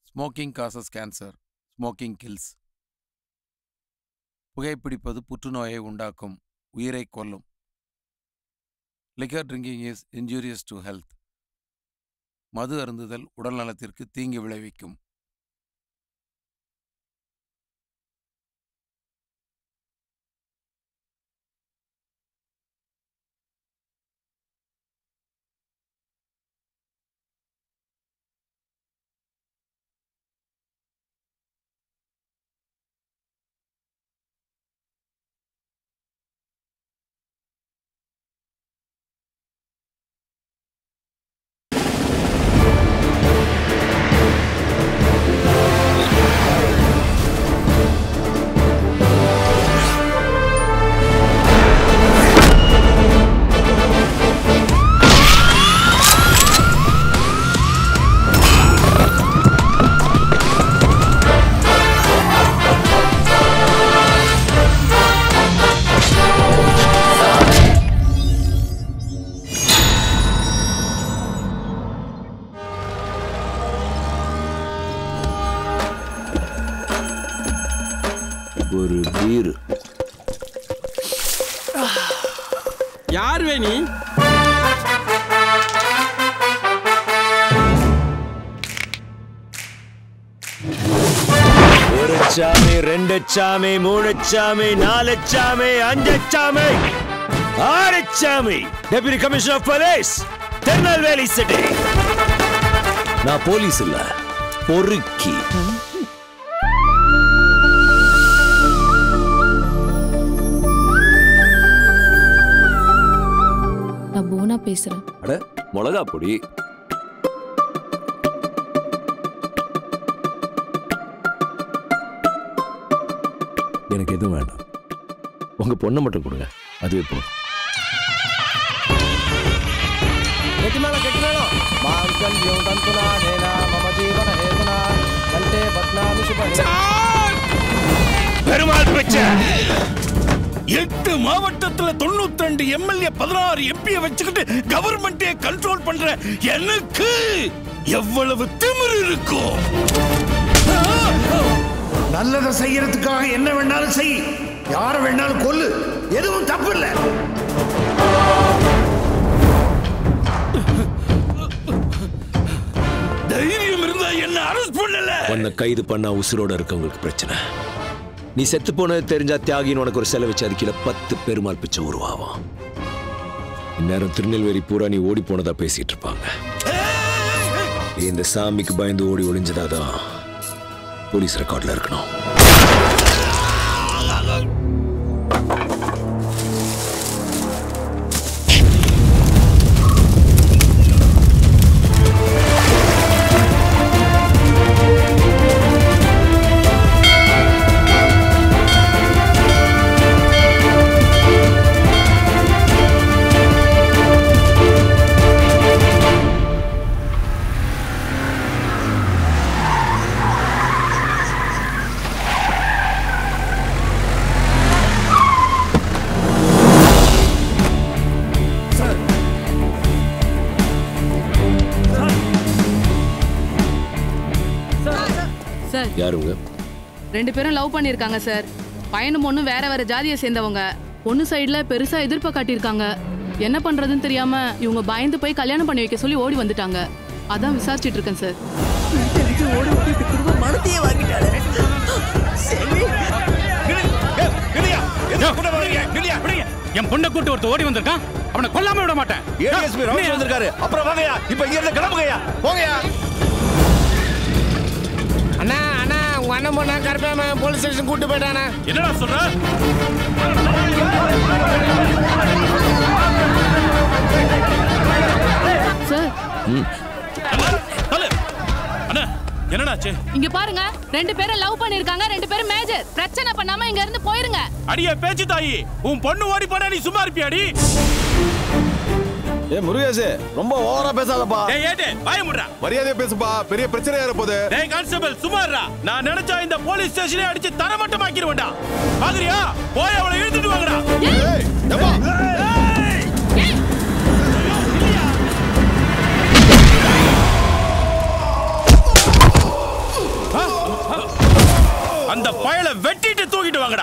Smoking causes cancer smoking kills புகைப்பிடிப்பது புற்றுநோயை உண்டாக்கும் உயிரை கொல்லும் liquor drinking is injurious to health மது அருந்துதல் உடல் நலத்திற்கு தீங்கு விளைவிக்கும் ஒரு பீர் யார் வேணி ஒரு சாமி ரெண்டு சாமி மூணு சாமி நாலு சாமி அஞ்சு சாமி ஆறு சாமி deputy commissioner of police Tirunelveli city நான் போலீஸ் இல்ல பொறுக்கி நான் போனா பேசுறேன் அட மிளகா பொடி எனக்கு எதுவும் வேண்டாம் உங்க பொண்ணை மட்டும் கொடுங்க அதுவே போதும் గట్టి మేళ గట్టి మేళ మాంగళ్యం తంతునా నేనా మమ జీవన హేతునా కంటే పద్నామి శుభ பெருமாள் பிச்சை எட்டு மாவட்டத்துல தொண்ணூத்தி ரெண்டு எம்எல்ஏ பதினாறு எம்பிய வச்சுக்கிட்டு கவர்மெண்டே கண்ட்ரோல் பண்ற எனக்கு எவ்வளவு திமிரு இருக்கும் நல்லதை செய்யறதுக்காக என்ன வேணாலும் செய் யார வேணாலும் கொல்லு எதுவும் தப்பு இல்ல தைரியம் இருந்தா என்ன அரெஸ்ட் பண்ணல உன்னை கைது பண்ணா உசுரோட இருக்கவங்களுக்கு பிரச்சனை நீ செத்து போனது தெரிஞ்சா தியாகின்னு உனக்கு ஒரு செலவு வச்சு அது கீழே பத்து பெருமாள் பிச்சை உருவாகும் இந்நேரம் திருநெல்வேலி பூரா நீ ஓடி போனதா பேசிட்டு இருப்பாங்க இந்த சாமிக்கு பயந்து ஓடி ஒளிஞ்சதாதான் போலீஸ் ரெக்கார்ட்ல இருக்கணும் சார் யாருங்க ரெண்டு பேரும் லவ் பண்ணிருக்காங்க சார் பையனும் பொண்ணும் வேற வேற ஜாதியை சேர்ந்தவங்க பொண்ணு சைடுல பெருசா எதிர்ப்பை காட்டியிருக்காங்க என்ன பண்றதுன்னு தெரியாம இவங்க பயந்து போய் கல்யாணம் பண்ணி வைக்க சொல்லி ஓடி வந்துட்டாங்க அதான் விசாரிச்சிட்டு இருக்கேன் சார் என் பொண்ணை கூட்டு ஒருத்த ஓடி வந்திருக்கான் அவனை கொல்லாம விட மாட்டேன் ஏடிஎஸ்பி ரவுண்ட் வந்திருக்காரு அப்புறம் வாங்கயா இப்ப இங்க இருந்து கிளம்புங்கயா போங்கயா அண்ணா அண்ணா உங்க அண்ணன் பொண்ணா கருப்பாம போலீஸ் ஸ்டேஷன் கூட்டு போயிட்டானா என்னடா சொல்ற சார் தல. அண்ணா என்னடாச்சு இங்க பாருங்க ரெண்டு பேரும் லவ் பண்ணிருக்காங்க ரெண்டு பேரும் மேஜர் பிரச்சனை பண்ணாம இங்க இருந்து போயிருங்க அடியே பேச்சு தாயி உன் பொண்ணு ஓடி போனா நீ சும்மா இருப்பியாடி ஏ முருகேஷ் ரொம்ப ஓவரா பேசாதப்பா ஏய் ஏட்டு வாய முடுறா மரியாதையா பேசுப்பா பெரிய பிரச்சனையா இருப்போது டேய் கான்ஸ்டபிள் சும்மா இருடா நான் நினைச்சா இந்த போலீஸ் ஸ்டேஷனே அடிச்சு தரமட்டமாக்கிடுவேன்டா பாக்குறியா போய் அவளை இழுத்துட்டு வாங்கடா ஏய் ஏப்பா ஏய்! ஏய், அந்த பயலை வெட்டிட்டு தூக்கிட்டு வாங்கடா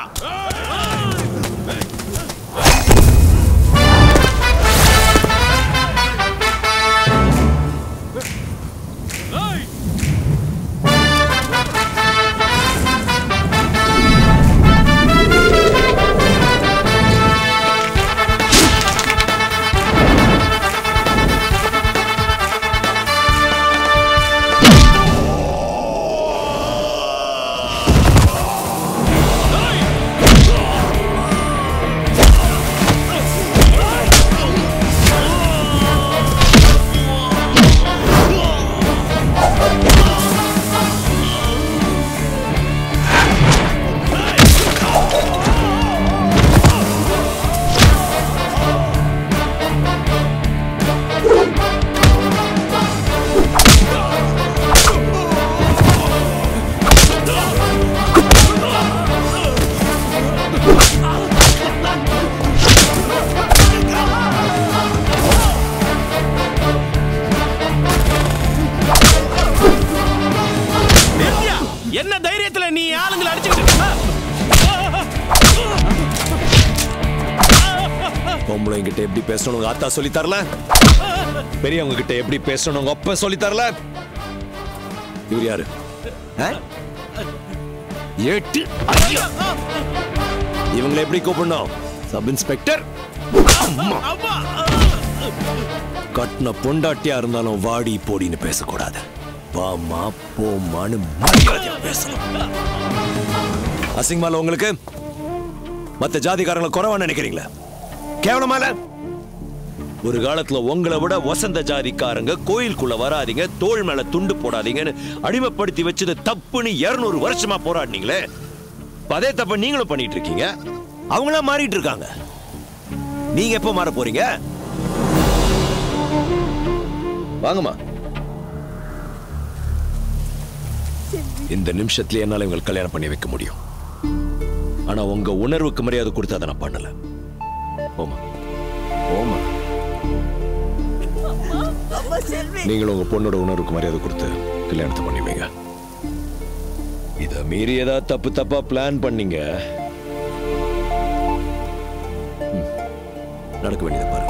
நித்யா, என்ன தைரியத்துல நீ ஆளுங்களை அடிச்சுக்கிட்டு பொம்பளைங்க கிட்ட எப்படி பேசணும் உங்க அத்தா சொல்லி தரல பெரியவங்க கிட்ட எப்படி பேசணும் உங்க அப்பா சொல்லி தரல இவர் யாரு ஆ? ஏட்டி ஐயா! இவங்களை எப்படி கூப்பிடணும் சப் இன்ஸ்பெக்டர் அம்மா கட்டின பொண்டாட்டியா இருந்தாலும் வாடி போடின்னு பேசக்கூடாது வாமா போமான்னு மரியாதையா பேசணும் அசிங்கமால உங்களுக்கு மத்த ஜாதிக்காரங்களை குறைவா நினைக்கிறீங்களா கேவலமால ஒரு காலத்துல உங்களை விட வசந்த ஜாதிக்காரங்க கோயிலுக்குள்ள வராதீங்க தோள் மேல துண்டு போடாதீங்கன்னு அடிமைப்படுத்தி வச்சது தப்புன்னு இருநூறு வருஷமா போராடினீங்களே இப்ப அதே தப்ப நீங்களும் பண்ணிட்டு இருக்கீங்க அவங்களா மாறிட்டு இருக்காங்க நீங்க எப்ப மாற போறீங்க வாங்கம்மா இந்த நிமிஷத்துல என்னால இவங்களுக்கு கல்யாணம் பண்ணி வைக்க முடியும் ஆனா உங்க உணர்வுக்கு மரியாதை கொடுத்து அதை நான் பண்ணல போமா போமா நீங்களும் உங்க பொண்ணோட உணர்வுக்கு மரியாதை கொடுத்து கல்யாணத்தை பண்ணி வைங்க இத மீறி ஏதாவது தப்பு தப்பா பிளான் பண்ணீங்க ம், நடக்க வேண்டியதை பாருங்க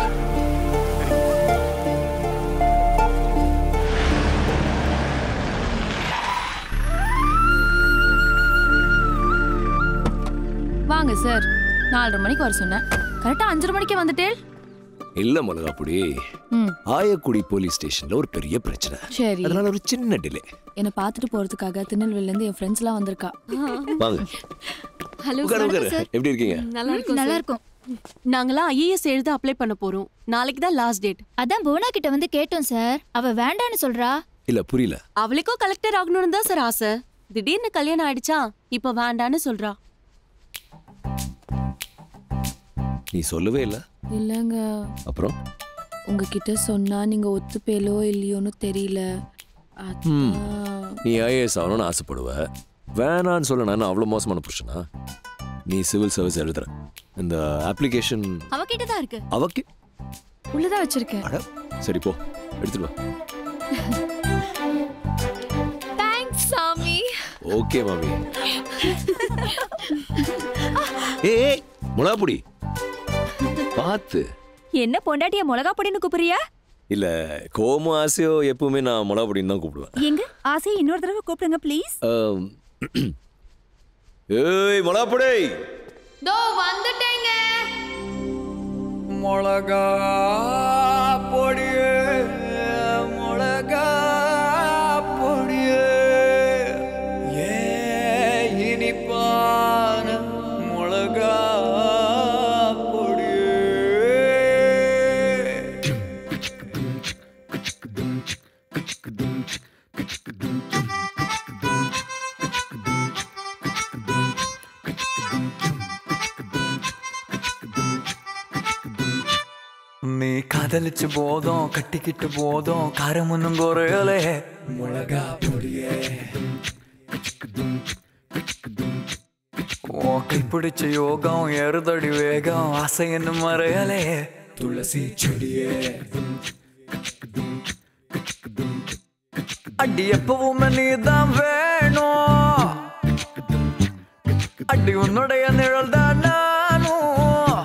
வாங்க சார் நாலரை மணிக்கு வர சொன்னேன் கரெக்டா அஞ்சரை மணிக்கே வந்துட்டேன் இல்ல மிளகாப்புடி ம் ஆயக்குடி போலீஸ் ஸ்டேஷன்ல ஒரு பெரிய பிரச்சனை சரி அதனால ஒரு சின்ன டிலே என்னை பார்த்துட்டு போறதுக்காக திருநெல்வேலில இருந்து என் ஃப்ரெண்ட்ஸ் எல்லாம் வந்திருக்கா வாங்க ஹலோ உட்காரு உட்காரு எப்படி இருக்கீங்க நல்லா இருக்கும் நல்லா இருக்கும் நாங்களாம் ஐஏஎஸ் எழுத அப்ளை பண்ண போறோம் நாளைக்கு தான் லாஸ்ட் டேட் அதான் போனா கிட்ட வந்து கேட்டோம் சார் அவ வேண்டான்னு சொல்றா இல்ல புரியல அவளுக்கும் கலெக்டர் ஆகணும்னு தான் சார் ஆசை திடீர்னு கல்யாணம் ஆயிடுச்சா இப்ப வேண்டான்னு சொல்றா நீ சொல்லவே இல்ல இல்லைங்க அப்புறம் உங்ககிட்ட சொன்னா நீங்க ஒத்துப்பேலோ இல்லையோன்னு தெரியல ம். அதான் நீ ஐஏஎஸ் ஆகணும்னு ஆசைப்படுவ வேணான்னு சொல்ல நான் அவ்வளோ மோசமான புருஷனா நீ சிவில் சர்வீஸ் எழுதுற இந்த அப்ளிகேஷன் அவகிட்ட தான் இருக்கு அவக்கு உள்ளதான் வச்சிருக்கேன் அட சரி போ எடுத்துட்டு வா தேங்க்ஸ் சாமி ஓகே மாமி ஏய் ஏய், முளாப்புடி பார்த்து என்ன பொண்டாட்டிய மிளகா பொடின்னு கூப்பிடுறியா இல்ல கோமோ ஆசையோ எப்பவுமே நான் முளாப்புடின்னு தான் கூப்பிடுவேன் எங்க ஆசையை இன்னொரு தடவை கூப்பிடுங்க ப்ளீஸ் ஆம். ஏய் முளாப்புடி தோ வந்துட்டேங்க மிளகா பொடியே மிளகா பொடியே ஏ இனிப்பான மிளகா பொடியே നീ കതലിച്ച് ബോധം കട്ടിക്കിട്ട് ബോധം കാരമൊന്നും കുറയലേ മുളകാ പൊടിയേ ഓ കൈപ്പിടിച്ച യോഗം ഏറുതടി വേഗം ആസയെന്ന് മറയലേ തുളസി ചെടിയേ அடி எப்பவுமே நீதான் வேணும் அடி உன்னுடைய நிழல் தான் நானும்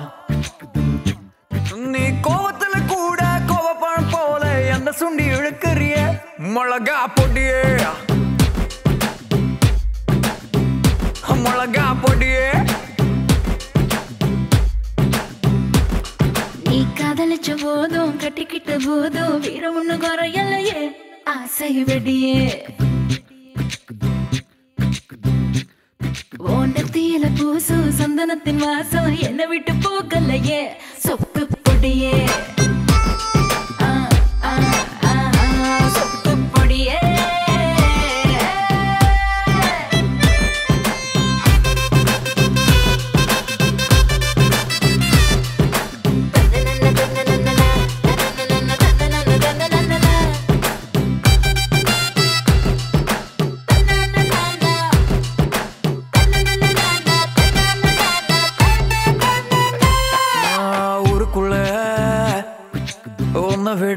நீ கோவத்துல கூட கோவப்பழம் போல என்ன சுண்டி இழுக்கிறிய மிளகா பொடியே மிளகா பொடியே நீ காதலிச்ச போதும் கட்டிக்கிட்ட போதும் வீரம் ஒண்ணு குறையலையே ஆசை வெடியே ஓண்டத்தியில பூசும் சந்தனத்தின் வாசம் என்னை விட்டு போகலையே சொக்கு பொடியே ஆ, ஆ, ஆ, ஆ, சொக்கு பொடியே நான் ஊருக்குள்ள உன்னை விட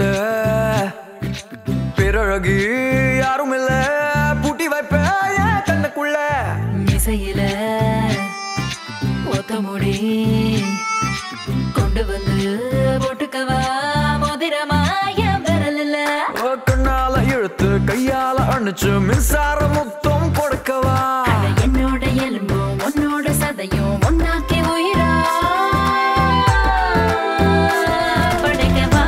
பிறழகி யாரும் இல்ல பூட்டி வைப்பேன் என் கண்ணுக்குள்ள மிசையில ஒத்த முடி கொண்டு வந்து போட்டுக்கவா மோதிரமாய விரலில் ஓ, கண்ணால இழுத்து கையால அணைச்சு மின்சார முத்தம் கொடுக்கவா என்னோட எலும்பும் உன்னோட சதையும் ஒன்னாக்கி உயிரா படைக்கவா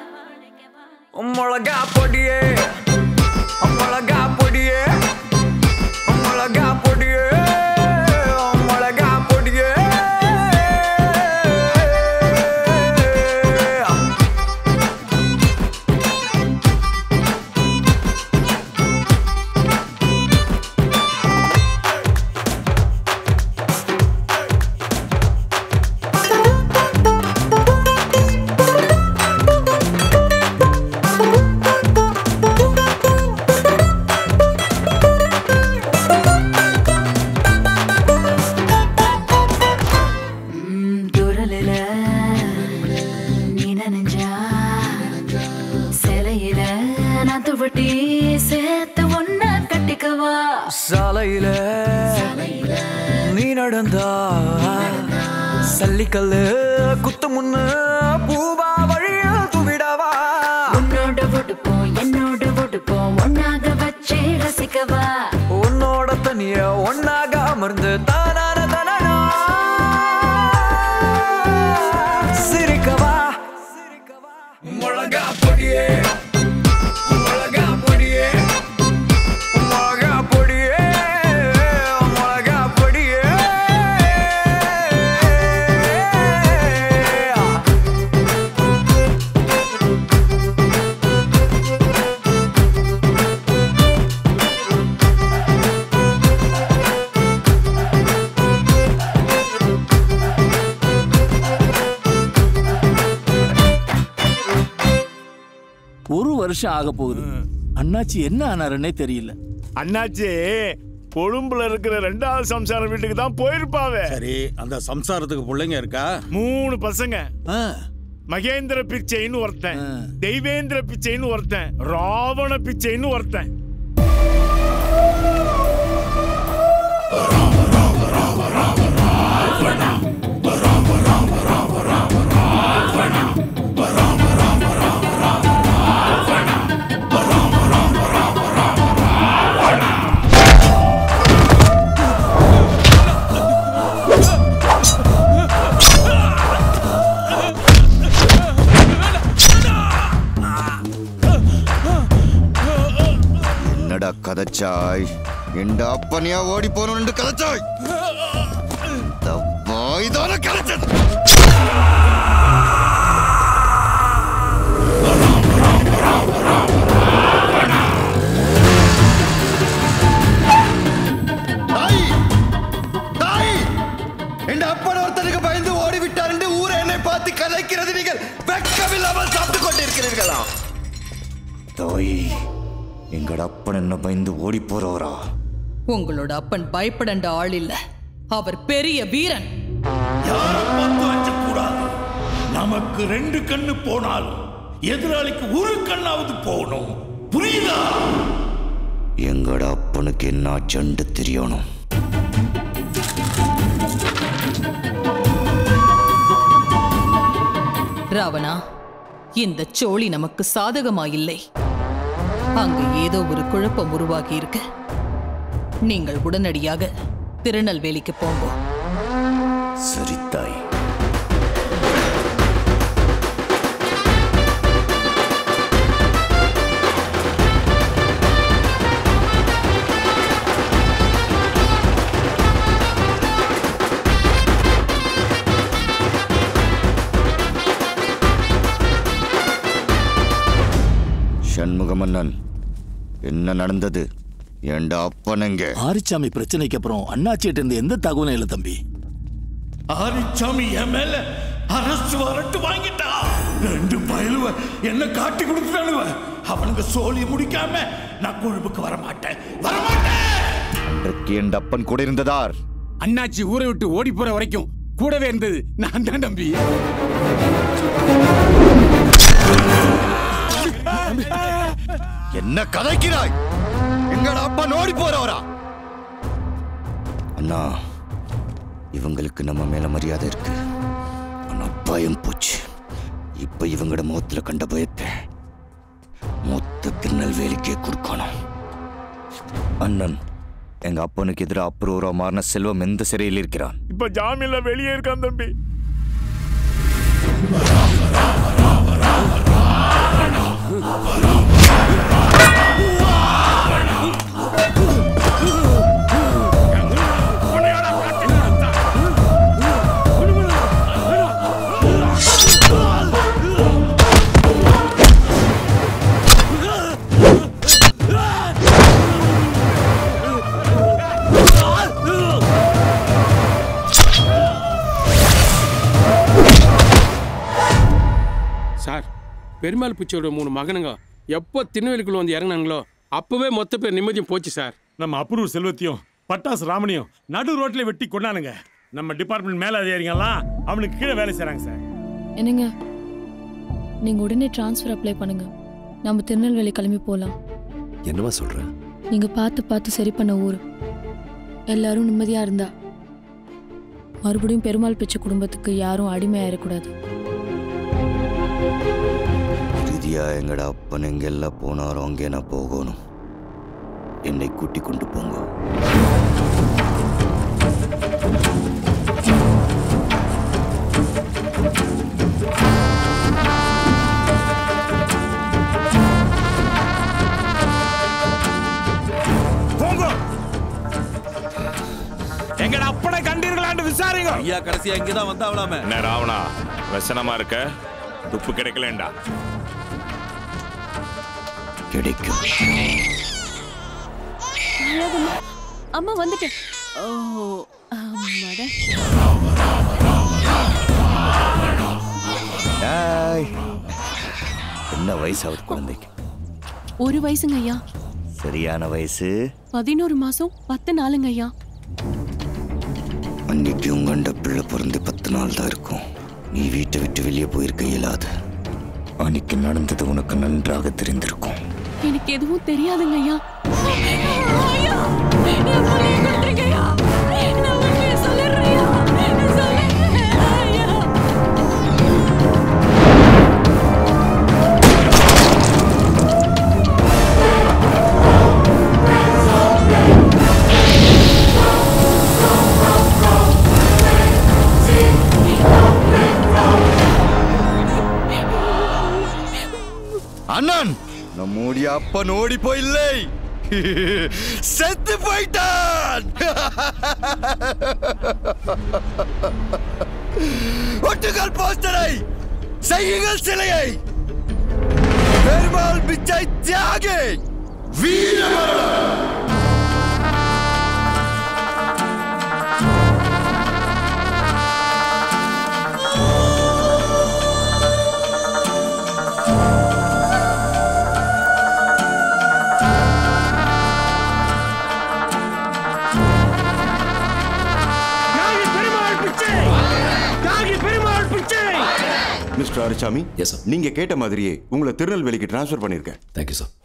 மிளகா பொடியே மிளகா பொடியே மிளகா பொடியே மிளகா பொடியே துரலில நீ நனைஞ்சா சிலையில நான் துவட்டி சேர்த்து ஒன்ன கட்டிக்கவா சாலையில நீ நடந்தா சல்லிக்கல்லு குத்து முன்னு பூவா வழியில் துவிடவா உன்னோட உடுப்போம் என்னோட உடுப்போம் ஒன்னாக வச்சு ரசிக்கவா உன்னோட தனிய ஒன்னாக அமர்ந்து தானான தனனா சிரிக்கவா மிளகா பொடியே மிளகா பொடியே மிளகா பொடியே மிளகா பொடியே ஒரு வருஷம் ஆக போகுது அண்ணாச்சி என்ன ஆனாருன்னே தெரியல அண்ணாச்சி கொழும்புல இருக்கிற ரெண்டாவது சம்சாரம் வீட்டுக்கு தான் போயிருப்பாவே சரி அந்த சம்சாரத்துக்கு பிள்ளைங்க இருக்கா மூணு பசங்க மகேந்திர பிச்சைன்னு ஒருத்தன் தெய்வேந்திர பிச்சைன்னு ஒருத்தன் ராவண பிச்சைன்னு ஒருத்தன் என்னடா கதைச்சாய் எந்த அப்பனியா ஓடி போனோம் கதைச்சாய் வாய்தான கதைச்சது என் அப்பன் ஒருத்தனுக்கு பயந்து ஓடிவிட்டார் என்று ஊரை என்னை பார்த்து கலைக்கிறது நீங்கள் வெட்கமில்லாமல் சாப்பிட்டுக் கொண்டிருக்கிறீர்களா தாய் எங்கட அப்பன் என்ன பயந்து ஓடி போறவரா உங்களோட அப்பன் பயப்படண்ட ஆள் இல்ல அவர் பெரிய வீரன் கூடாது நமக்கு ரெண்டு கண்ணு போனாலும் எதிராளிக்கு ஒரு கண்ணாவது போகணும் புரியுதா எங்கட அப்பனுக்கு என்ன சண்டு தெரியணும் ராவணா இந்த சோழி நமக்கு சாதகமா இல்லை அங்கு ஏதோ ஒரு குழப்பம் உருவாகி இருக்கு நீங்கள் உடனடியாக திருநெல்வேலிக்கு போங்க சரி தாய் சண்முகமன்னன் என்ன நடந்தது ஏண்டா அப்பனங்க ஆரிச்சாமி பிரச்சனைக்கு அப்புறம் அண்ணாச்சிட்டு இருந்து எந்த தகவலும் இல்லை தம்பி ஆரிச்சாமி என் மேல அரசு வரட்டு வாங்கிட்டா ரெண்டு பயலுவ என்ன காட்டி கொடுத்துட்டானுவ அவனுங்க சோழி முடிக்காம நான் கொழும்புக்கு வர மாட்டேன் அன்றைக்கு என் அப்பன் கூட இருந்ததார் அண்ணாச்சி ஊரை விட்டு ஓடி போற வரைக்கும் கூடவே இருந்தது நான் தான் தம்பி என்ன கதைக்கிறாய் எங்கட அப்பன் ஓடி போறவரா அண்ணா இவங்களுக்கு நம்ம மேல மரியாதை இருக்கு ஆனா பயம் போச்சு இப்ப இவங்கட முகத்துல கண்ட பயத்தை மொத்த திருநெல்வேலிக்கே கொடுக்கணும் அண்ணன் எங்க அப்பனுக்கு எதிராக அப்ரூவரா மாறின செல்வம் எந்த சிறையில் இருக்கிறான் இப்ப ஜாமீன்ல வெளியே இருக்கான் தம்பி சார் பெருமாள் பிச்சையோட மூணு மகனுங்க எப்போ திருநெல்வேலிக்குள்ள வந்து இறங்குனாங்களோ அப்பவே மொத்த பேர் நிம்மதியும் போச்சு சார் நம்ம அப்ரூவ் செல்வத்தையும் பட்டாசு ராமனையும் நடு ரோட்ல வெட்டி கொண்டானுங்க நம்ம டிபார்ட்மெண்ட் மேல அதிகாரிங்கெல்லாம் அவனுக்கு கீழே வேலை செய்றாங்க சார் என்னங்க நீங்க உடனே ட்ரான்ஸ்ஃபர் அப்ளை பண்ணுங்க நம்ம திருநெல்வேலி கிளம்பி போகலாம் என்னவா சொல்ற நீங்க பார்த்து பார்த்து சரி பண்ண ஊர் எல்லாரும் நிம்மதியா இருந்தா மறுபடியும் பெருமாள் பிச்சை குடும்பத்துக்கு யாரும் அடிமையாயிடக்கூடாது இறுதியா எங்கட அப்பன் எங்கெல்லாம் போனாரோ அங்கே நான் போகணும் என்னை கூட்டி கொண்டு போங்க போங்க எங்கட அப்பனை கண்டீர்களான்னு விசாரிங்க ஐயா கடைசியா இங்கதான் வந்தாவலாமே என்ன ராவணா வசனமா இருக்க துப்பு கிடைக்கலண்டா கிடைக்கும் அழகம்மா. அம்மா வந்துட்டேன் ஓ அம்மாடா டேய். என்ன வயசாகுது குழந்தைக்கு ஒரு வயசுங்க ஐயா சரியான வயசு பதினோரு மாசம் பத்து நாளுங்க ஐயா அன்னைக்கு உங்க அண்ட பிள்ளை பிறந்து பத்து நாள் தான் இருக்கும் நீ வீட்டை விட்டு வெளியே போயிருக்க இயலாது அன்னைக்கு நடந்தது உனக்கு நன்றாக தெரிந்திருக்கும் எனக்கு எதுவும் தெரியாதுங்க ஐயா அண்ணன் நம்முடைய அப்பன் ஓடி போயில்லை செத்து போயிட்டான் ஒட்டுங்கள் போஸ்டரை செய்யுங்கள் சிலையை பெருமாள் பிச்சை தியாகி வீரமரணம் மிஸ்டர் அரிசாமி எஸ் நீங்க கேட்ட மாதிரியே உங்களை திருநெல்வேலிக்கு டிரான்ஸ்ஃபர் பண்ணிருக்கேன் தேங்க்யூ சார்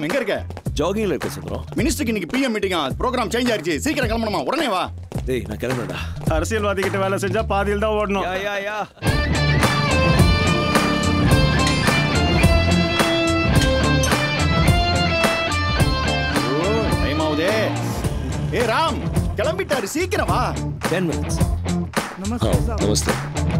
ராம் எங்க இருக்க ஜாகிங்ல இருக்க சுந்தரம் மினிஸ்டருக்கு இன்னைக்கு பிஎம் மீட்டிங்கா ப்ரோக்ராம் சேஞ்ச் ஆயிருச்சு சீக்கிரம் கிளம்பணுமா உடனே வா டேய் நான் கிளம்புறேன்டா அரசியல்வாதி கிட்ட வேலை செஞ்சா பாதியில் தான் ஓடணும் யா யா டைம் ஆகுதே ஏ ராம் கிளம்பிட்டாரு சீக்கிரம் வா டென் மினிட்ஸ் நமஸ்தே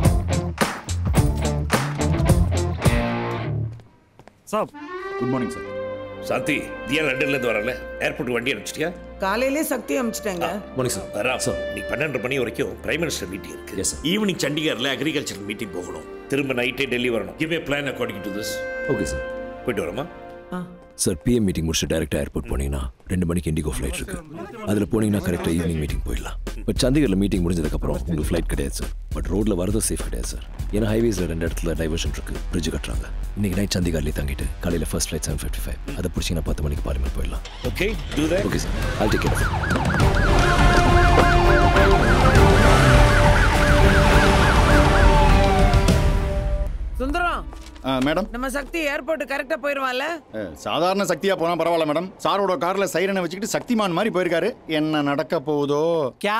சாப் good morning sir Shanti Diya லண்டன்ல இருந்து வரல ஏர்போர்ட் வண்டி அனுப்பிச்சிட்டியா காலையிலே சக்தி அமிச்சிட்டாங்க மார்னிங் சார் ராம் நீ பன்னெண்டு மணி வரைக்கும் பிரைம் மினிஸ்டர் மீட்டிங் இருக்கு ஈவினிங் சண்டிகர்ல அக்ரிகல்ச்சர் மீட்டிங் போகணும் திரும்ப நைட்டே டெல்லி வரணும் give plan according to this okay sir போயிட்டு வரமா சார் பிஎம் மீட்டிங் முடிச்சு டேரக்டா ஏர்போர்ட் போனீங்கன்னா ரெண்டு மணிக்கு இண்டிகோ ஃப்ளைட் இருக்கு அதில் போனீங்கன்னா கரெக்டாக ஈவினிங் மீட்டிங் போயிடலாம் பட் சண்டிகரில் மீட்டிங் முடிஞ்சதுக்கப்புறம் உங்களுக்கு ஃப்ளைட் கிடையாது சார் பட் ரோட்ல வரதும் சேஃப் கிடையாது சார் ஏன்னா ஹைவேஸில் ரெண்டு இடத்துல டைவர்ஷன் இருக்கு பிரிட்ஜ் கட்டுறாங்க இன்னைக்கு நைட் சண்டிகர்லேயே தங்கிட்டு காலையில் first flight seven fifty five அதை பிடிச்சிங்கன்னா பத்து மணிக்கு பார்லிமெண்ட் போயிடலாம் okay do that okay sir all take care Sundaram madam நம்ம சக்தி ஏர்போர்ட் கரெக்டா போயிருவான்ல சாதாரண சக்தியா போனா பரவாயில்ல மேடம் சாரோட கார்ல சைரனை வச்சுக்கிட்டு சக்திமான் மாதிரி போயிருக்காரு என்ன நடக்க போகுதோ கியா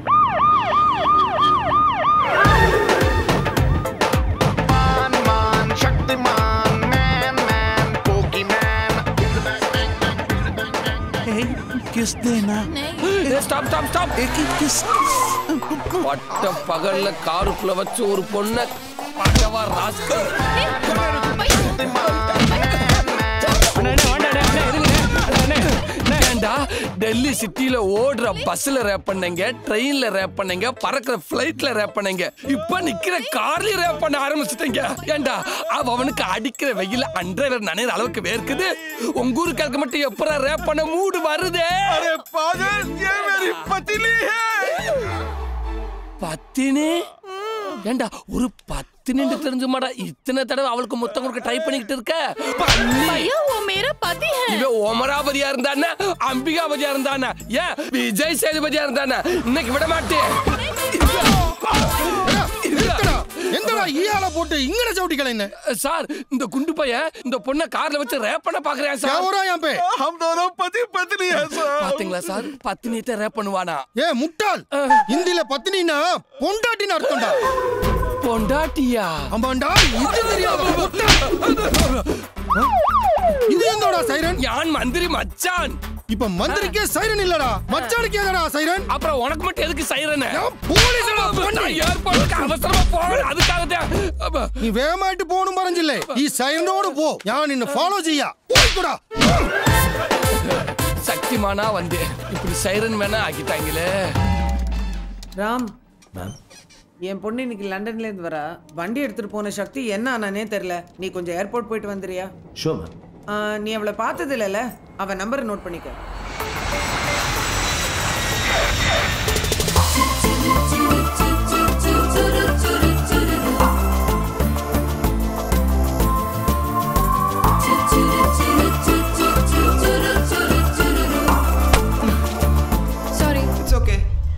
किस देना ஸ்டாப் ஸ்டாப் ஸ்டாப் பட்ட பகல்ல காருக்குள்ள வச்சு ஒரு பொண்ண பட்டவா ராஸ்கல் ஏண்டா டெல்லி சிட்டில ஓடுற பஸ்ல ரேப் பண்ணீங்க ட்ரெயின்ல ரேப் பண்ணீங்க பறக்கிற ஃபிளைட்ல ரேப் பண்ணீங்க இப்ப நிக்கிற கார்ல ரேப் பண்ண ஆரம்பிச்சிட்டீங்க ஏண்டா அவ அவனுக்கு அடிக்கிற வெயில அன்றைவர் நனைற அளவுக்கு வேர்க்குது உங்க ஊருக்கு மட்டும் எப்பரா ரேப் பண்ண மூடு வருதே பத்தினி ஏண்டா ஒரு பத்தினின்னு தெரிஞ்சுமாடா இத்தனை தடவை அவளுக்கு மொத்தம் கொடுக்க ட்ரை பண்ணிக்கிட்டு இருக்க பண்ணி भैया वो मेरा पति है இவன் ஓமராபதியா இருந்தானே அம்பிகாபதியா இருந்தானே ஏன் விஜய் சேதுபதியா இருந்தானே இன்னைக்கு விட மாட்டேன் எங்கடா ஈயால போட்டு இங்கட சவுட்டிக்கல என்ன சார் இந்த குண்டு பையன் இந்த பொண்ணை கார்ல வச்சு ரேப் பண்ண பாக்குறேன் சார் எவரோ என் பே हम दोनों पति पत्नी है சார் பாத்தீங்களா சார் பத்தினியத்தை ரேப் பண்ணுவானா ஏ முட்டாள் இந்தில பத்தினினா பொண்டாட்டின்னு அர்த்தம்டா பொண்டாட்டியா ஆமாண்டா இது தெரியாத முட்டாள் இது எங்கடா சைரன் யான் மந்திரி மச்சான் இப்ப மந்திரிக்கே சைரன் இல்லடா மச்சானுக்கு ஏதடா சைரன் அப்புறம் உனக்கு மட்டும் எதுக்கு சைரன் போலீஸ்டா பண்ணி ஏர்போர்ட்டுக்கு அவசரமா போகணும் அதுக்காக தான் നീ വേഗമായിട്ട് പോകണം പറഞ്ഞില്ലേ ഈ സൈറനോട് പോ ഞാൻ നിന്നെ ഫോളോ ചെയ്യാ പോയിക്കൂടാ சக்திமானா வந்து இப்படி சைரன் வேணா ஆக்கிட்டாங்களே ராம் மேம் என் பொண்ணு இன்னைக்கு லண்டன்ல இருந்து வரா வண்டி எடுத்துட்டு போன சக்தி என்ன ஆனானே தெரியல நீ கொஞ்சம் ஏர்போர்ட் போயிட்டு வந்துறியா ஷோ மேம் ஆ, நீ அவளை பார்த்தது இல்லைல்ல அவ நம்பரை நோட் பண்ணிக்க sorry it's okay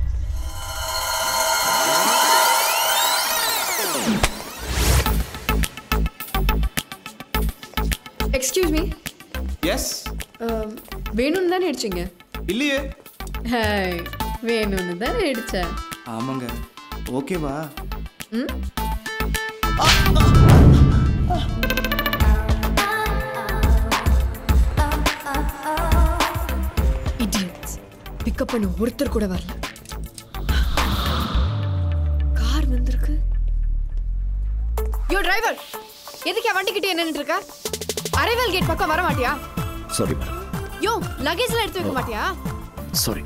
excuse me yes வேணும்னு தானே அடிச்சீங்க இல்லையே ஹாய் வேணும்னு தானே அடிச்சேன் ஆமாங்க ஓகேவா ம் இடியட்ஸ் பிக்கப் பண்ண ஒருத்தர் கூட வரல கார் வந்திருக்கு யோ டிரைவர் எதுக்கு என் வண்டிக்கிட்டே நின்னுட்டு இருக்க அரைவல் கேட் பக்கம் வர மாட்டியா சாரி மேடம் யோ லக்கேஜ்லாம் எடுத்து வைக்க மாட்டியா சாரி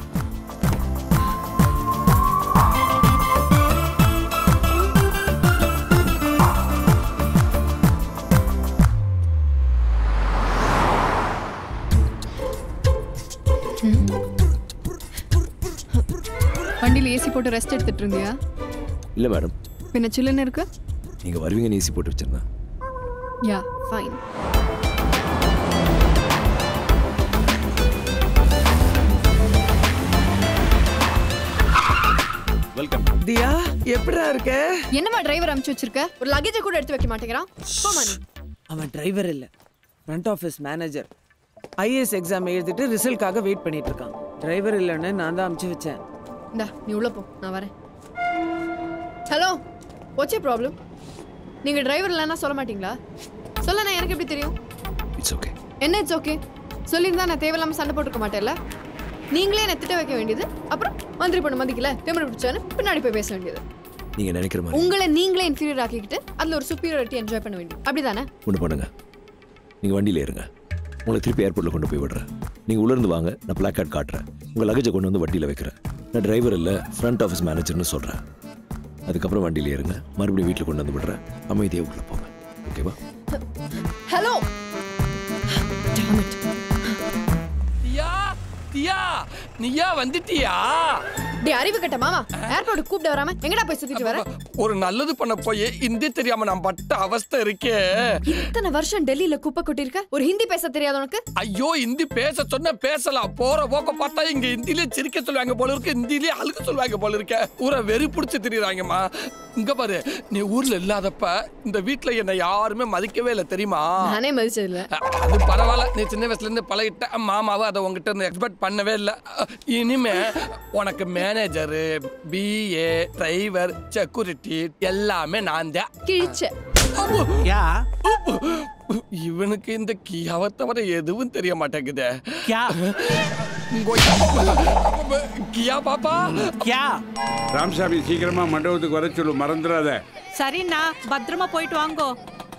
வண்டியில் ஏசி போட்டு ரெஸ்ட் எடுத்துட்டு இருந்தியா இல்லை மேடம் பின்ன சில்லுன்னு இருக்கு நீங்கள் வருவீங்கன்னு ஈஸி போட்டு வச்சிருந்தேன் யா ஃபைன் வெல்கம் தியா எப்படிடா இருக்க என்னம்மா டிரைவர் அனுப்பிச்சு வச்சிருக்க ஒரு லக்கேஜை கூட எடுத்து வைக்க மாட்டேங்கிறான் போமா நீ அவன் டிரைவர் இல்ல friend office manager IAS exam எழுதிட்டு ரிசல்ட்காக வெயிட் பண்ணிட்டு இருக்கான் டிரைவர் இல்லைன்னு நான் தான் அமுச்சு வச்சேன் இந்தா நீ உள்ள போ நான் வரேன் ஹலோ வாட்ஸ் ப்ராப்ளம் நீங்க டிரைவர் இல்லைன்னா சொல்ல மாட்டீங்களா சொல்ல நான் எனக்கு எப்படி தெரியும் இட்ஸ் ஓகே என்ன இட்ஸ் ஓகே சொல்லியிருந்தா நான் தேவையில்லாம சண்டை போட்டுக்க மாட்டேன்ல நீங்களே என்னை திட்ட வைக்க வேண்டியது அப்புறம் மந்திரி பொண்ணு மதிக்கல திமிரு பிடிச்சான்னு பின்னாடி போய் பேச வேண்டியது நீங்க நினைக்கிற மாதிரி உங்களை நீங்களே இன்ஃபீரியர் ஆக்கிக்கிட்டு அதுல ஒரு சுப்பீரியாரிட்டி என்ஜாய் பண்ண வேண்டியது அப்படிதானே ஒன்று பண்ணுங்க நீங்க வண்டியில இருங்க உங்களை திருப்பி ஏர்போர்ட்ல கொண்டு போய் விடுறேன் நீங்க உள்ள இருந்து வாங்க நான் பிளாக் கார்டு காட்டுறேன் உங்க லகேஜை கொண்டு வந்து வண்டியில வைக்கிறேன் நான் டிரைவர் இல்ல ஃப்ரண்ட் ஆஃபீஸ் மேனேஜர்னு சொல்றேன் அதுக்கப்புறம் வண்டியில இருங்க மறுபடியும் வீட்டில் கொண்டு வந்து விடுறேன் அமைதியா உள்ள போங்க ஓகேவா ஹலோ தியா தியா நீயா வந்துட்டியா டே அறிவு கட்ட மாமா ஏர்போர்ட் கூப்பிட்டு வராம எங்கடா போய் சுத்திட்டு வர ஒரு நல்லது பண்ண போய் இந்தி தெரியாம நான் பட்ட அவஸ்தை இருக்கே இத்தனை வருஷம் டெல்லியில குப்பை கொட்டிருக்க ஒரு ஹிந்தி பேச தெரியாது உனக்கு ஐயோ இந்தி பேச சொன்ன பேசலாம் போற போக்க பார்த்தா இங்க இந்தியிலே சிரிக்க சொல்லுவாங்க போல இருக்கு இந்தியிலே அழுக சொல்லுவாங்க போல இருக்க ஊரை வெறி பிடிச்சி திரியுறாங்கம்மா இங்க பாரு நீ ஊர்ல இல்லாதப்ப இந்த வீட்ல என்னை யாருமே மதிக்கவே இல்லை தெரியுமா நானே மதிச்சது இல்ல அது பரவாயில்ல நீ சின்ன வயசுல இருந்து பழகிட்ட மாமாவை அதை உங்ககிட்ட இருந்து எக்ஸ்பெக்ட் பண்ணவே இல்லை இனிமே உனக்கு மேனேஜரு பிஏ டிரைவர் செக்யூரிட்டி எல்லாமே நான் தான் கிழிச்ச இவனுக்கு இந்த கியாவை தவிர எதுவும் தெரிய மாட்டேங்குதே கியா பாப்பா கியா ராமசாமி சீக்கிரமா மண்டபத்துக்கு வர சொல்லு மறந்துடாத சரிண்ணா பத்திரமா போயிட்டு வாங்கோ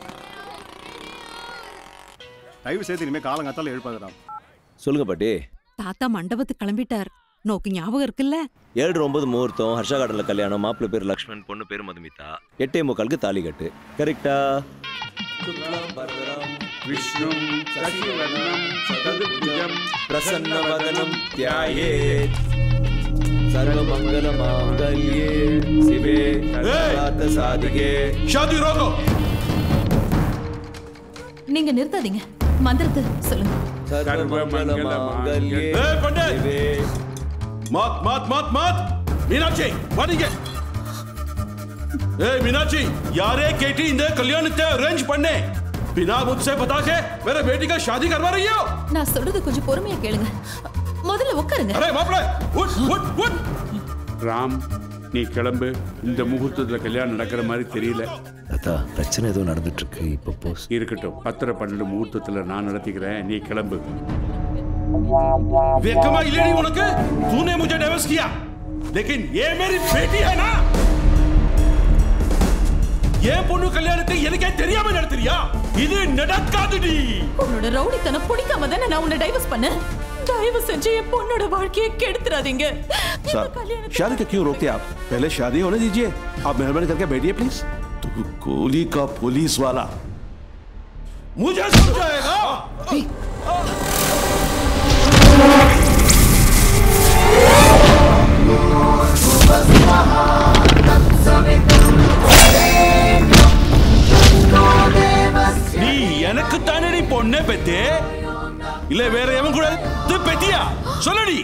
தயவு செய்து இனிமே காலங்காத்தால எழுப்பாதடா சொல்லுங்க பாட்டி தாத்தா மண்டபத்துக்கு கிளம்பிட்டார் நோக்கு ஞாபகம் இருக்குல்ல ஏழு ஒன்பது முகூர்த்தம் ஹர்ஷா கார்டனில் கல்யாணம் மாப்பிள்ளை பேர் லக்ஷ்மண் பொண்ணு பேர் மதுமிதா எட்டே முக்காலுக்கு தாலி கட்டு கரெக்டா விஷ்ணு சசிவர்ணம் சதுர்புஜம் பிரசன்னவதனம் தியாயே சர்வமங்கல மாங்கல்யே சிவே சர்வார்த்த சாதிகே ஷாதி ரோகோ நீங்க நிறுத்தாதீங்க மந்திரத்தை சொல்லுங்க சர்வமங்கல மாங்கல்யே ஏய் பண்டிட் மாத் மாத் மாத் மாத் மீனாட்சி வாடிங்க ஏய் மீனாட்சி यारे केटी இந்த கல்யாணத்தை அரேஞ்ச் பண்ணே बिना मुझसे बता के मेरे बेटी का शादी करवा रही हो நான் சொல்றது கொஞ்சம் பொறுமையா கேளுங்க முதல்ல உட்காருங்க अरे மாப்பிள உட் உட் உட் ராம் நீ கிளம்பு இந்த முகூர்த்தத்துல கல்யாணம் நடக்கிற மாதிரி தெரியல தாத்தா பிரச்சனை ஏதோ நடந்துட்டு இருக்கு இப்போ போஸ் இருக்கட்டும் பத்திர பன்னெண்டு முகூர்த்தத்துல நான் நடத்திக்கிறேன் நீ கிளம்பு वेकमा इलेडी उनके तूने मुझे डाइवर्स किया लेकिन ये मेरी बेटी है ना ஏன் பொண்ணு கல்யாணத்தை எனக்கே தெரியாம நடத்துறியா இது நடக்காதுடி உன்னோட ரவுடித்தனம் பிடிக்காம தானே நான் உன்னை டைவர்ஸ் பண்ணேன் தயவு செஞ்சு என் பொண்ணோட வாழ்க்கையை கெடுத்துறாதீங்க सर शादी का क्यों रोकते आप पहले शादी होने दीजिए आप मेहरबानी करके बैठिए प्लीज तो कोहली का पुलिस वाला मुझे समझाएगा நீ எனக்கு தானடி பொண்ணே பெத்தே இல்ல வேற எவன் கூட இது பெத்தியா சொல்லடி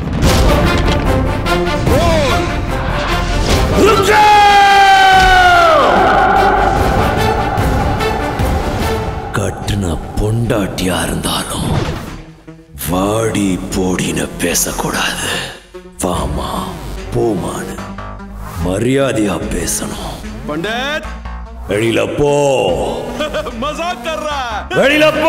கட்டுன பொண்டாட்டியா இருந்தாலும் வாடி போடின்னு பேசக்கூடாது வாமா போமான்னு மரியாதையா பேசணும் पंडित வெளியில போ मजाक कर रहा है வெளியில போ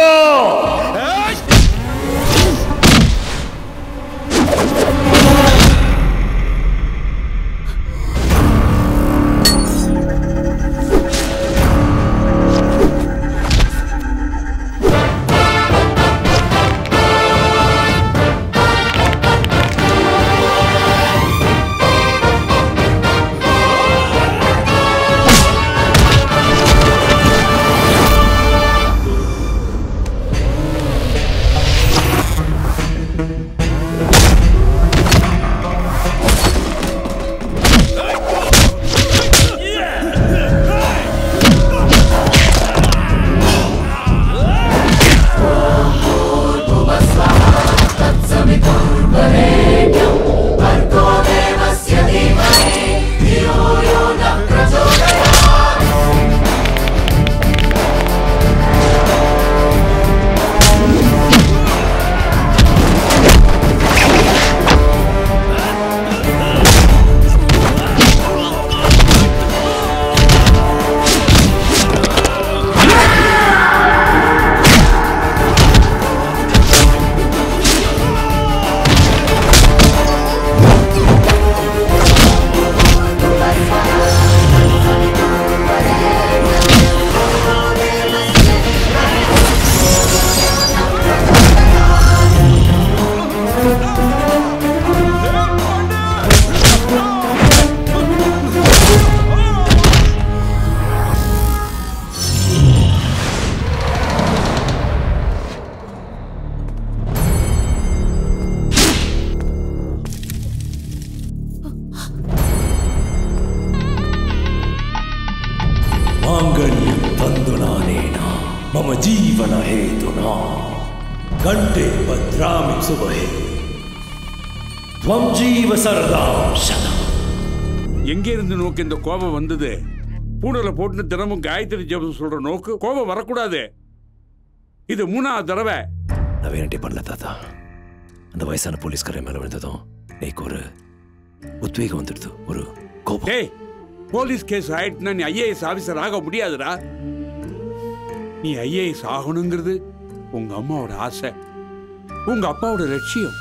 माङ्गल्यं तन्दुनानेन मम जीवनहेतुना कण्ठे भद्रामि सुबहे त्वं जीव सरदां शतम् எங்கே இருந்து நோக்கு இந்த கோபம் வந்தது பூனல போட்டு தினமும் காயத்ரி ஜபம் சொல்ற நோக்கு கோபம் வரக்கூடாது இது மூணாவது தடவை நான் வேணுட்டே பண்ணல தாத்தா அந்த வயசான போலீஸ்காரன் மேல விழுந்ததும் நீக்கு ஒரு உத்வேகம் வந்துடுது ஒரு கோபம் டேய் போலீஸ் கேஸ் ஆயிட்டுனா நீ ஐஏஎஸ் ஆபீசர் ஆக முடியாதுடா நீ ஐஏஎஸ் ஆகணுங்கிறது உங்க அம்மாவோட ஆசை உங்க அப்பாவோட லட்சியம்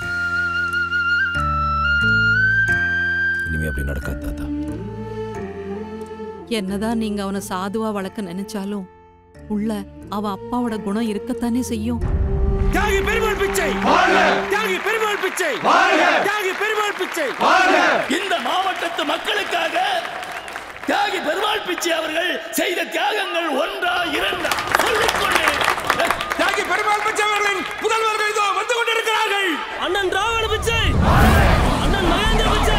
இனிமே அப்படி நடக்காது தாத்தா என்னதான் நீங்க அவனை சாதுவா வளர்க்க நினைச்சாலும் உள்ள அவ அப்பாவோட குணம் இருக்கத்தானே செய்யும் தியாகி பெருமாள் பிச்சை தியாகி பெருமாள் பிச்சை தியாகி பெருமாள் பிச்சை இந்த மாவட்டத்து மக்களுக்காக தியாகி பெருமாள் பிச்சை அவர்கள் செய்த தியாகங்கள் ஒன்றா இரண்டா சொல்லிக்கொண்டேன் தியாகி பெருமாள் பிச்சை அவர்களின் புதல்வர்கள் இதோ வந்து கொண்டிருக்கிறார்கள் அண்ணன் ராவண பிச்சை அண்ணன் மகேந்திர பிச்சை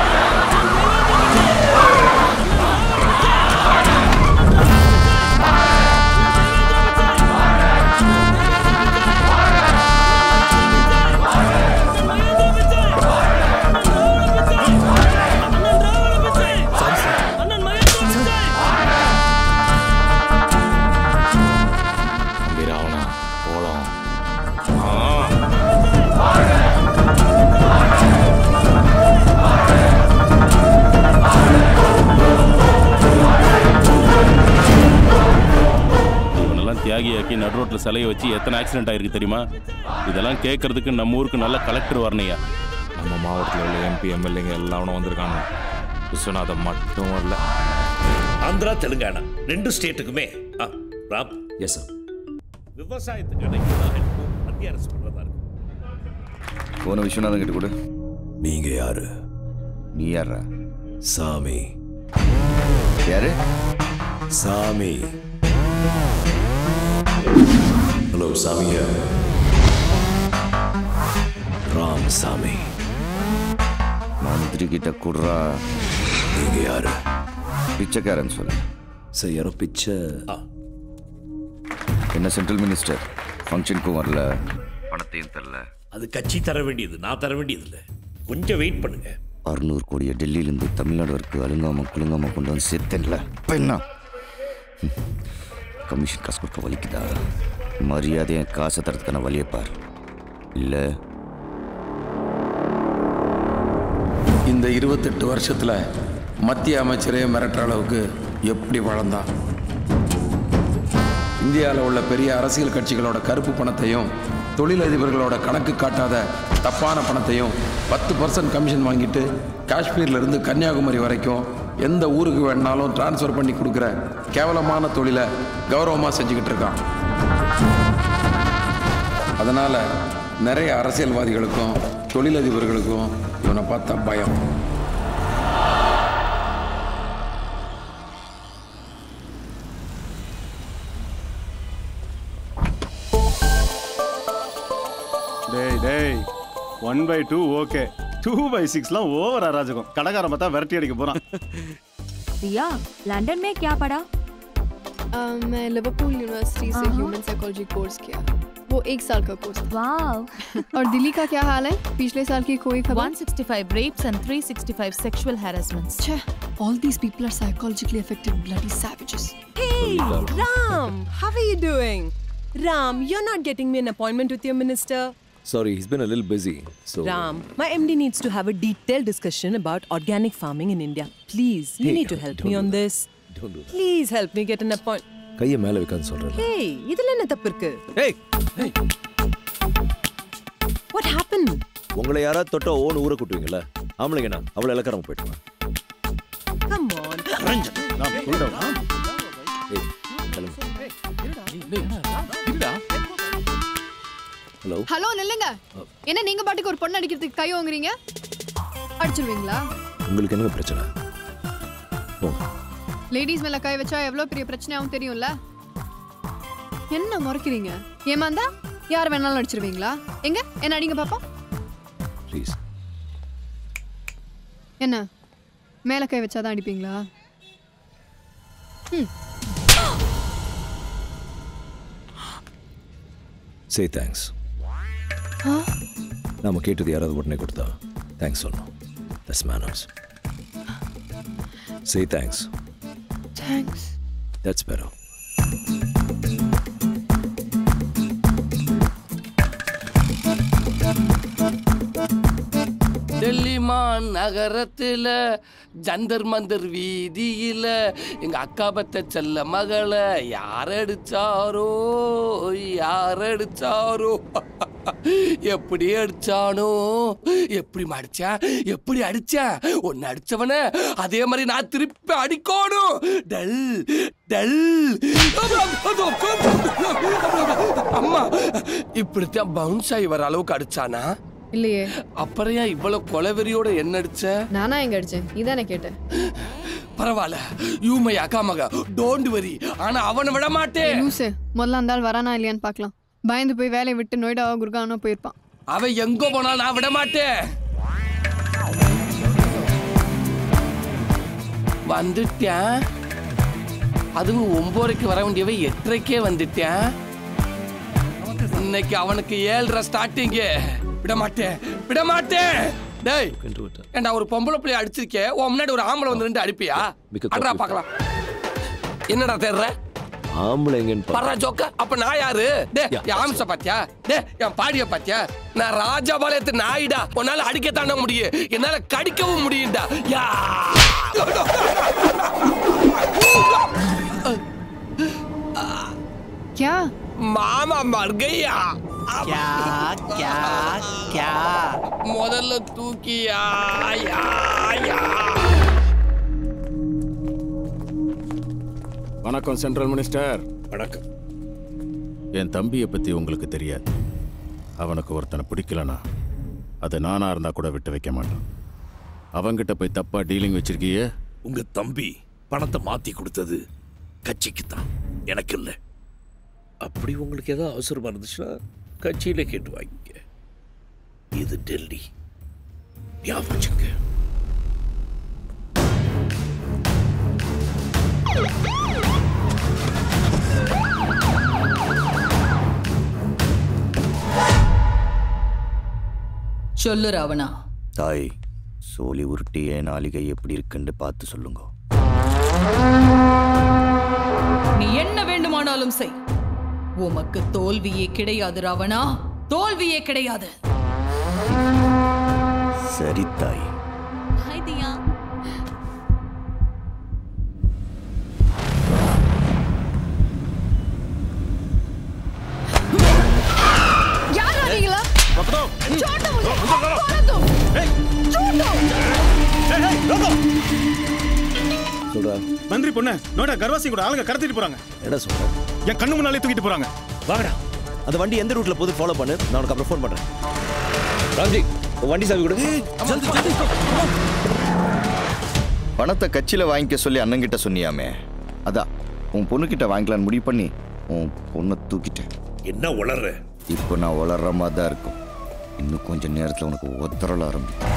ராவணா போலாம் இவனெல்லாம் தியாகியாக்கி நடு ரோட்டில் சிலையை வச்சு எத்தனை ஆக்சிடென்ட் ஆயிருக்கு தெரியுமா இதெல்லாம் கேட்கறதுக்கு நம்ம ஊருக்கு நல்ல கலெக்டர் வரணையா நம்ம மாவட்டத்தில் உள்ள எம்பி எம்எல்ஏங்க எல்லாரும் வந்திருக்காங்க விஸ்வநாதன் மட்டும் வரல ஆந்திரா தெலுங்கானா ரெண்டு ஸ்டேட்டுக்குமே ஆ, ராம் எஸ் சார் விவசாயத்துக்கு அடைக்கிறதா இருக்கும் மத்திய அரசு பண்றதா இருக்கும் போன விஸ்வநாதன் கிட்ட கூட நீங்க யாரு நீ யாரா சாமி யாரு சாமி ஹலோ சாமி ராம் சாமி மந்திரி கிட்ட குடுறா நீங்க யாரு பிச்சைக்காரன் சொல்லு சார் யாரோ பிச்சை என்ன சென்ட்ரல் மினிஸ்டர் ஃபங்க்ஷனுக்கும் வரல பணத்தையும் தரல அது கட்சி தர வேண்டியது நான் தர வேண்டியது இல்லை கொஞ்சம் வெயிட் பண்ணுங்க அறுநூறு கோடியை டெல்லியிலேருந்து தமிழ்நாடு வரைக்கும் அலுங்காம குலுங்காம கொண்டு வந்து சேர்த்தேன்ல இப்போ என்ன ம். கமிஷன் காசு கொடுக்க வலிக்குதா மரியாதையை காசை தரதுக்கான வழியை பார் இல்லை இந்த இருபத்தெட்டு வருஷத்துல மத்திய அமைச்சரே மிரட்டுற அளவுக்கு எப்படி வளர்ந்தான் இந்தியாவில் உள்ள பெரிய அரசியல் கட்சிகளோட கருப்பு பணத்தையும் தொழிலதிபர்களோட கணக்கு காட்டாத தப்பான பணத்தையும் பத்து பர்சன்ட் கமிஷன் வாங்கிட்டு காஷ்மீர்ல இருந்து கன்னியாகுமரி வரைக்கும் எந்த ஊருக்கு வேணாலும் டிரான்ஸ்ஃபர் பண்ணி கொடுக்குற கேவலமான தொழிலை கௌரவமாக செஞ்சுக்கிட்டு இருக்கான் அதனால நிறைய அரசியல்வாதிகளுக்கும் தொழிலதிபர்களுக்கும் இவனை பார்த்தா பயம் டேய் டேய் one by two okay two by சிக்ஸ்லாம் ஓவர் அராஜகம் கடைக்காரன் பார்த்தா விரட்டி அடிக்க போறான் रिया लंदन में क्या पढ़ा मैं लिवरपूल यूनिवर्सिटी से ह्यूमन साइकोलॉजी कोर्स किया वो एक साल का कोर्स था और दिल्ली का क्या हाल है पिछले साल की कोई खबर 165 rapes and 365 sexual harassments. All these people are psychologically affected bloody savages. Hey, Ram, how are you doing? Ram, you're not getting me an appointment with your minister. Sorry, he's been a little busy. So Ram, my MD needs to have a detailed discussion about organic farming in India. Please, you Hey, need to don't- help don't me do on that. this. Don't do that. Please help me get an appointment. கையை மேல வைக்கான்னு சொல்றேன் Hey, இதுல என்ன தப்பு இருக்கு? Hey, What happened? உங்களை யாராவது தொட்டா ஓன் ஊரை கூட்டுவீங்கல்ல ஆம்பளைங்க நான் அவ்வளோ இலக்காரமா போயிட்டு Come on. ஹலோ ஹலோ நில்லுங்க என்ன நீங்க பாட்டுக்கு ஒரு பொண்ணு அடிக்கிறதுக்கு கை வாங்குறீங்க அடிச்சிருவீங்களா உங்களுக்கு என்ன பிரச்சனை போங்க லேடிஸ் மேல கை வச்சா எவ்வளவு பெரிய பிரச்சனையாவும் தெரியும்ல என்ன முறைக்கிறீங்க ஏமாந்தா யார் வேணாலும் அடிச்சிருவீங்களா எங்க என்ன அடிங்க பாப்பா ப்ளீஸ் என்ன மேல கை வச்சாதான் அடிப்பீங்களா ம் சே தேங்க்ஸ் நாம கேட்டது யாராவது உடனே கொடுத்தா தேங்க்ஸ் சொல்லணும் தட்ஸ் மேனர்ஸ் சே thanks thanks that's better Delhi மான் நகரத்துல ஜந்தர் மந்தர் வீதியில எங்க அக்கா பத்த செல்ல மகளை யார் அடிச்சாரோ யார் அடிச்சாரோ எப்படி அடிச்சானோ எப்படி அடிச்சேன் எப்படி அடிச்சேன் ஒன்னு அடிச்சவன அதே மாதிரி நான் திருப்பி அடிக்கணும் டல் டல் அம்மா இப்படித்தான் பவுன்ஸ் ஆகி வர அளவுக்கு அடிச்சானா இல்லையே அப்புறம் ஏன் இவ்வளவு கொலவெறியோட என்ன அடிச்ச நானா எங்க அடிச்சேன் நீதானே கேட்ட பரவாயில்ல யூமை அக்கா மக டோன்ட் வரி ஆனா அவனை விட மாட்டேன் லூசு முதல்ல அந்த ஆள் வரானா இல்லையான்னு பார்க்கலாம் பயந்து போய் வேலையை விட்டு நொய்டாவோ குர்கானோ போயிருப்பான் அவன் எங்க போனாலும் நான் விட மாட்டேன் வந்துட்டேன் அதுவும் ஒன்பதுக்கு வர வேண்டியவன் எட்டரைக்கே வந்துட்டேன் இன்னைக்கு அவனுக்கு ஏழ்ரை ஸ்டார்டிங் விட மாட்டேன் விட மாட்டேன் டேய் ஏன்டா ஒரு பொம்பளை பிள்ளைய அடிச்சிருக்கே உன் முன்னாடி ஒரு ஆம்பளை வந்து ரெண்டு அடிப்பியா மிக்க அட்ரா தப்பு. பார்க்கலாம் என்னடா தேடுற ஆம்பளைங்கன்னு பர்றா ஜோக்க அப்ப நான் யாரு டே என் ஆம்ச பாத்தியா டே என் பாடிய பாத்தியா நான் ராஜபாளையத்து நாயிடா உன்னால அடிக்க தாண்ட முடியும் என்னால கடிக்கவும் முடியும்டா யா क्या மாமா மர்கையா क्या क्या क्या முதல்ல தூக்கியா யா யா வணக்கம் சென்ட்ரல் மினிஸ்டர் வணக்கம் என் தம்பியை பத்தி உங்களுக்கு தெரியாது அவனுக்கு ஒருத்தனை பிடிக்கலனா அது நானா இருந்தா கூட விட்டு வைக்க மாட்டான் அவங்கிட்ட போய் தப்பா டீலிங் வச்சிருக்கியே உங்க தம்பி பணத்தை மாத்தி கொடுத்தது கட்சிக்கு தான் எனக்கு இல்ல அப்படி உங்களுக்கு ஏதாவது அவசரமா இருந்துச்சுன்னா கட்சியில கேட்டு வாங்கிக்க இது டெல்லி ஞாபகம் வச்சுக்க சொல்லு ராவணா தாய் சோலி உருட்டிய நாளிகை எப்படி இருக்குன்னு பார்த்து சொல்லுங்க நீ என்ன வேண்டுமானாலும் செய் உமக்கு தோல்வியே கிடையாது ராவணா தோல்வியே கிடையாது சரி தாய் ஹாய் தியா யார் வரீங்களா छोड़ो मुझे छोड़ दो छोड़ो சொல்றா மந்திரி பொண்ணு நோடா கர்வாசி கூட ஆளுங்க கடத்திட்டு போறாங்க என்ன சொல்ற என் கண்ணு முன்னாலே தூக்கிட்டு போறாங்க வாங்கடா அந்த வண்டி எந்த ரூட்ல போகுது ஃபாலோ பண்ணு நான் உனக்கு அப்புறம் ஃபோன் பண்றேன் ராம்ஜி உன் வண்டி சாவி கொடு பணத்தை கட்சியில வாங்கிக்க சொல்லி அண்ணங்கிட்ட சொன்னியாமே அதான் உன் பொண்ணுகிட்ட வாங்கிக்கலான்னு முடிவு பண்ணி உன் பொண்ணை தூக்கிட்டேன் என்ன உளர்ற இப்போ நான் வளர்ற மாதிரி தான் இருக்கும் இன்னும் கொஞ்ச நேரத்தில் உனக்கு ஒத்தரல ஆரம்பிக்கும்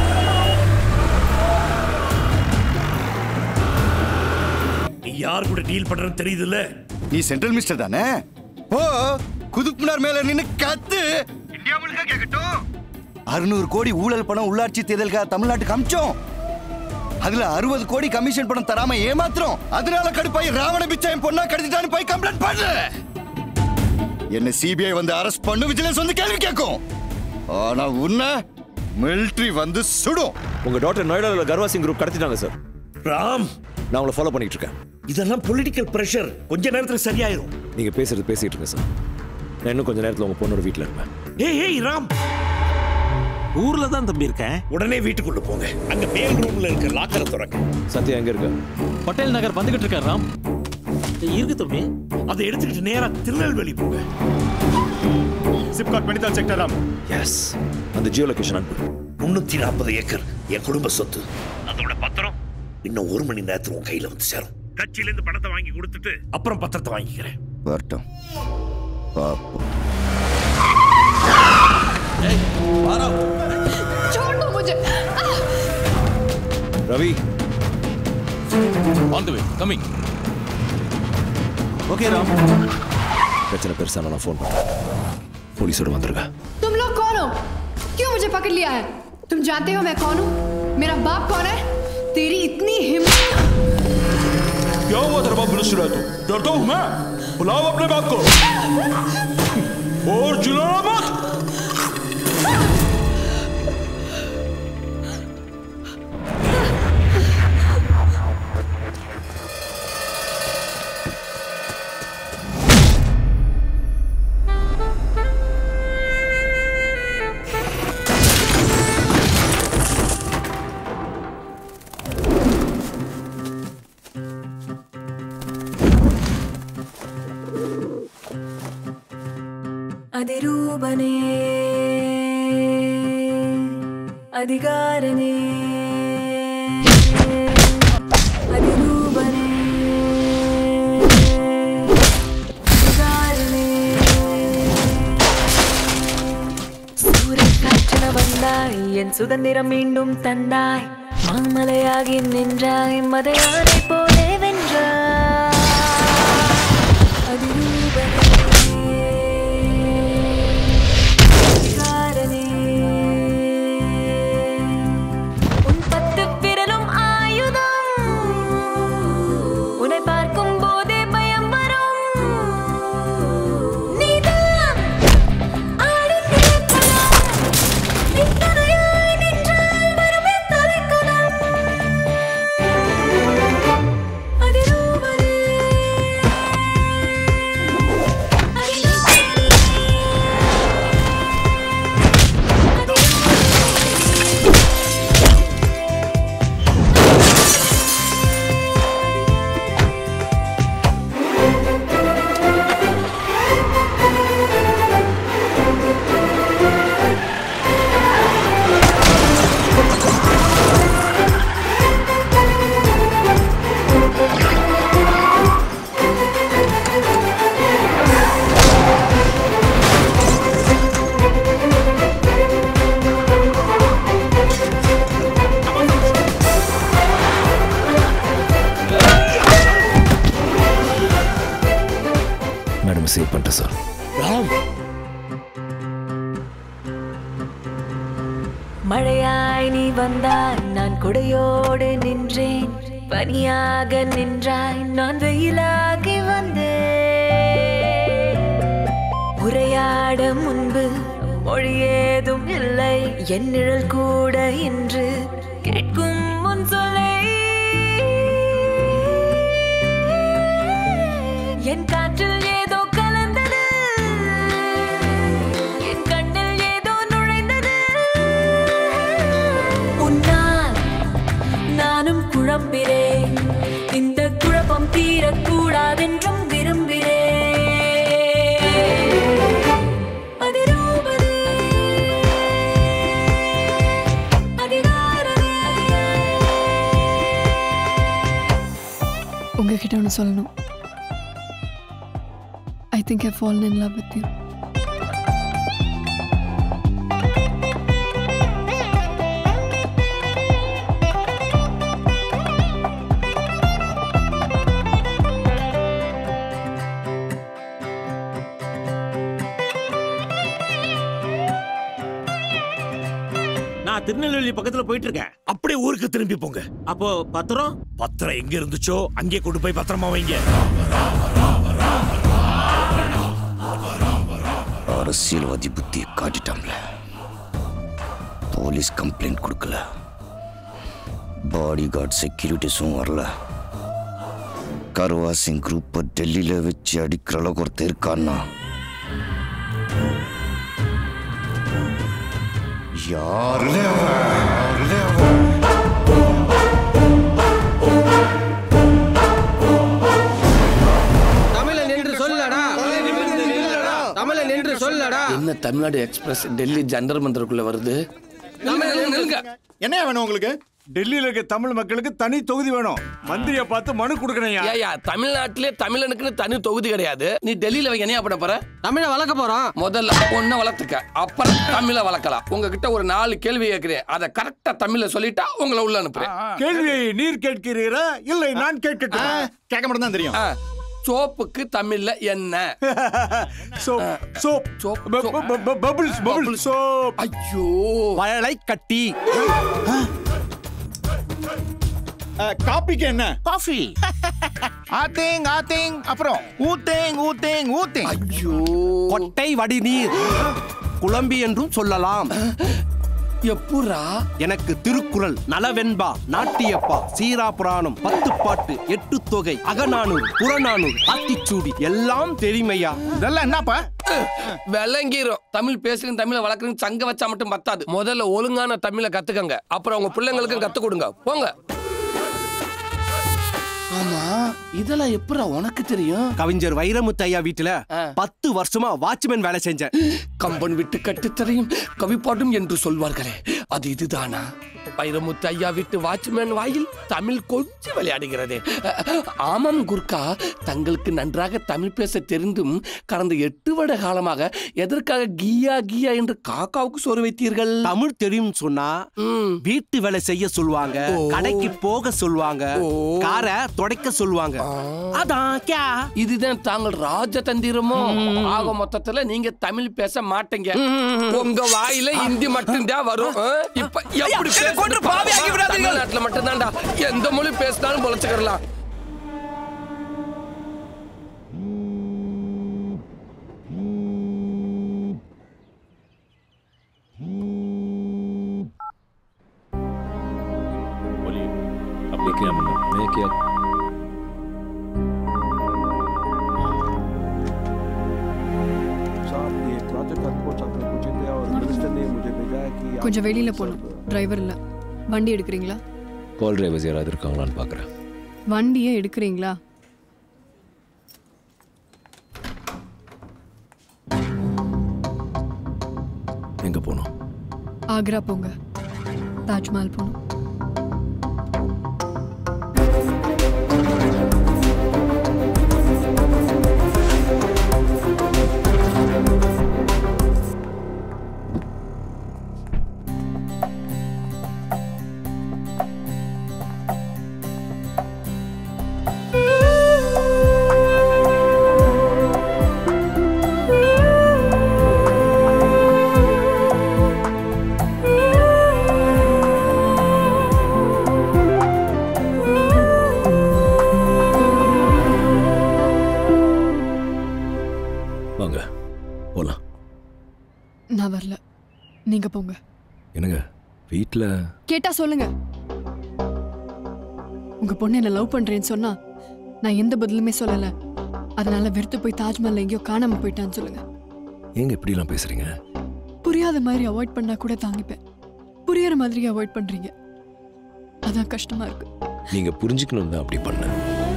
நீ யார் கூட டீல் பண்றன்னு தெரியுதுல்ல நீ சென்ட்ரல் மினிஸ்டர் தானே ஓ குதுப்புனார் மேல நின்னு கத்து இந்தியா முழுக்க கேட்கட்டும் அறுநூறு கோடி ஊழல் பணம் உள்ளாட்சி தேர்தலுக்காக தமிழ்நாட்டுக்கு அமிச்சோம் அதுல அறுபது கோடி கமிஷன் பணம் தராம ஏமாத்துறோம் அதனால கடுப்பாய் ராவண பிச்சை என் பொண்ணா கடத்திட்டான்னு போய் கம்ப்ளைண்ட் பண்ணு என்ன சிபிஐ வந்து அரெஸ்ட் பண்ணு விஜிலன்ஸ் வந்து கேள்வி கேட்கும் ஆனா உன்னை மிலிட்ரி வந்து சுடும் உங்க டாக்டர் நோய்டால கர்வாசிங் குரூப் கடத்திட்டாங்க சார் ராம் நான் உங்களை ஃபாலோ பண்ணிட்டு இருக்கேன் இதெல்லாம் பொலிட்டிக்கல் பிரஷர் கொஞ்ச நேரத்துல சரியாயிரும் நீங்க பேசுறது பேசிட்டு இருங்க சார் நான் இன்னும் கொஞ்ச நேரத்துல உங்க பொண்ணோட வீட்ல இருப்பேன் ஏய் ஏய் ராம் ஊர்ல தான் தம்பி இருக்கேன் உடனே வீட்டுக்குள்ள போங்க அங்க மேல் ரூம்ல இருக்க லாக்கரை திறங்க சத்யா எங்க இருக்க பட்டேல் நகர் வந்துகிட்டு இருக்கார் ராம் இருக்கு தம்பி அதை எடுத்துக்கிட்டு நேரா திருநெல்வேலி போங்க SIPCOT medical sector Ram yes அந்த ஜியோ லொகேஷன் அனுப்பு முன்னூத்தி நாற்பது ஏக்கர் என் குடும்ப சொத்து அதோட பத்திரம் இன்னும் ஒரு மணி நேரத்துல உன் கையில வந்து சேரும் கட்சியில இருந்து பணத்தை வாங்கி கொடுத்துட்டு அப்புறம் பத்திரத்தை வாங்கிக்கிறேன் வரட்டும் பாப்போம் छोड़ दो मुझे Ravi on the way coming okay Ram பிரச்சனை பெருசா நான் ஃபோன் பண்றேன் போலீஸோட வந்துருங்க तुम लोग कौन हो क्यों मुझे पकड़ लिया है तुम जानते हो मैं कौन हूँ मेरा बाप कौन है तेरी इतनी हिम्मत क्या हुआ तेरे बाप मिनिस्टर है तू डरता हूं मैं बुलाओ अपने बाप को और चिल्लाना मत അതിരൂപനേ അധികാരനേ അതിരൂപനേ അധികാരനേ சூரியக்காற்றென வந்தாய் என் சுதந்திரம் மீண்டும் தந்தாய் மாமலையாகி நின்றாய் மதையானை போலே வென்றாய் அதிகாரனே உன் பத்து விரலும் ஆயுதம் உன்னை பார்க்கும் போதே பயம் வரும் நீதான் ஆடித் திளைப்பதாம். நீ தனியாய் நின்றால் வருமே தலைக்கணம். அதிரூபனே மேடம் சேவ் பண்ணிட்டேன் சார் ராம் மழையாய் நீ வந்தாய் நான் கொடையோடு நின்றேன் பனியாக நின்றாய் நான் வெயிலாகி வந்தேன் உரையாட முன்பு மொழி ஏதும் இல்லை என் நிழல் கூட இன்று கேட்கும் முன் சொல்லை என் காற்றில் ஏதோ கலந்தது என் கண்ணில் ஏதோ நுழைந்தது உன்னால் நானும் குழம்பிறேன் இந்த குழப்பம் தீரக்கூடாதென்றும் விரும்புகிறேன் அதிரூபனே, அதிகாரனே. உங்ககிட்ட ஒன்று சொல்லணும் I think I fallen in love with you நான் திருநெல்வேலி பக்கத்துல போயிட்டு இருக்கேன் அப்படியே ஊருக்கு திரும்பி போங்க அப்போ பத்திரம் பத்திரம் எங்க இருந்துச்சோ அங்கே கொண்டு போய் பத்திரமா வைங்க அரசியல்வாதி புத்தியை காட்டிட்டான்ல போலீஸ் கம்ப்ளைண்ட் கொடுக்கல பாடி கார்டு செக்யூரிட்டிஸும் வரல கருவா சிங் குரூப்பை டெல்லியில வச்சு அடிக்கிற அளவுக்கு ஒருத்தர் இருக்கான்னா யாருலே அவன்? யாருலே அவன்? தமிழன் என்று சொல்லடா தமிழன் என்று சொல்லடா என்ன தமிழ்நாடு எக்ஸ்பிரஸ் டெல்லி ஜந்தர் மந்தருக்குள்ள வருது என்ன வேணும் உங்களுக்கு டெல்லியில இருக்க தமிழ் மக்களுக்கு தனி தொகுதி வேணும் மந்திரியை பார்த்து மனு கொடுக்கணும் ஏயா தமிழ்நாட்டிலே தமிழனுக்குன்னு தனி தொகுதி கிடையாது நீ டெல்லியில என்னையா பண்ண போற தமிழை வளர்க்க போறோம் முதல்ல ஒன்ன வளர்த்துக்க அப்புறம் தமிழை வளர்க்கலாம் உங்ககிட்ட ஒரு நாலு கேள்வி கேட்கிறேன் அதை கரெக்டா தமிழ்ல சொல்லிட்டா உங்களை உள்ள அனுப்புறேன் கேள்வியை நீர் கேட்கிறீரா இல்லை நான் கேட்கட்டுமா கேட்க மட்டும் தான் தெரியும் சோப்புக்கு தமிழ்ல என்ன soap soap soap bubbles bubbles soap ஐயோ வயலை கட்டி காப்பிக்கு என்ன காஃபி ஆத்தேங் ஆத்தேங் அப்புறம் ஊத்தேங் ஊத்தேங் ஊத்தேங் ஐயோ கொட்டை வடிநீர் குழம்பி என்றும் சொல்லலாம் எப்புரா எனக்கு திருக்குறள் நலவெண்பா நாட்டியப்பா சீரா புராணம் பத்து பாட்டு எட்டு தொகை அகநானூறு புறநானூறு ஆத்திச்சூடி எல்லாம் தெரியுமையா இதெல்லாம் என்னப்பா விளங்கிரும் தமிழ் பேசுறீங்க தமிழை வளர்க்குறீங்க சங்க வச்சா மட்டும் பத்தாது முதல்ல ஒழுங்கான தமிழை கத்துக்கங்க அப்புறம் உங்க பிள்ளைங்களுக்கும் கத்து கொடுங்க போங்க ஆமா இதெல்லாம் எப்படா உனக்கு தெரியும் கவிஞர் வைரமுத்து ஐயா வீட்டுல பத்து வருஷமா வாட்ச்மேன் வேலை செஞ்சேன் கம்பன் விட்டு கட்டுத்தரையும் கவிப்பாடும் என்று சொல்வார்களே அது இதுதானா வைரமுத்து ஐயா வீட்டு வாட்ச்மேன் வாயில் தமிழ் கொஞ்சம் விளையாடுகிறது அஹ், ஆமாம் குர்கா தங்களுக்கு நன்றாக தமிழ் பேச தெரிந்தும் கடந்த எட்டு வருட காலமாக எதற்காக கியா கியா என்று காக்காவுக்கு சோறு வைத்தீர்கள் தமிழ் தெரியும் சொன்னா வீட்டு வேலை செய்ய சொல்லுவாங்க கடைக்கு போக சொல்லுவாங்க காரை துடைக்க சொல்லுவாங்க அதான் கே இதுதான் தாங்கள் ராஜதந்திரமோ ஆக மொத்தத்துல நீங்க தமிழ் பேச மாட்டீங்க உங்க வாயில ஹிந்தி மட்டும்தான் வரும் ஆ? இப்ப எப்படி என்னை கொன்று பாவியாக்கி விடாதீர்கள். தமிழ்நாட்டுல மட்டும்தான்டா எந்த மொழி பேசினாலும் பொழைச்சுக்கலாம் ये क्या मना मैं क्या साहब ये प्रोजेक्ट आपको छात्र पूछे थे और मिनिस्टर ने मुझे भेजा है कि आप- கொஞ்சம் வெளியில போகணும் டிரைவர் இல்ல வண்டி எடுக்கிறீங்களா கால் டிரைவர்ஸ் யாராவது இருக்காங்களான்னு பார்க்குறேன் வண்டியே எடுக்கிறீங்களா எங்கே போகணும் ஆக்ரா போங்க தாஜ்மஹால் போகணும் வாங்க போகலாம் நான் வரல நீங்க போங்க என்னங்க வீட்டில் கேட்டா சொல்லுங்க உங்க பொண்ணு என்ன லவ் பண்றேன்னு சொன்னா நான் எந்த பதிலுமே சொல்லல அதனால வெறுத்து போய் தாஜ்மஹால் எங்கேயோ காணாம போயிட்டான்னு சொல்லுங்க ஏங்க இப்படிலாம் பேசுகிறீங்க புரியாத மாதிரி அவாய்ட் பண்ணா கூட தாங்கிப்பேன் புரியற மாதிரி அவாய்ட் பண்றீங்க அதான் கஷ்டமா இருக்கு நீங்கள் புரிஞ்சுக்கணும் தான் அப்படி பண்ணேன்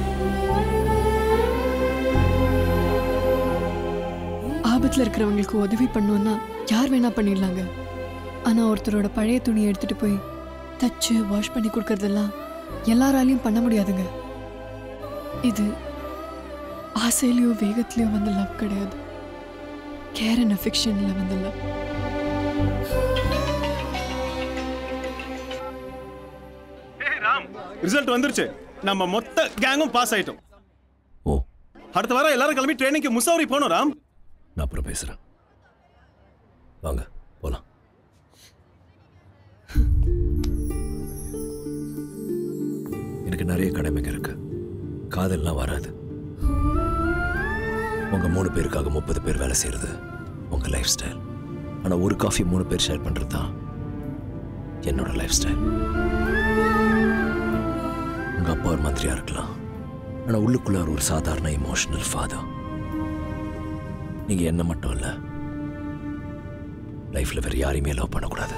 ஆபத்துல இருக்கிறவங்களுக்கு உதவி பண்ணோம்னா யார் வேணா பண்ணிடலாங்க ஆனா ஒருத்தரோட பழைய துணியை எடுத்துட்டு போய் தச்சு வாஷ் பண்ணி கொடுக்கறதெல்லாம் எல்லாராலையும் பண்ண முடியாதுங்க இது ஆசையிலயோ வேகத்திலயோ வந்த லவ் கிடையாது கேர் அண்ட் அஃபிக்ஷன்ல வந்த லவ் ரிசல்ட் வந்துருச்சு நம்ம மொத்த கேங்கும் பாஸ் ஆயிட்டோம் ஓ அடுத்த வாரம் எல்லாரும் கிளம்பி ட்ரைனிங்க்கு முசாவரி போகணும் ராம் நான் அப்புறம் பேசுகிறேன் வாங்க போகலாம் எனக்கு நிறைய கடமைங்க இருக்கு காதல்லாம் வராது உங்க மூணு பேருக்காக முப்பது பேர் வேலை செய்யறது உங்க லைஃப் ஸ்டைல் ஆனா ஒரு காஃபி மூணு பேர் ஷேர் பண்றது தான் என்னோட லைஃப் ஸ்டைல் உங்க அப்பா ஒரு மந்திரியா இருக்கலாம் ஆனா உள்ளுக்குள்ள அவர் ஒரு சாதாரண இமோஷனல் ஃபாதர் நீங்க என்ன மட்டும் இல்ல லைஃப்ல வேற யாரையுமே லவ் பண்ணக்கூடாது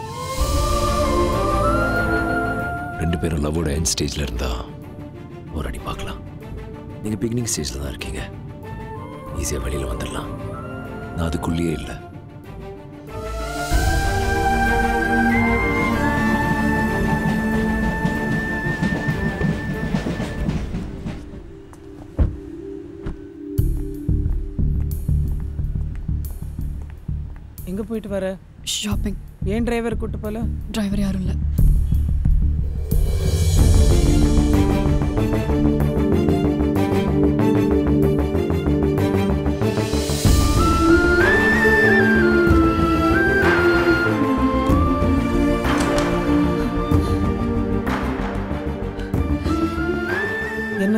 ரெண்டு பேரும் லவ்வோட எண்ட் ஸ்டேஜ்ல இருந்தா ஒரு அடி பார்க்கலாம் நீங்க பிகினிங் ஸ்டேஜ்ல தான் இருக்கீங்க ஈஸியா வெளியில வந்துடலாம் நான் அதுக்குள்ளேயே இல்லை எங்க போயிட்டு வர ஷாப்பிங் ஏன் டிரைவர் கூட்டு போல டிரைவர் யாரும் இல்லை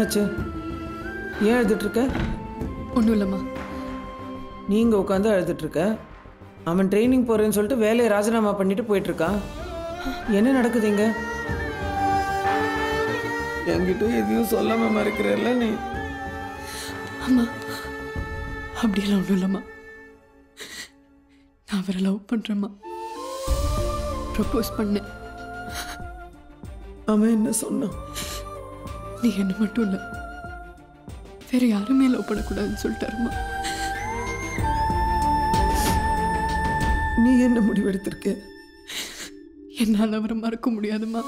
என்னாச்சு ஏன் எழுதிட்டு இருக்க ஒன்றும் இல்லைம்மா நீங்க உட்காந்து அழுதுட்டு இருக்க அவன் ட்ரைனிங் போறேன்னு சொல்லிட்டு வேலையை ராஜினாமா பண்ணிட்டு போயிட்டு இருக்கான் என்ன நடக்குது இங்க என்கிட்ட எதையும் சொல்லாம மறைக்கிறல்ல நீ அம்மா அப்படியெல்லாம் ஒன்றும் இல்லைம்மா நான் அவரை லவ் பண்ணுறேம்மா ப்ரப்போஸ் பண்ணேன் அவன் என்ன சொன்னான் நீ என்ன மட்டும் இல்லை வேற யாருமே லவ் பண்ணக்கூடாதுன்னு சொல்லிட்டாருமா நீ என்ன முடிவெடுத்திருக்க என்னால் அவரை மறக்க முடியாதும்மா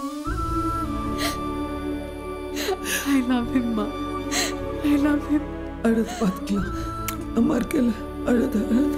ஐ லவ் ஹிம்மா ஐ லவ் ஹிம் அழுது பார்த்துக்கலாம் அம்மா இருக்கல அழுத அழுத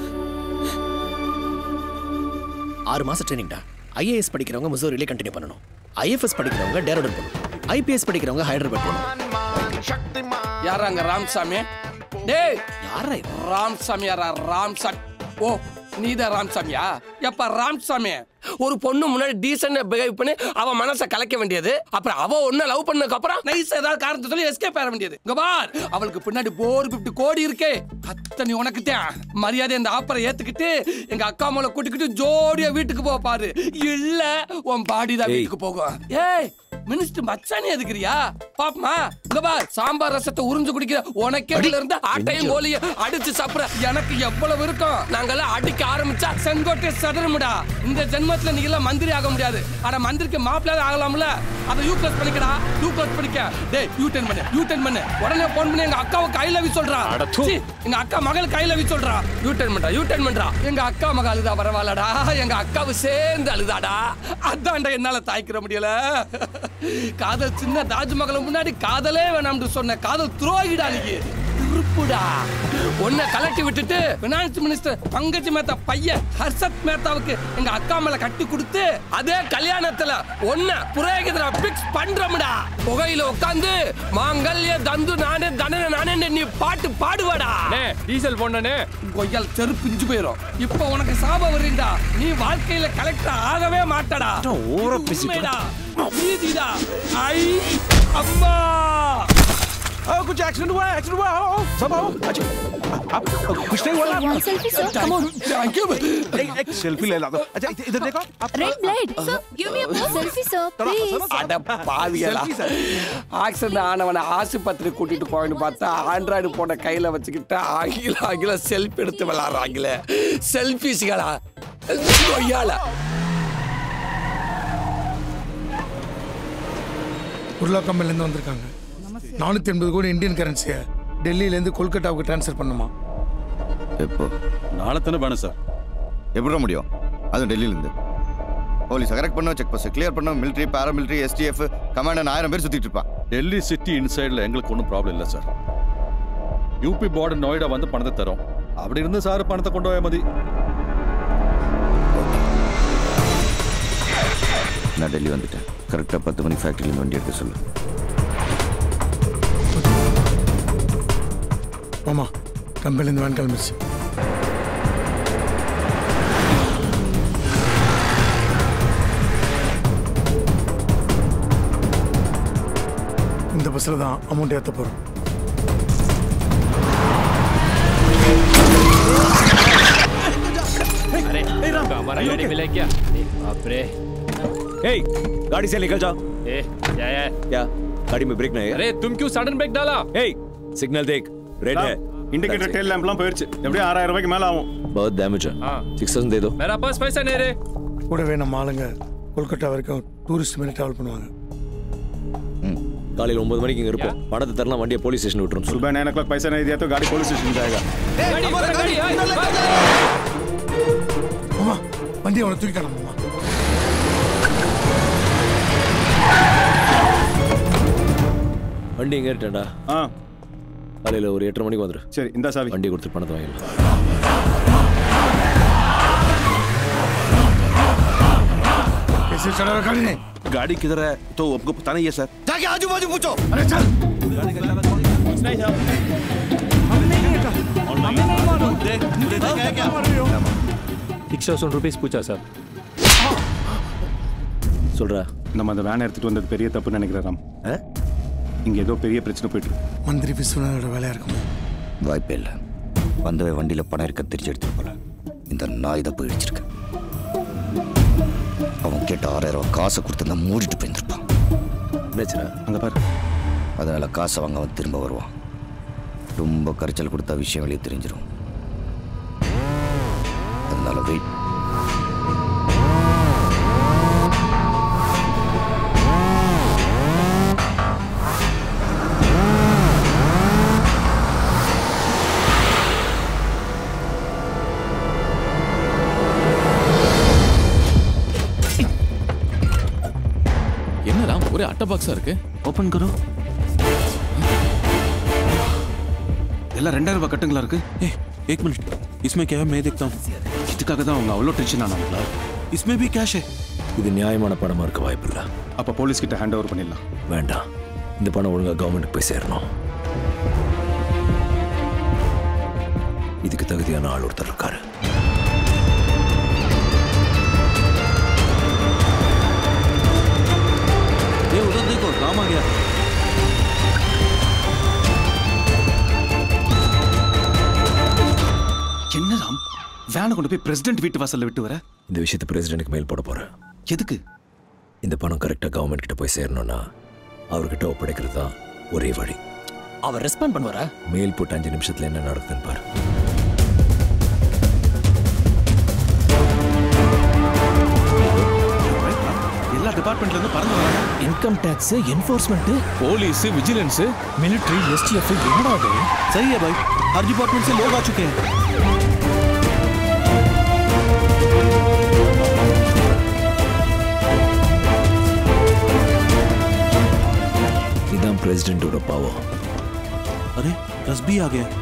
ஆறு மாசம் ட்ரைனிங்டா ஐஏஎஸ் படிக்கிறவங்க முசோரிலே கண்டினியூ பண்ணணும் ஐஎஃப்எஸ் படிக்கிறவங்க டேரோடன் பண்ணணும் ஐபிஎஸ் படிக்கிறவங்க ஹைதராபாத் போகணும் யாரா அங்க ராமசாமி டேய் யாரா ராமசாமி யாரா ராமசாமி ஓ நீதான் ராமசாமியா எப்ப ராமசாமி ஒரு பொண்ணு முன்னாடி டீசென்ட் பிஹேவ் பண்ணி அவ மனசை கலைக்க வேண்டியது அப்புறம் அவ ஒண்ணு லவ் பண்ணதுக்கு அப்புறம் நைஸ் ஏதாவது காரணத்தை சொல்லி எஸ்கேப் ஆக வேண்டியது இங்க பார் அவளுக்கு பின்னாடி போர் பிப்டி கோடி இருக்கே அத்தனை உனக்கு தான் மரியாதை இந்த ஆப்பரை ஏத்துக்கிட்டு எங்க அக்கா மேல கூட்டிக்கிட்டு ஜோடியா வீட்டுக்கு போ பாரு இல்ல உன் பாடி தான் ஏய். வீட்டுக்கு போகும் ஏய் மினிஸ்டர் மச்சானி எதுக்குறியா பாப்பமா இங்க பார் சாம்பார் ரசத்தை உறிஞ்சு குடிக்கிற உனக்கே இதுல இருந்து ஆட்டையும் கோழியும் அடிச்சு சாப்பிட எனக்கு எவ்வளவு இருக்கும் நாங்கெல்லாம் அடிக்க ஆரம்பிச்சா செங்கோட்டை சதறமுடா இந்த ஜென்மத்துல நீ எல்லாம் மந்திரி ஆக முடியாது ஆனா மந்திரிக்கு மாப்பிள்ளையாவது ஆகலாம்ல அதை யூ பிளஸ் பண்ணிக்கடா யூ பிளஸ் பண்ணிக்க டேய் யூ டென் பண்ணு யூ டென் பண்ணு உடனே போன் பண்ணி எங்க அக்காவை கையில வி சொல்றா சீ, எங்க அக்கா மகள் கையில வி சொல்றா யூ டென் பண்றா யூ டென் பண்றா எங்க அக்கா மகள் அழுதா பரவாயில்லடா எங்க அக்காவு சேர்ந்து அழுதாடா அதான்டா என்னால தாய்க்கிற முடியல காதல் சின்ன தாஜ்மஹால் முன்னாடி காதலே வேணாம்னு சொன்ன காதல் துரோகிடா நீ திருப்புடா உன்னை கலட்டி விட்டுட்டு பினான்ஸ் மினிஸ்டர் பங்கஜ் மேத்தா பையன் ஹர்ஷத் மேத்தாவுக்கு எங்க அக்கா மேல கட்டி கொடுத்து அதே கல்யாணத்துல ஒன்ன புரோகிதரா பிக்ஸ் பண்றோம்டா புகையில உட்காந்து மாங்கல்ய தந்து நானே தனன நானே நீ பாட்டு பாடுவாடா டீசல் போனனே கொய்யால் செருப்பு இஞ்சு போயிரும் இப்போ உனக்கு சாபம் வருண்டா நீ வாழ்க்கையில கலெக்டர் ஆகவே மாட்டடா ஓவரா பேசிட்டு உண்மைடா நீதிடா ஐ அம்மா Oh, कुछ एक्सीडेंट हुआ है एक्सीडेंट हुआ है आओ, सब आओ अच्छा आप कुछ नहीं हुआ One selfie, sir. Come on. Thank you. एक एक सेल्फी ले ला दो अच्छा इधर इधर देखो आप Red blood. Sir, give me a pose. Selfie, sir. Please. அட பாவியலா ஆக்சிடென்ட் ஆனவனை ஆஸ்பத்திரி கூட்டிட்டு போவேன்னு பார்த்தா ஆண்ட்ராய்டு போன கையில வச்சுக்கிட்டு ஆங்கில ஆங்கில செல்ஃபி எடுத்து விளாடுறாங்களே செல்ஃபிஸ்களா கொய்யால உருளா கம்பெனிலேருந்து வந்திருக்காங்க நானூற்றி எண்பது கோடி இந்தியன் கரன்சியை டெல்லியிலேருந்து கொல்கட்டாவுக்கு ட்ரான்ஸ்ஃபர் பண்ணுமா எப்போ நாளை தானே வேணும் சார் எப்படி முடியும் அதுவும் டெல்லியிலேருந்து போலீஸ் கரெக்ட் பண்ணோம் செக் போஸ்ட் கிளியர் பண்ணோம் மிலிட்ரி பாராமிலிட்ரி எஸ்டிஎஃப் கமாண்டன் ஆயிரம் பேர் சுத்திட்டு இருப்பான் டெல்லி சிட்டி இன்சைடில் எங்களுக்கு ஒன்றும் ப்ராப்ளம் இல்லை சார் யூபி பார்டர் நோய்டா வந்து பணத்தை தரோம் அப்படி இருந்து சார் பணத்தை கொண்டு போய் மதி நான் டெல்லி வந்துட்டேன் கரெக்டாக பத்து மணிக்கு ஃபேக்ட்ரியில் வண்டி எடுக்க சொல்லு மாமா கம்பெனிலேருந்து வேன் கிளம்பிச்சு இந்த பஸ்ஸில் தான் அமௌண்ட் ஏற்ற போகிறோம் अरे हमारा गाड़ी मिले क्या बाप रे ए गाड़ी से निकल जाओ ए क्या है क्या गाड़ी में ब्रेक नहीं है अरे तुम क्यों सडन ब्रेक डाला ए सिग्नल देख रेड है இண்டிகேட்டர் டெயில் லேம்ப்லாம் போயிடுச்சு எப்படியும் ஆறாயிரம் ரூபாய்க்கு மேலே ஆகும் बहुत डैमेज है सिक्स थाउजेंड दे दो मेरा पास पैसा नहीं रे கூடவே நம்ம ஆளுங்க கொல்கட்டா வரைக்கும் டூரிஸ்ட் மாரி ட்ராவல் பண்ணுவாங்க காலையில் ஒன்பது மணிக்கு இங்கே இருப்போம் பணத்தை தரலாம் வண்டியை போலீஸ் ஸ்டேஷன் விட்டுரும் सुबह नाइन ओ क्लॉक पैसा नहीं दिया तो गाड़ी पुलिस स्टेशन जाएगा மாமா வண்டி அவனை தூக்கிட்டான மாமா வண்டி எங்கே இருக்கேன்டா ஆ காலையில் ஒரு எட்டரை மணிக்கு வந்துடு சரி இந்த சாவி வண்டியை கொடுத்து பணத்தை வாங்கிடலாம் कैसे चला रहा गाड़ी ने गाड़ी किधर है तो आपको पता नहीं है सर जाके आजू बाजू पूछो अरे चल सिक्स थाउजेंड रुपीज पूछा सर சொல்கிறா நம்ம அந்த வேன் எடுத்துட்டு வந்தது பெரிய தப்புன்னு நினைக்கிறேன் ராம் இங்க ஏதோ பெரிய பிரச்சனை போயிட்டு இருக்கு. மந்திரி விஸ்வநாதோட வேலையா இருக்குமா வாய்ப்பே இல்லை வந்தவன் வண்டியில் பணம் இருக்க தெரிஞ்சு எடுத்துட்டு போல இந்த நாய் தான் போய் இடிச்சிருக்க அவன் கேட்ட ஆறாயிரம் ரூபாய் காசை கொடுத்து மூடிட்டு போயிருந்திருப்பான் அங்க பாரு அதனால காசை வாங்க அவன் திரும்ப வருவான் ரொம்ப கரைச்சல் கொடுத்தா விஷயம் வெளியே தெரிஞ்சிடும் அதனால வெயிட் என்ன ராம் ஒரே அட்டை பாக்ஸா இருக்கு ஓபன் கரோ எல்லாம் ரெண்டாயிரம் ரூபாய் கட்டுங்களா இருக்கு ஏ एक मिनट इसमें क्या है मैं देखता हूँ இதுக்காக தான் அவங்க அவ்வளோ டென்ஷன் ஆனாங்களா इसमें भी कैश है இது நியாயமான பணமா இருக்க வாய்ப்பில்ல அப்ப போலீஸ் கிட்ட ஹேண்ட் ஓவர் பண்ணிடலாம் வேண்டாம் இந்த பணம் ஒழுங்கா கவர்மெண்ட்டுக்கு போய் சேரணும் இதுக்கு தகுதியான ஆள் ஒருத்தர் இருக்காரு ये उधर देखो काम आ गया என்ன ராம் வேனை கொண்டு போய் பிரசிடென்ட் வீட்டு வாசல்ல விட்டு வர இந்த விஷயத்தை பிரசிடென்ட்டுக்கு மெயில் போட போறேன் எதுக்கு இந்த பணம் கரெக்டா கவர்மெண்ட் கிட்ட போய் சேரணும்னா அவர்கிட்ட ஒப்படைக்கிறது தான் ஒரே வழி அவர் ரெஸ்பாண்ட் பண்ணுவாரா மெயில் போட்டு அஞ்சு நிமிஷத்துல என்ன நடக்குதுன்னு பாரு எல்லா டிபார்ட்மெண்ட்ல இருந்து பறந்து வராங்க income tax enforcement police vigilance military STF என்னடா அது सही है भाई हर डिपार्टमेंट से लोग आ चुके हैं இதான் பிரசிடென்ட்டோட பாவம் अरे रस भी आ गया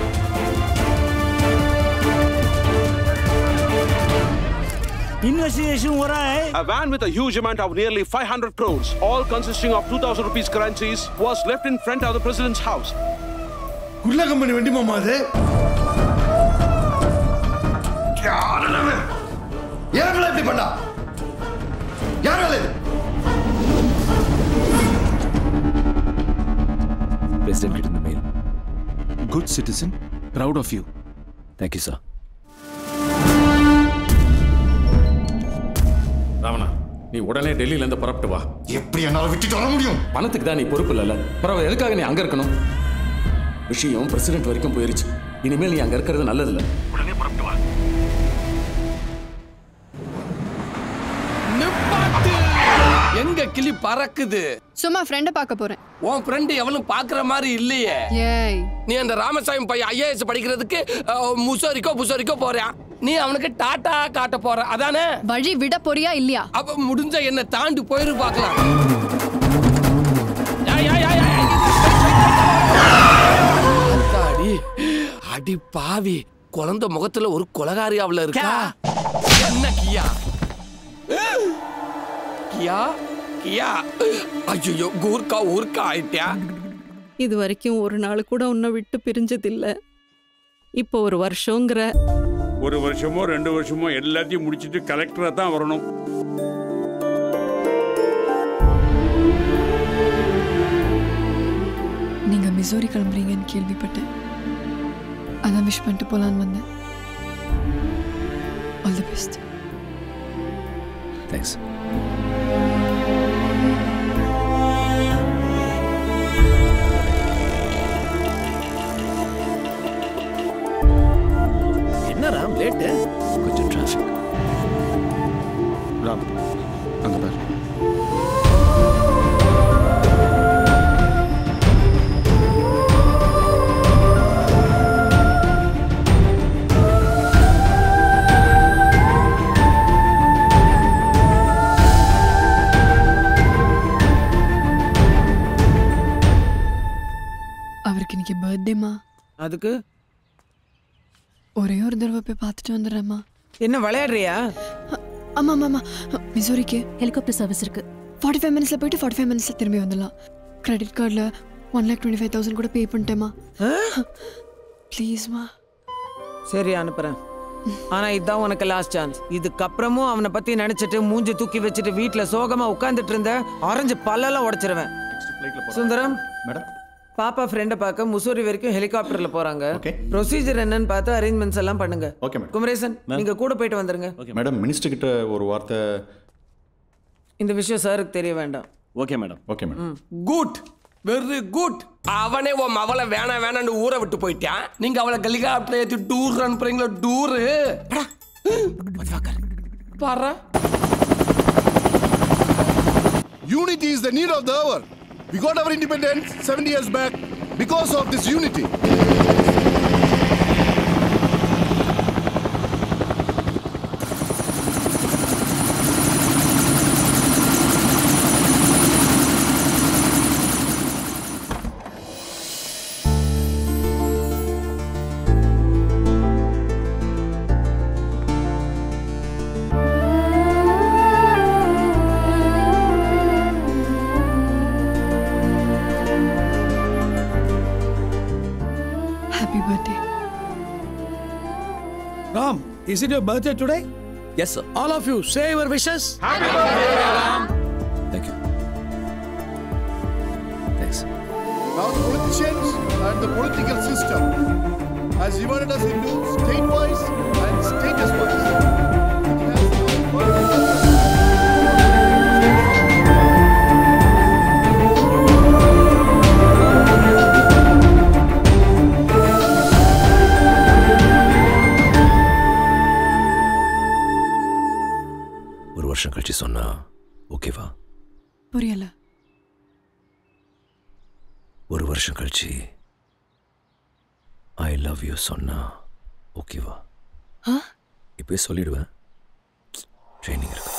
इन्वेस्टिगेशन हो रहा है A van with a huge amount of nearly 500 crores, all consisting of 2,000 rupees currencies, was left in front of the president's house. குள்ள கம்பெனி வண்டி மாமா அது ஏன் இப்படி பண்ணா யார் வேலை இது பிரசிடென்ட் கிட்ட இந்த mail Good citizen, proud of you. Thank you sir Ravana நீ உடனே டெல்லியில இருந்து புறப்பட்டு வா எப்படி என்னால விட்டுட்டு வர முடியும் பணத்துக்கு தான் நீ பொறுப்பு இல்லைல்ல பரவாயில்ல எதுக்காக நீ அங்க இருக்கணும் விஷயம் பிரசிடென்ட் வரைக்கும் போயிருச்சு இனிமேல் நீ அங்க இருக்கிறது நல்லதில்ல உடனே புறப்பட்டு வா நிப்பாட்டு எங்க கிளி பறக்குது சும்மா ஃப்ரெண்டை பார்க்க போறேன் உன் ஃப்ரெண்டு எவனும் பாக்குற மாதிரி இல்லையே ஏய் நீ அந்த ராமசாமி பையன் ஐஏஎஸ் படிக்கிறதுக்கு அஹ், முசோரிக்கோ புசோரிக்கோ போறான் நீ அவனுக்கு டாட்டா காட்ட போற அதானே வழி விட போறியா இல்லையா அப்ப முடிஞ்ச என்ன தாண்டி போயிரு பார்க்கலாம் ஏய், ஏய், ஏய், ஏய், ஏய். அத்தாடி அடி பாவி குழந்தை முகத்துல ஒரு கொலகாரி அவள இருக்கா என்ன கியா கியா கியா ஐயோ கூர்க்கா ஊர்க்கா ஆயிட்டியா இது வரைக்கும் ஒரு நாள் கூட உன்னை விட்டு பிரிஞ்சதில்ல இப்போ ஒரு வருஷங்கிற ஒரு வருஷமோ ரெண்டு வருஷமோ எல்லாத்தையும் முடிச்சிட்டு கலெக்டரா தான் வரணும் நீங்க மிசோரி கிளம்புறீங்கன்னு கேள்விப்பட்டேன் அதான் விஷ் பண்ணிட்டு போலான்னு வந்தேன் ஆல் தி பெஸ்ட் தேங்க்ஸ் என்ன ராம் லேட்டு கொஞ்சம் டிராஃபிக் ராம் அங்க பாரு அவருக்கு இன்னைக்கு பர்த்டேமா அதுக்கு ஒரே ஒரு தடவை போய் பார்த்துட்டு வந்துடுறேம்மா என்ன விளையாடுறியா ஆமா ஆமா ஆமா மிசோரிக்கு ஹெலிகாப்டர் சர்வீஸ் இருக்கு ஃபார்ட்டி ஃபைவ் மினிட்ஸ்ல போயிட்டு ஃபார்ட்டி ஃபைவ் மினிட்ஸ்ல திரும்பி வந்துடலாம் கிரெடிட் கார்டில் one lakh twenty five thousand கூட பே பண்ணிட்டேம்மா ப்ளீஸ்மா சரி அனுப்புறேன் ஆனா இதுதான் உனக்கு லாஸ்ட் சான்ஸ் இதுக்கப்புறமும் அவனை பத்தி நினைச்சிட்டு மூஞ்சி தூக்கி வச்சுட்டு வீட்ல சோகமா உட்கார்ந்துட்டு இருந்த ஆரஞ்சு பல்லெல்லாம் உடைச்சிருவேன் சுந்தரம் மேடம் பாப்பா ஃப்ரெண்டை பார்க்க முசூரி வரைக்கும் ஹெலிகாப்டர்ல போறாங்க ப்ரொசீஜர் என்னன்னு பார்த்து அரேஞ்ச்மெண்ட்ஸ் எல்லாம் பண்ணுங்க ஓகே மேடம் குமரேசன் நீங்க கூட போயிட்டு வந்துருங்க மேடம் மினிஸ்டர் கிட்ட ஒரு வார்த்தை இந்த விஷயம் சாருக்கு தெரிய வேண்டாம் okay madam okay madam good very good அவனே உன் அவளை வேணாம் வேணாம்னு ஊரை விட்டு போயிட்டான் நீங்க அவளை ஹெலிகாப்டர் ஏத்தி டூர் அனுப்புறீங்களா டூரு பாரு Unity is the need of the hour. We got our independence 70 years back because of this unity. Happy birthday. Ram, is it your birthday today? Yes, sir. All of you, say your wishes. Happy birthday, Ram. Thank you. Thanks. Now the politicians and the political system has divided us into state-wise and status-wise. ஒரு வருஷம் கழிச்சு சொன்னா ஓகேவா புரியல ஒரு வருஷம் கழிச்சு I love you சொன்னா ஓகேவா ஆ இப்பயே சொல்லிடுவேன் ட்ரைனிங் இருக்கு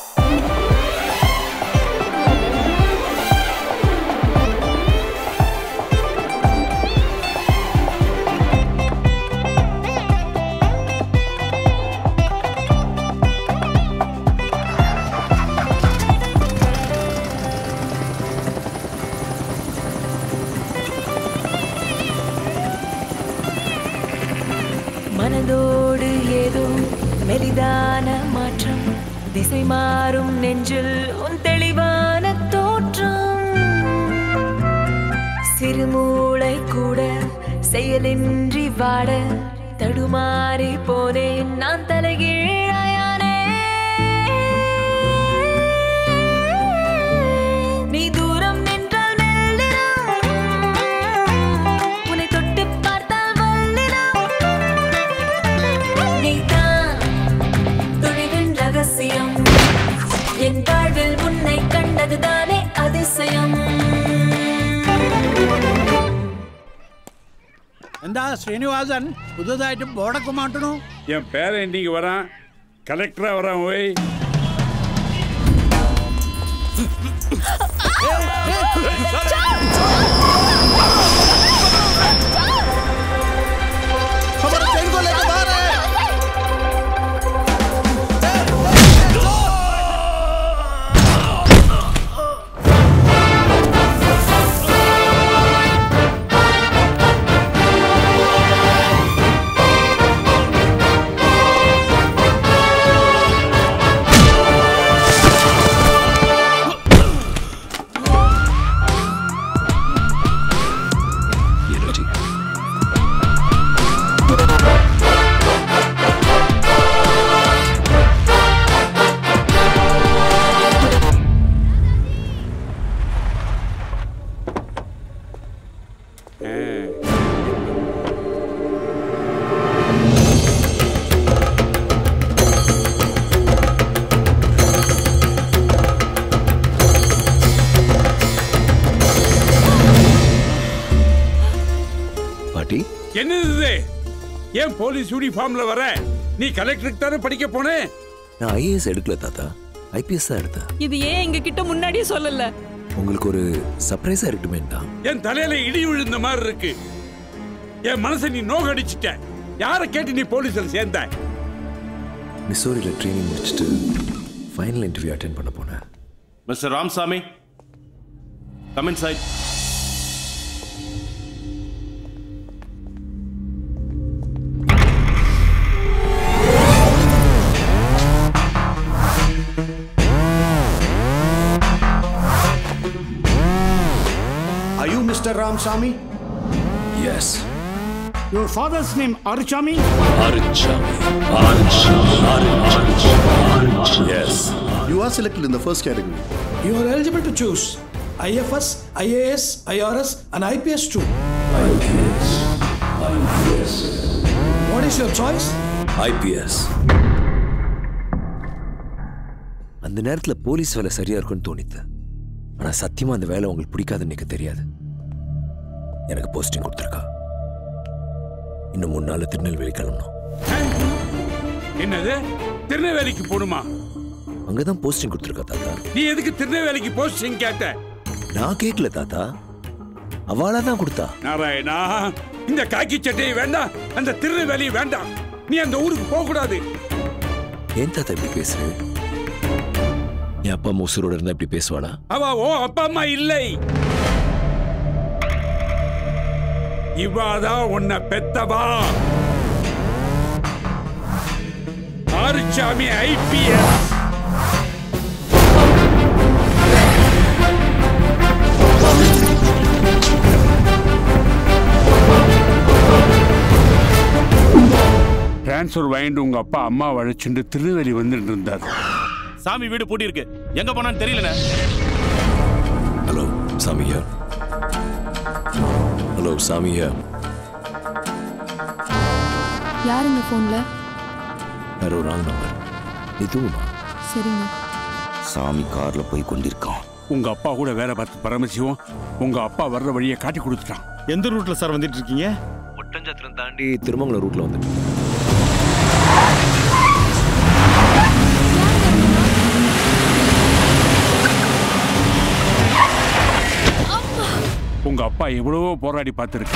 மனதோடு ஏதோ மெலிதான மாற்றம் திசை மாறும் நெஞ்சில் உன் தெளிவான தோற்றம் சிறுமூளை கூட செயலின்றி வாட தடுமாறி போனேன் நான் தலைகீழாயானே நீ தூரம் நின்றால் மெல்லினம் உன்னை தொட்டு பார்த்தால் வல்லினம் நீதான் துணிவின் ரகசியம் என் வாழ்வில் உன்னை கண்டதுதானே அதிசயம் എന്താ ശ്രീനിവാസൻ പുതുതായിട്ട് ബോർഡൊക്കെ മാറ്റണോ என் பேரன் இன்னைக்கு வரான் கலெக்டரா வரான் ஓய் हमारे ट्रेन को लेकर बाहर है பாட்டி என்னது இது ஏன் போலீஸ் யூனிஃபார்ம்ல வர நீ கலெக்டருக்கு தானே படிக்க போனே நான் ஐஏஎஸ் எடுக்கல தாத்தா ஐபிஎஸ் தான் எடுத்தேன் இது ஏன் எங்க கிட்ட முன்னாடியே சொல்லல உங்களுக்கு ஒரு சர்ப்ரைஸா இருக்கட்டுமே தான் என் தலையில இடி விழுந்த மாதிரி இருக்கு என் மனசை நீ நோகடிச்சிட்ட யாரை கேட்டு நீ போலீஸ்ல சேர்ந்த மிசோரியில் ட்ரைனிங் முடிச்சுட்டு ஃபைனல் இன்டர்வியூ அட்டென்ட் பண்ண போனேன் mister Ramsamy come inside Ramsamy? Yes. Your father's name Archami? Archami. Archami. Archami. Yes. You are selected in the first category. You are eligible to choose IFS, IAS, IRS, and IPS too. IPS. IPS. What is your choice? IPS அந்த நேரத்தில் police வேலை சரியா இருக்கும்னு தோணித்து ஆனா சத்தியமா அந்த வேலை உங்களுக்கு பிடிக்காதுன்னு எனக்கு தெரியாது எனக்கு போஸ்டிங் கொடுத்துருக்கா இன்னும் மூணு நாள் திருநெல்வேலி கிளம்பணும் என்னது திருநெல்வேலிக்கு போகணுமா அங்கதான் போஸ்டிங் கொடுத்துருக்கா தாத்தா நீ எதுக்கு திருநெல்வேலிக்கு போஸ்டிங் கேட்ட நான் கேட்கல தாத்தா அவளா தான் கொடுத்தா நாராயணா இந்த காக்கி சட்டையை வேண்டாம் அந்த திருநெல்வேலி வேண்டாம் நீ அந்த ஊருக்கு போக கூடாது ஏன் தாத்தா இப்படி பேசுற என் அப்பா அம்மா உசுரோட இருந்தா இப்படி பேசுவாளா அவ ஓ அப்பா அம்மா இல்லை இவாதான் உன்னை பெத்தவா ஆறுச்சாமி ஐபிஎஸ் டிரான்ஸ்ஃபர் வாங்கிட்டு உங்க அப்பா அம்மா அழைச்சிட்டு திருநெல்வேலி வந்துட்டு இருந்தார் சாமி வீடு பூட்டி இருக்கு எங்க போனான்னு தெரியலண்ணே ஹலோ சாமியா ஹலோ சாமியா யாருங்க ஃபோன்ல யாரோ ராங் நம்பர் நீ தூங்குமா சரிங்க சாமி கார்ல போய் கொண்டிருக்கான் உங்க அப்பா கூட வேலை பார்த்து பரமசிவம் உங்க அப்பா வர்ற வழியை காட்டி கொடுத்துட்டான் எந்த ரூட்ல சார் வந்துட்டு இருக்கீங்க ஒட்டஞ்சத்திரம் தாண்டி திருமங்கலம் ரூட்ல வந்துட்டு உங்க அப்பா எவ்வளவோ போராடி பார்த்துருக்கு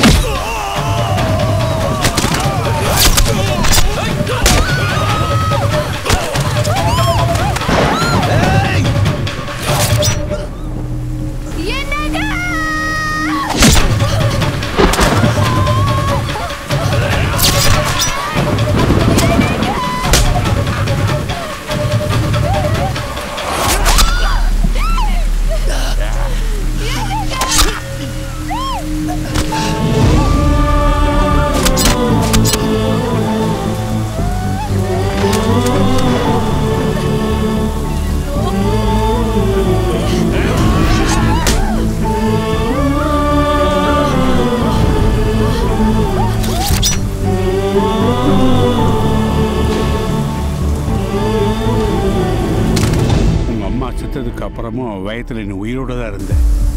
உங்க அம்மா செத்ததுக்கு அப்புறமும் வயத்துல நீ உயிரோட தான் இருந்த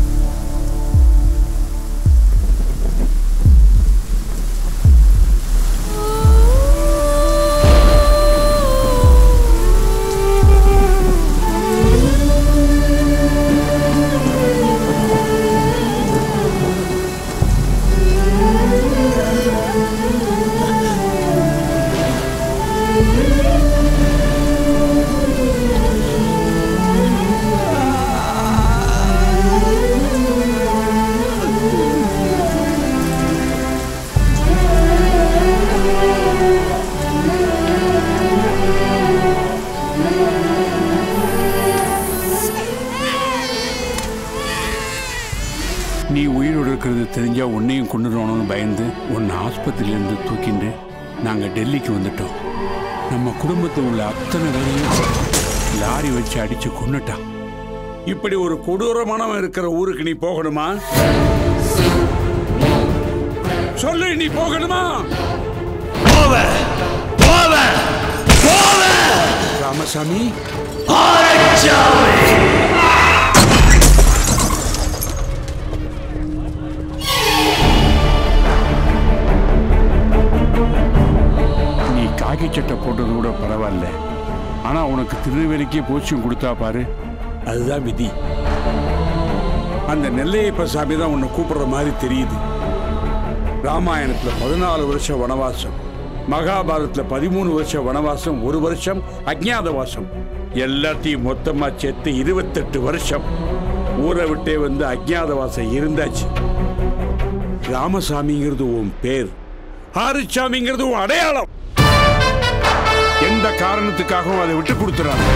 நீ உயிரோடு இருக்கிறது தெரிஞ்சா உன்னையும் கொண்டுடணும்னு பயந்து உன்னை ஆஸ்பத்திரியிலேருந்து தூக்கிண்டு நாங்கள் டெல்லிக்கு வந்துட்டோம் நம்ம குடும்பத்தில் உள்ள அத்தனை பேரையும் லாரி வச்சு அடிச்சு கொன்னுட்டான் இப்படி ஒரு கொடூரமானவன் இருக்கிற ஊருக்கு நீ போகணுமா சொல்லு நீ போகணுமா ராமசாமி நீ காக்கி சட்டை போட்டது கூட பரவாயில்ல ஆனா உனக்கு திருநெல்வேலிக்கே போச்சும் கொடுத்தா பாரு அதுதான் விதி அந்த நெல்லையப்ப சாமி தான் உன்னை கூப்பிடுற மாதிரி தெரியுது ராமாயணத்துல பதினாலு வருஷம் வனவாசம் மகாபாரதத்துல பதிமூணு வருஷம் வனவாசம் ஒரு வருஷம் அஜ்ஞாதவாசம் எல்லாத்தையும் மொத்தமா சேர்த்து இருபத்தெட்டு வருஷம் ஊரை விட்டே வந்து அஜ்ஞாதவாசம் இருந்தாச்சு ராமசாமிங்கிறது உன் பேர் ஆறுசாமிங்கிறது உன் அடையாளம் எந்த காரணத்துக்காகவும் அதை விட்டு கொடுத்துறாங்க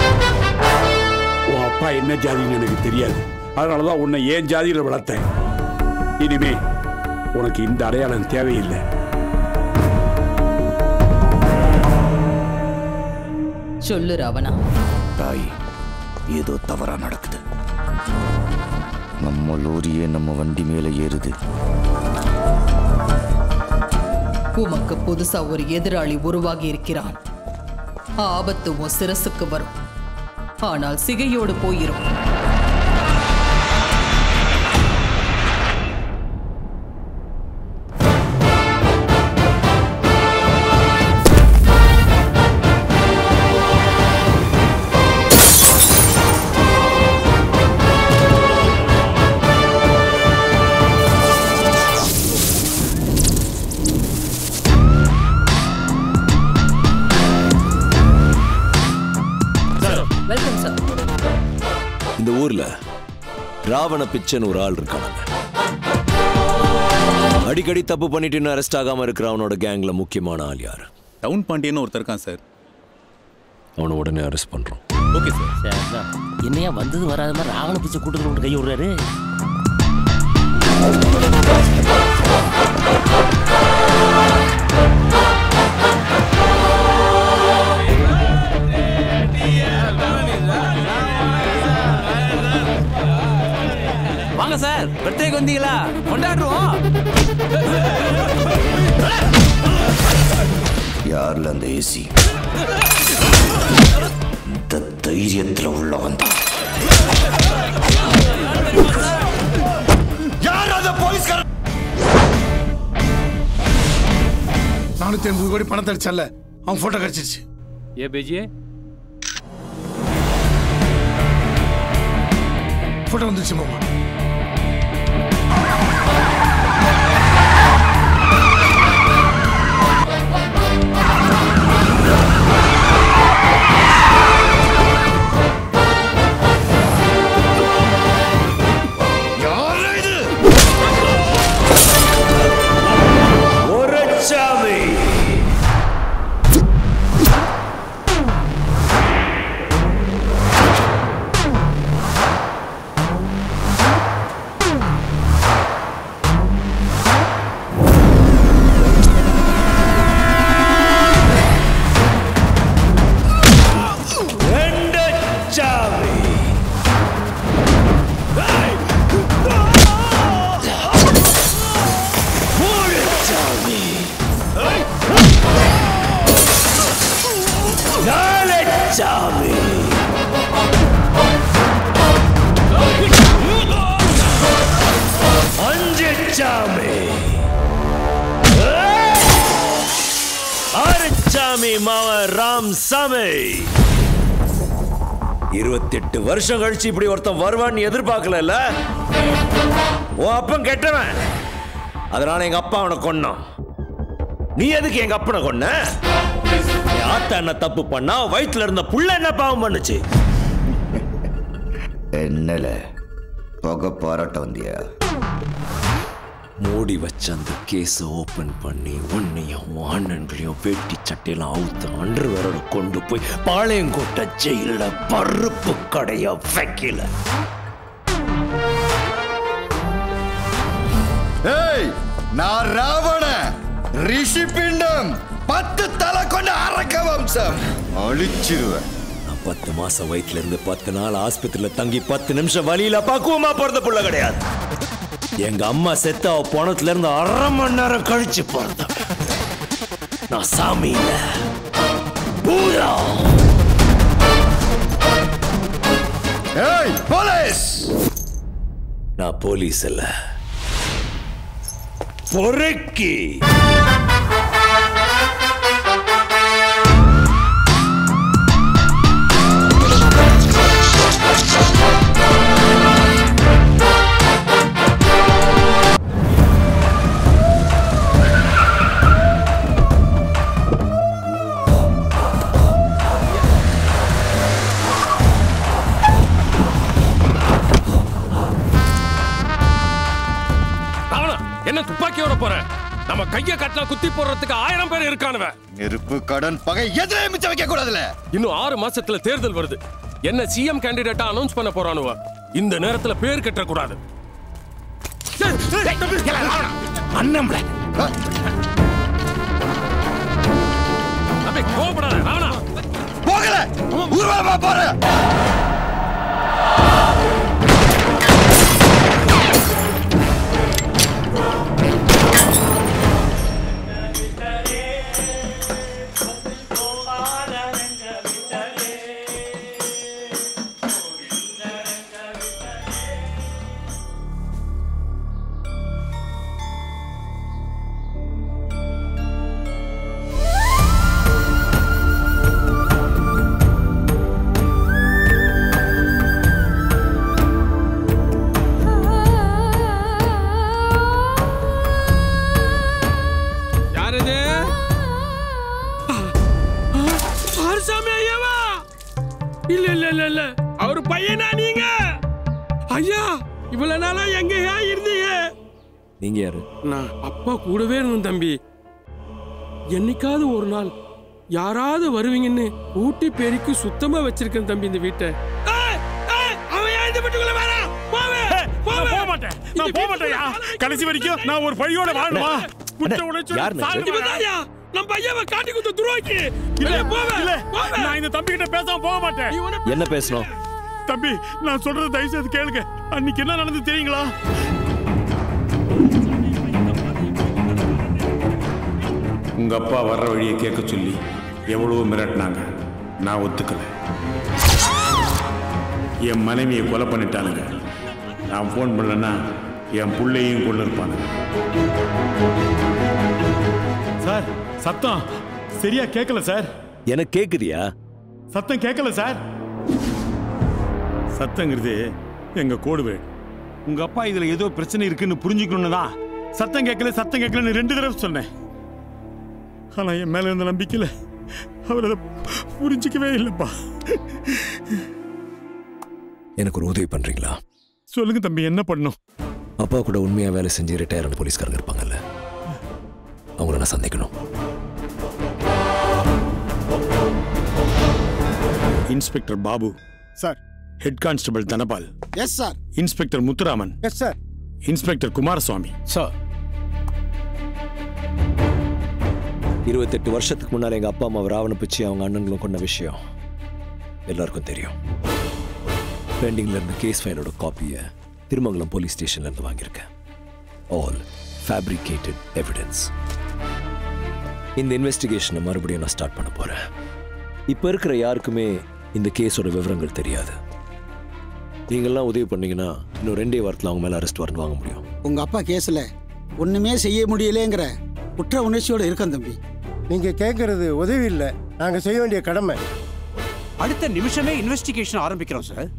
உன் அப்பா என்ன ஜாதின்னு எனக்கு தெரியாது அதனாலதான் உன்னை ஏன் ஜாதியில வளர்த்தேன் இனிமே உனக்கு இந்த அடையாளம் தேவையில்லை சொல்லு ராவணா தாய் ஏதோ தவறா நடக்குது நம்ம லோரியே நம்ம வண்டி மேல ஏறுது உமக்கு புதுசா ஒரு எதிராளி உருவாகி இருக்கிறான் ஆபத்து உன் சிரசுக்கு வரும் ஆனால் சிகையோடு போயிரும் வெல்கம் சார் இந்த ஊர்ல ராவண பிச்சன் ஒரு ஆள் இருக்கானுங்க அடிக்கடி தப்பு பண்ணிட்டு இன்னும் அரெஸ்ட் ஆகாம இருக்கிற அவனோட கேங்ல முக்கியமான ஆள் யார் டவுன் பாண்டியன்னு ஒருத்தர் இருக்கான் சார் அவனை உடனே அரெஸ்ட் பண்றோம் ஓகே சார் சரிதான் என்னையா வந்தது வராத மாதிரி ராவண பிச்சை கூட்டத்தில் விட்டு கை விடுறாரு வாங்க சார் பர்த்டேக்கு வந்தீங்களா கொண்டாடுறோம் யார்ல அந்த ஏசி இந்த தைரியத்துல உள்ள வந்தான் யார் அந்த போலீஸ்கார நானூத்தி எண்பது கோடி பணத்தை அடிச்சல அவன் போட்டோ கிடைச்சிருச்சு ये भेजिए போட்டோ வந்துருச்சு மாமா ஒரச்சாமி ரெண்டச்சாமி மூணுச்சாமி நாலச்சாமி அஞ்சுச்சாமி ஆறுச்சாமி மாவன் ராம் சாமி இருபத்தெட்டு வருஷம் கழிச்சு இப்படி ஒருத்தன் வருவான்னு எதிர்பார்க்கல உன் அப்பன் கெட்டவன் அதனால எங்க அப்பா அவனை கொன்னான் நீ எதுக்கு எங்க அப்பனை கொன்ன என் ஆத்தா என்ன தப்பு பண்ணா வயித்துல இருந்த புள்ள என்ன பாவம் பண்ணுச்சு என்னல புகை பாராட்ட வந்தியா மூடி வச்ச அந்த கேஸை ஓபன் பண்ணி உன்னையும் உன் அண்ணன்களையும் வேட்டி சட்டையெல்லாம் அவுத்து அண்டர்வேரோட கொண்டு போய் பாளையங்கோட்டை ஜெயில பருப்பு கடைய வைக்கல ஏய் நான் ராவண ரிஷி பிண்டம் பத்து தலை கொண்ட அரக்க வம்சம் அழிச்சிருவேன் நான் பத்து மாசம் வயிற்றுல இருந்து பத்து நாள் ஆஸ்பத்திரியில தங்கி பத்து நிமிஷம் வழியில பக்குவமா பிறந்த புள்ள கிடையாது எங்க அம்மா செத்த அவ பணத்துல இருந்து அரை மணி நேரம் கழிச்சு பிறந்த நான் சாமி இல்ல பூரா ஏய் போலீஸ் நான் போலீஸ் இல்ல பொறுக்கி ராவணா என்ன துப்பாக்கியோட போற நம்ம கைய கட்டில குத்தி போடுறதுக்கு ஆயிரம் பேர் இருக்கானுவ நெருப்பு கடன் பகை எதிரே மிச்சம் வைக்க கூடாதுல இன்னும் ஆறு மாசத்துல தேர்தல் வருது என்ன சிஎம் கேண்டிடேட்டா அனௌன்ஸ் பண்ண போறானுவ இந்த நேரத்துல பேர் கட்ட கூடாது அண்ணம்ல தம்பி கோபப்படாத ராவணா போகல ஊர்வலமா போறேன் யார் இது ஆறுசாமி ஐயாவா இல்ல இல்ல இல்ல இல்ல அவர் பையனா நீங்க ஐயா இவ்வளவு நாளா எங்கயா இருந்தீங்க நீங்க யாரு நான் அப்பா கூடவே இருந்தேன் தம்பி என்னைக்காவது ஒரு நாள் யாராவது வருவீங்கன்னு ஊட்டி பெருக்கி சுத்தமா வச்சிருக்கேன் தம்பி இந்த வீட்டை ஏய், ஏய், அவன் ஏன் இந்த வீட்டுக்குள்ள வரான்? போவே, போவே. போக மாட்டேன் நான் போக மாட்டேன்யா கடைசி வரைக்கும் நான் ஒரு பழியோட வாழணுமா குற்ற உணர்ச்சி இவன்தான்யா, நம்ம பையனை காட்டி குத்த துருவாக்கி இல்ல இல்ல போவே இல்ல போவே. நான் இந்த தம்பி கிட்ட பேசாம போக மாட்டேன் என்ன பேசணும் தம்பி நான் சொல்றது தயவு செய்து கேளுங்க அன்னைக்கு என்ன நடந்தது தெரியுங்களா உங்க அப்பா வர்ற வழியை கேட்க சொல்லி எவ்வளவோ மிரட்டினாங்க நான் ஒத்துக்கல என் மனைவியை கொலை பண்ணிட்டானுங்க நான் ஃபோன் பண்ணலன்னா என் புள்ளையும் கொண்டு இருப்பானுங்க சார் சத்தம் சரியா கேட்கல சார் எனக்கு கேக்குதியா சத்தம் கேட்கல சார் சத்தங்கிறது எங்க கோடுவே உங்க அப்பா இதுல ஏதோ பிரச்சனை இருக்குன்னு புரிஞ்சுக்கணும்னு தான் சத்தம் கேட்கல சத்தம் கேட்கலன்னு ரெண்டு தடவை சொன்னேன் ஆனா என் மேல இருந்த நம்பிக்கையில அவர் அதை புரிஞ்சிக்கவே இல்லப்பா எனக்கு ஒரு உதவி பண்றீங்களா சொல்லுங்க தம்பி என்ன பண்ணும் அப்பா கூட உண்மையா வேலை செஞ்சு ரிட்டையர் ஆன போலீஸ்காரங்க இருப்பாங்கல்ல அவங்கள நான் சந்திக்கணும் inspector Babu sir head constable Dhanapal yes sir inspector Muthuraman yes sir inspector Kumaraswamy sir இருபத்தெட்டு வருஷத்துக்கு முன்னால எங்க அப்பா அம்மா ராவண பிச்சு அவங்க அண்ணன்களும் கொண்ட விஷயம் எல்லாருக்கும் தெரியும் பெண்டிங்ல இருந்த கேஸ் ஃபைலோட காப்பியை திருமங்கலம் போலீஸ் ஸ்டேஷன்ல இருந்து வாங்கியிருக்கேன் ஆல் ஃபேப்ரிகேட்டட் எவிடன்ஸ் இந்த இன்வெஸ்டிகேஷனை மறுபடியும் நான் ஸ்டார்ட் பண்ண போறேன் இப்போ இருக்கிற யாருக்குமே இந்த கேஸோட விவரங்கள் தெரியாது நீங்கள்லாம் உதவி பண்ணீங்கன்னா இன்னும் ரெண்டே வாரத்தில் அவங்க மேலே அரெஸ்ட் வாரண்ட் வாங்க முடியும் உங்க அப்பா கேஸ்ல ஒண்ணுமே செய்ய முடியலங்கிற குற்ற உணர்ச்சியோட இருக்கேன் தம்பி நீங்க கேட்கறது உதவி இல்ல நாங்க செய்ய வேண்டிய கடமை அடுத்த நிமிஷமே இன்வெஸ்டிகேஷன் ஆரம்பிக்கிறோம் சார்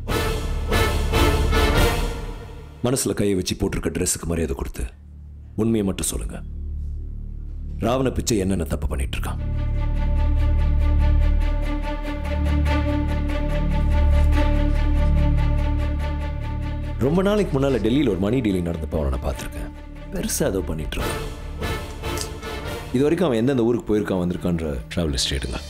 மனசுல கையை வச்சு போட்டிருக்க ட்ரெஸ்ஸுக்கு மரியாதை கொடுத்து உண்மையை மட்டும் சொல்லுங்க ராவண பிச்சை என்னென்ன தப்பு பண்ணிட்டு இருக்கான் ரொம்ப நாளைக்கு முன்னால டெல்லியில் ஒரு மணி டீலிங் நடந்தப்ப அவனை நான் பார்த்துருக்கேன் பெருசா ஏதோ பண்ணிட்டு இருக்கான் இது வரைக்கும் அவன் எந்தெந்த ஊருக்கு போயிருக்கான் வந்திருக்கான்ற டிராவல் ஹிஸ்ட்ரி எடுங்க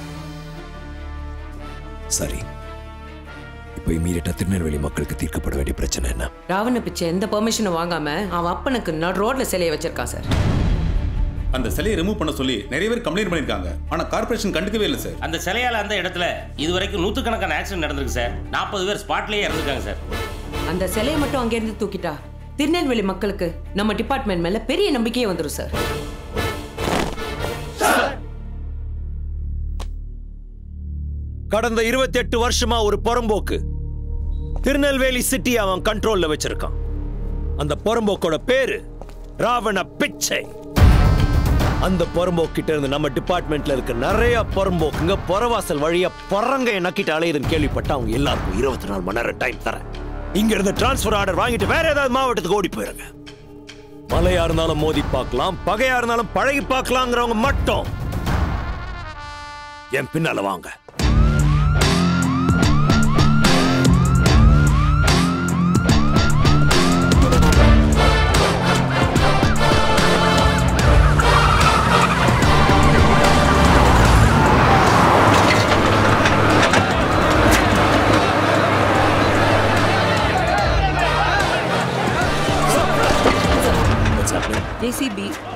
சரி இப்போ இமீடியட்டா திருநெல்வேலி மக்களுக்கு தீர்க்கப்பட வேண்டிய பிரச்சனை என்ன ராவண பிச்சை எந்த பெர்மிஷனும் வாங்காம அவன் அப்பனுக்கு நடு ரோட்ல சிலையை வச்சிருக்கான் சார் அந்த சிலையை ரிமூவ் பண்ண சொல்லி நிறைய பேர் கம்ப்ளைண்ட் பண்ணிருக்காங்க ஆனா கார்ப்பரேஷன் கண்டுக்கவே இல்லை சார் அந்த சிலையால அந்த இடத்துல இது வரைக்கும் நூற்றுக்கணக்கான ஆக்சிடென்ட் நடந்திருக்கு சார் நாற்பது பேர் ஸ்பாட்லயே இறந்துருக்காங்க சார் அந்த சிலையை மட்டும் அங்கேருந்து தூக்கிட்டா திருநெல்வேலி மக்களுக்கு நம்ம டிபார்ட்மெண்ட் மேல பெரிய நம்பிக்கையே வந்துடும் சார் கடந்த இருபத்தி எட்டு வருஷமா ஒரு புறம்போக்கு திருநெல்வேலி சிட்டி அவன் கண்ட்ரோல்ல வச்சிருக்கான் அந்த புறம்போக்கோட பேரு ராவண பிச்சை அந்த புறம்போக்கிட்ட இருந்து நம்ம டிபார்ட்மெண்ட்ல இருக்க நிறைய புறம்போக்குங்க புறவாசல் வழியா புறங்க நக்கிட்டு அலையுதுன்னு கேள்விப்பட்ட அவங்க எல்லாருக்கும் இருபத்தி நாலு மணி நேரம் டைம் தரேன் இங்க இருந்து டிரான்ஸ்ஃபர் ஆர்டர் வாங்கிட்டு வேற ஏதாவது மாவட்டத்துக்கு ஓடி போயிருங்க மலையா இருந்தாலும் மோதி பார்க்கலாம் பகையா இருந்தாலும் பழகி பார்க்கலாங்கிறவங்க மட்டும் என் பின்னால வாங்க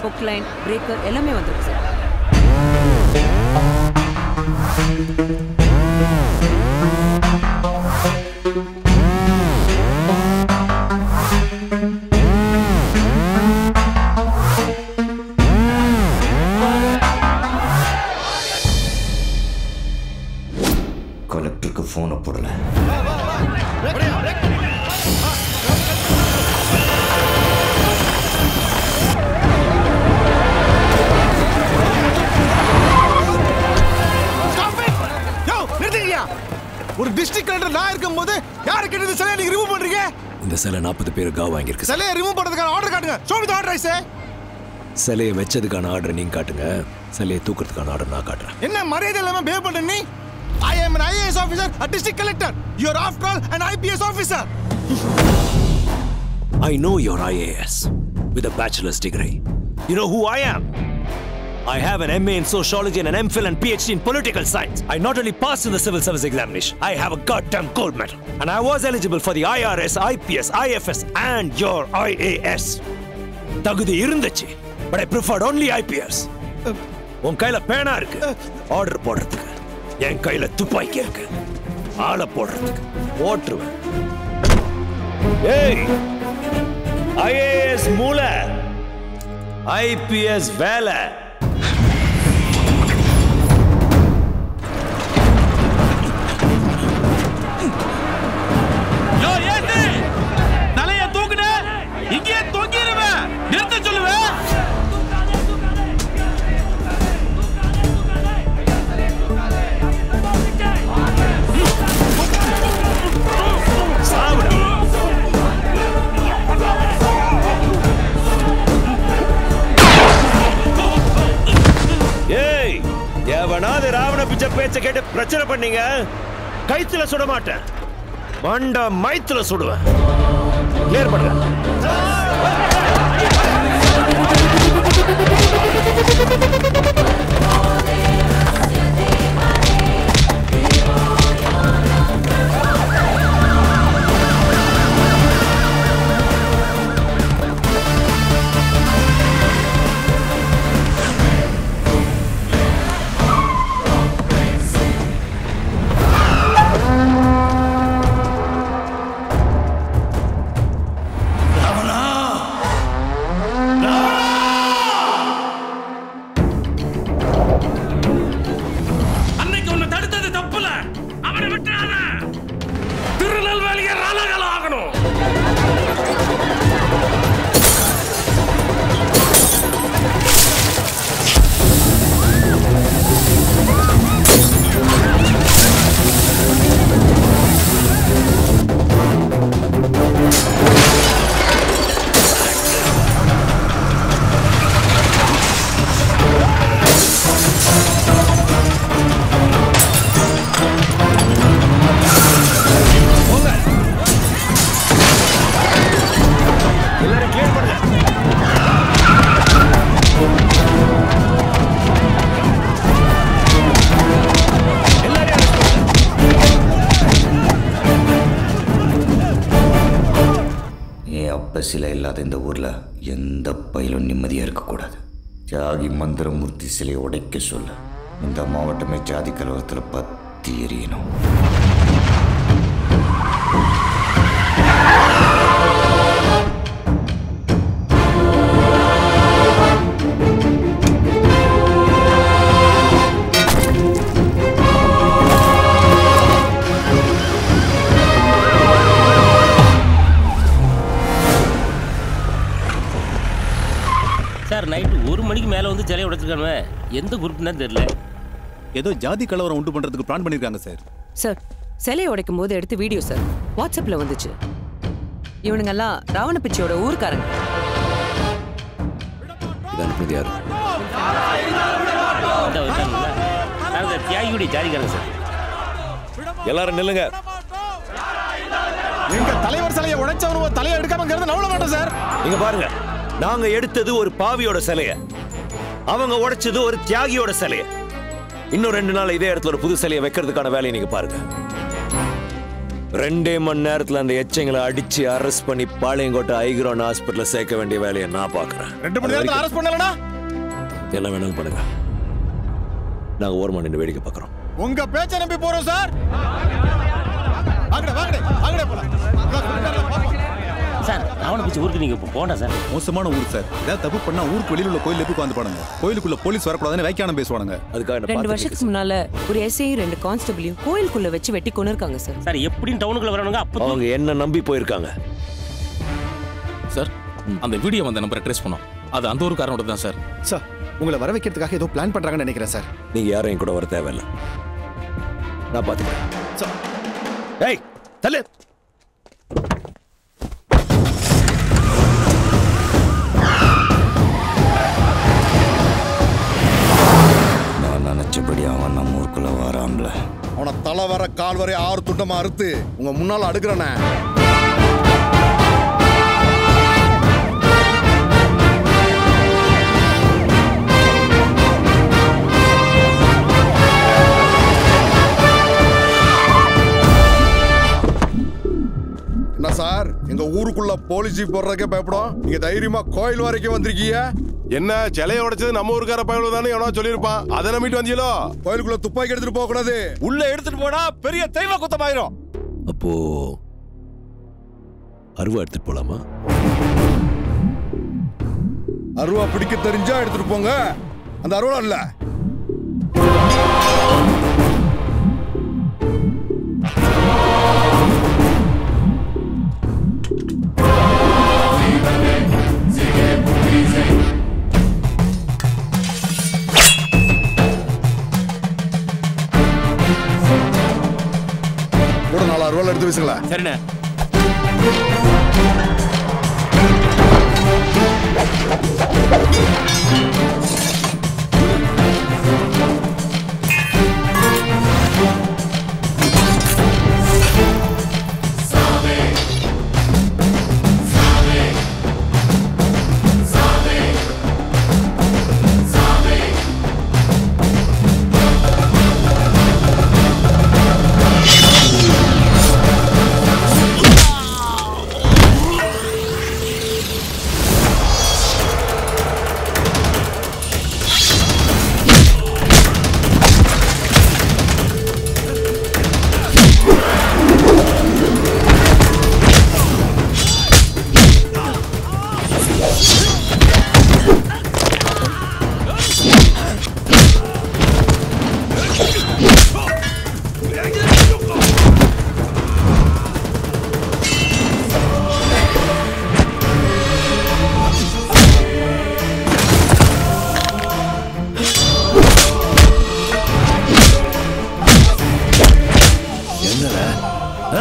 பொக்லைன் பிரேக்கர் எல்லாமே வந்திருக்கு சார் கலெக்டருக்கு ஃபோனை போடல யோ நிறுத்துங்கய்யா ஒரு டிஸ்ட்ரிக்ட் கலெக்டர் நான் இருக்கும்போது யாரை கேட்டு சிலையை நீங்க ரிமூவ் பண்றீங்க இந்த சிலை நாற்பது பேர் கா வாங்கியிருக்கு சார் சிலையை ரிமூவ் பண்றதுக்கான ஆர்டர் காட்டுங்க ஷோ வித் ஆர்டர் ஐசே சிலையை வச்சதுக்கான ஆர்டர் நீங்க காட்டுங்க சிலையை தூக்கிறதுக்கான ஆர்டர் நான் காட்டுறேன் என்ன மரியாதை இல்லாம பிஹேவ் பண்ற நீ ஐ am an IAS officer a district collector you are after all an IPS officer I know you're IAS with a bachelor's degree. You know who I am? I have an MA in sociology and an MPhil and PhD in political science. I not only passed in the civil service examination, I have a goddamn gold medal. And I was eligible for the IRS, IPS, IFS, and your IAS. தகுதி இருந்துச்சு but I preferred only IPS. உன் கையில பேனா இருக்கு order போடுறதுக்கு என் கையில துப்பாக்கி இருக்கு ஆளை போடுறதுக்கு ஓட்டுருவேன் ஏய் ஐஏஎஸ் மூளை ஐபிஎஸ் வேலை யோ ஏத்து தலைய தூக்குன இங்கேயே தொங்கிருவேன் நிறுத்த சொல்லுவேன் ஏய் எவனாவது ராவண பிச்சை பேச்ச கேட்டு பிரச்சனை பண்ணீங்க கைத்துல சுட மாட்டேன் மண்ட மைத்துல சுடுவேன் கிளியர் பண்ணுங்க அன்னைக்கு உன்னை தடுத்தது தப்புல அவனை விட்டுறாத திருநெல்வேலிய ரணகல ஆகணும் எல்லாரும் கிளியர் பண்ணுங்க என் அப்ப சிலை இல்லாத இந்த ஊர்ல எந்த பயிலும் நிம்மதியா இருக்கக்கூடாது தியாகி மந்திரமூர்த்தி சிலையை உடைக்க சொல்ல இந்த மாவட்டமே ஜாதி கலவரத்துல பத்தி எரியணும் சார் நைட்டு ஒரு மணிக்கு மேலே வந்து சிலையை உடைச்சிருக்கானுவே எந்த குரூப்னு தெரியல ஏதோ ஜாதி கலவரம் உண்டு பண்றதுக்கு பிளான் பண்ணிருக்காங்க சார் சார் சிலையை உடைக்கும் போது எடுத்த வீடியோ சார் வாட்ஸ்அப்ல வந்துச்சு இவனுங்கெல்லாம் ராவண பிச்சையோட ஊர்க்காரங்க இது அனுப்புனது யாரு இந்த இருக்காங்கல்ல அந்த தியாகியுடைய ஜாதிக்காரங்க சார் எல்லாரும் நில்லுங்க எங்க தலைவர் சிலையை உடைச்சவனுவோ தலையை எடுக்காமங்கிறது நவள மாட்டோம் சார் இங்க பாருங்க நாங்க எடுத்தது ஒரு பாவியோட சிலைய அவங்க உடைச்சது ஒரு தியாகியோட சிலைய இன்னும் ரெண்டு நாள் இதே இடத்துல ஒரு புது சிலையை வைக்கிறதுக்கான வேலையை நீங்க பாருங்க ரெண்டே மணி நேரத்துல அந்த எச்சங்களை அடிச்சு அரெஸ்ட் பண்ணி பாளையங்கோட்டை ஐகிரோன் ஹாஸ்பிட்டல்ல சேர்க்க வேண்டிய வேலையை நான் பாக்குறேன் ரெண்டு மணி நேரத்துல அரெஸ்ட் பண்ணலனா எல்லாம் வேணாலும் பண்ணுங்க நாங்க ஓரமா நின்று வேடிக்கை பார்க்குறோம் உங்க பேச்ச நம்பி போறோம் சார் வாங்கடா வாங்கடா வாங்கடா போலாம் சார் ராவண பிச்சு ஊருக்கு நீங்க இப்போ போண்டா சார் மோசமான ஊர் சார் ஏதாவது தப்பு பண்ணா ஊருக்கு வெளியில உள்ள கோயில் போய் உட்காந்து பாடுங்க கோயிலுக்குள்ள போலீஸ் வரக்கூடாதுன்னு வைக்கான பேசுவானுங்க அதுக்காக ரெண்டு வருஷத்துக்கு முன்னால ஒரு எஸ்ஐ ரெண்டு கான்ஸ்டபிளையும் கோயிலுக்குள்ள வச்சு வெட்டி கொண்டு இருக்காங்க சார் சார் எப்படியும் டவுனுக்குள்ள வரணுங்க அப்போ அவங்க என்ன நம்பி போயிருக்காங்க சார் அந்த வீடியோ வந்த நம்பரை ட்ரேஸ் பண்ணோம் அது அந்த ஒரு காரணோட தான் சார் சார் உங்களை வர வைக்கிறதுக்காக ஏதோ பிளான் பண்றாங்கன்னு நினைக்கிறேன் சார் நீங்க யாரும் என் கூட வர தேவையில்ல நான் பாத்துக்கிறேன் ஏய் தள்ளு நான் நினைச்சபடி அவன் நம்ம ஊருக்குள்ள வராம்ல அவனை தலை வர கால் வரை ஆறு துண்டமா அறுத்து உங்க முன்னால அடுக்கிறனே என்ன சார் எங்க ஊருக்குள்ள போலீஸ் ஜீப் போடுறதுக்கே பயப்படும் நீங்க தைரியமா கோயில் வரைக்கும் வந்திருக்கீங்க என்ன சிலையை உடைச்சது நம்ம ஊருக்கார பயவுல தானே எவனோ சொல்லியிருப்பான் அதை நம்பிட்டு வந்தீங்களோ கோயிலுக்குள்ள துப்பாக்கி எடுத்துட்டு போக கூடாது உள்ள எடுத்துட்டு போனா பெரிய தெய்வ குத்தமாயிரும் அப்போ அருவா எடுத்துட்டு போலாமா அருவா பிடிக்க தெரிஞ்சா எடுத்துட்டு போங்க அந்த அருவா இல்ல கூட நாலு அருவாள் எடுத்து வீசுங்களேன் சரிண்ணே என்னடா ஆ?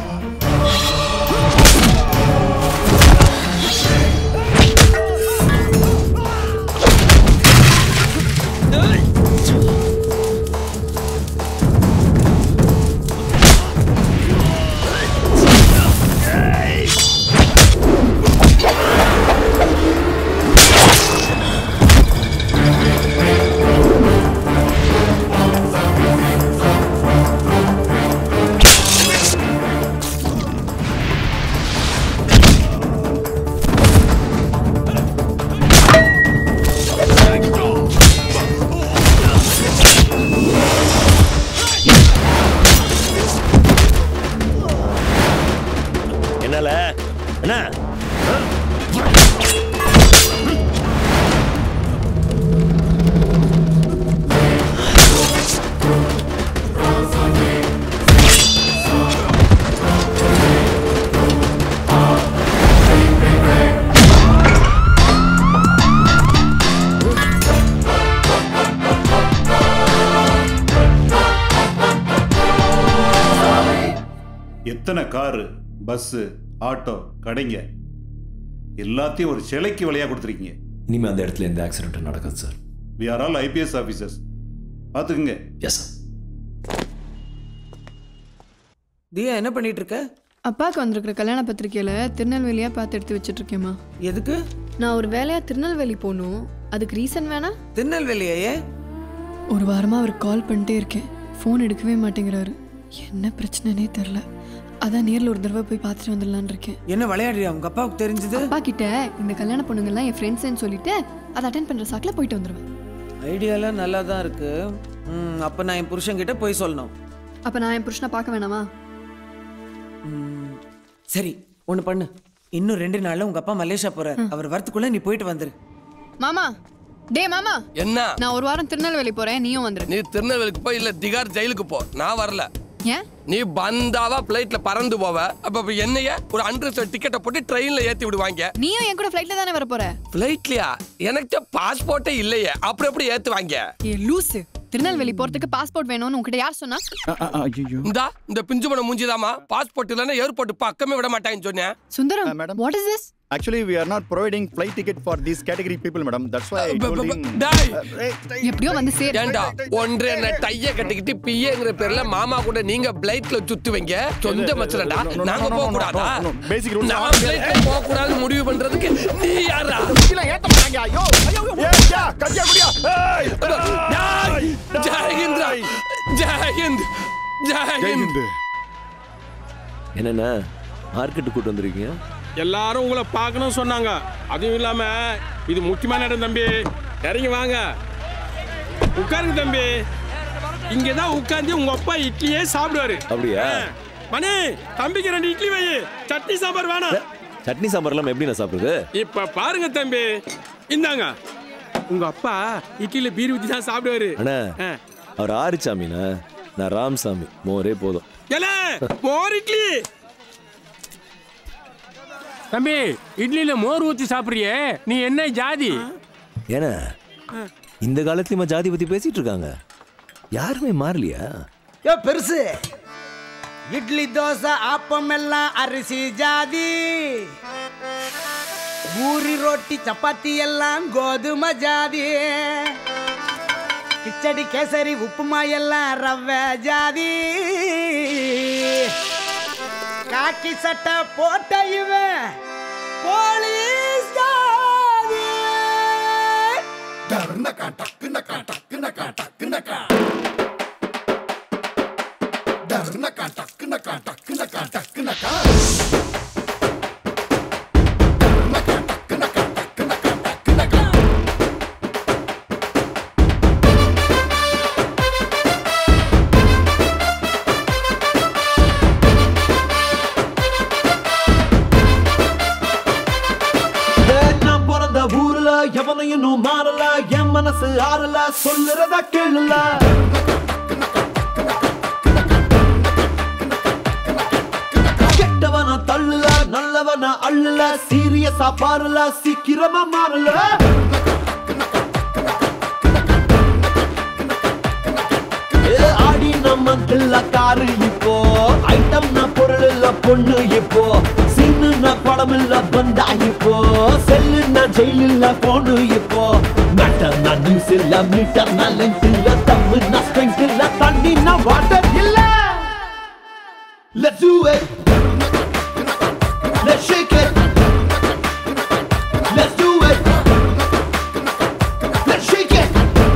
என்னால என்ன எத்தனை காரு பஸ்ஸு ஆட்டோ கடைங்க எல்லாத்தையும் ஒரு சிலைக்கு விலையா கொடுத்துருக்கீங்க இனிமே அந்த இடத்துல எந்த ஆக்சிடென்ட் நடக்காது sir we are all IPS officers பார்த்துக்குங்க எஸ் தியா என்ன பண்ணிட்டு இருக்க அப்பாவுக்கு வந்திருக்கிற கல்யாண பத்திரிக்கையில திருநெல்வேலியா பார்த்து எடுத்து வச்சிட்டு இருக்கேம்மா எதுக்கு நான் ஒரு வேலையா திருநெல்வேலி போகணும் அதுக்கு ரீசன் வேணா திருநெல்வேலியா ஏன் ஒரு வாரமா அவர் கால் பண்ணிட்டே இருக்கேன் ஃபோன் எடுக்கவே மாட்டேங்கிறாரு என்ன பிரச்சனைனே தெரில அதான் நேர்ல ஒரு தடவை போய் பார்த்துட்டு வந்துடலான்னு இருக்கேன் என்ன விளையாடுறியா உங்க அப்பாவுக்கு தெரிஞ்சது அப்பா கிட்ட இந்த கல்யாண பொண்ணுங்கெல்லாம் என் ஃப்ரெண்ட்ஸ்னு சொல்லிட்டு அதை அட்டன் பண்ற சாக்கில் போயிட்டு வந்துருவேன் ஐடியாலாம் நல்லா தான் இருக்கு ம், அப்ப நான் என் புருஷன் கிட்ட போய் சொல்லணும் அப்ப நான் என் புருஷனை பார்க்க வேணாமா ம், சரி ஒண்ணு பண்ணு இன்னும் ரெண்டு நாள்ல உங்க அப்பா மலேசியா போறார் அவர் வரத்துக்குள்ள நீ போயிட்டு வந்துரு மாமா டே மாமா என்ன நான் ஒரு வாரம் திருநெல்வேலி போறேன் நீயும் வந்துரு நீ திருநெல்வேலிக்கு போ இல்ல திகார் ஜெயிலுக்கு போ நான் வரல ஏன் நீ பந்தாவா பிளைட்ல பறந்து போவ அப்ப இப்ப என்னைய ஒரு அண்டர் டிக்கெட்டை போட்டு ட்ரெயின்ல ஏத்தி விடுவாங்க நீயும் என் கூட ஃப்ளைட்ல தானே வர போற பிளைட்லயா எனக்கு பாஸ்போர்ட்டே இல்லையே அப்புறம் எப்படி ஏத்துவாங்க ஏ லூசு திருநெல்வேலி போறதுக்கு பாஸ்போர்ட் வேணும்னு உன்கிட்ட யார் சொன்னா இந்தா இந்த பிஞ்சு பணம் மூஞ்சிதாமா பாஸ்போர்ட் இல்லைன்னா ஏர்போர்ட் பக்கமே விட மாட்டாங்கன்னு சொன்னேன் Sundaram madam. What is this Actually, we are not providing flight ticket for these category people, madam. That's why I told him. டேய் எப்படியோ வந்து சேர் ஏண்டா ஒன்றரை என்ன டைய கட்டிக்கிட்டு பிஏங்கிற பேர்ல மாமா கூட நீங்க பிளைட்ல சுத்துவீங்க சொந்த மச்சலடா நாங்க போக கூடாதா Basic rules. நான் பிளைட்ல போக கூடாதுன்னு முடிவு பண்றதுக்கு நீ யாரா ஏத்த மாட்டாங்க ஐயோ ஐயோ ஏய்யா கத்தியா குடியா ஏய் டேய், ஜெய் ஹிந்த் ஜெய் ஹிந்த் ஜெய் ஹிந்த் என்னண்ணா மார்க்கெட்டு கூட்டு வந்திருக்கீங்க எல்லாரும் உங்களை பார்க்கணும் சொன்னாங்க அதுவும் இல்லாம இது முக்கியமான இடம் தம்பி இறங்கி வாங்க உட்காருங்க தம்பி இங்க தான் உட்கார்ந்து உங்க அப்பா இட்லியே சாப்பிடுவாரு அப்படியா? ஆ. மணி தம்பிக்கு ரெண்டு இட்லி வை சட்னி சாம்பார் வேணாம் சட்னி சாம்பார்லாம் எப்படி நான் சாப்பிடுறது இப்ப பாருங்க தம்பி இந்தாங்க உங்க அப்பா இட்லியில பீர் ஊத்தி தான் சாப்பிடுவாரு அண்ணா ஆ. அவர் ஆறுச்சாமிண்ணா நான் ராம்சாமி மோரே போதும் ஏலே மோர் இட்லி தம்பி இட்லியில மோர் ஊத்தி சாப்பிடுறியே நீ என்ன ஜாதி ஏன்னா இந்த காலத்துலயுமா ஜாதி பத்தி பேசிட்டு இருக்காங்க யாருமே மாறலையா யோ பெருசு இட்லி தோசை ஆப்பம் எல்லாம் அரிசி ஜாதி பூரி ரொட்டி சப்பாத்தி எல்லாம் கோதுமை ஜாதி கிச்சடி கேசரி உப்புமா எல்லாம் ரவை ஜாதி காக்கி சட்டை போட்ட இவன் போலீஸ் ஜாதி டர்னக்கா டக்குனக்கா டக்குனக்கா டக்குனக்கா டர்னக்கா டக்குனக்கா டக்குனக்கா டக்குனக்கா நான் பிறந்த ஊர்ல எவனையும் இன்னும் மாறல என் மனசு ஆறல சொல்லுறத கேளுல கெட்டவன தள்ளுல நல்லவன அள்ளுல சீரியஸா பாருல சீக்கிரமா மாறல ஏ, ஆடி நம்ம தில்ல காரு இப்போ ஐட்டம் நான் பொருள் இல்ல பொண்ணு இப்போ சீனு படம் இல்ல பந்தா இப்போ செல்லு நான் ஜெயில் இல்ல போனு இப்போ மேட்டர் நான் நியூஸ் இல்ல மீட்டர் நான் லென்த் இல்ல தம்மு நான் ஸ்ட்ரென்த் இல்ல தண்ணி நான் வாட்டர் இல்ல Let's do it. Let's shake it. Let's do it. Let's shake it.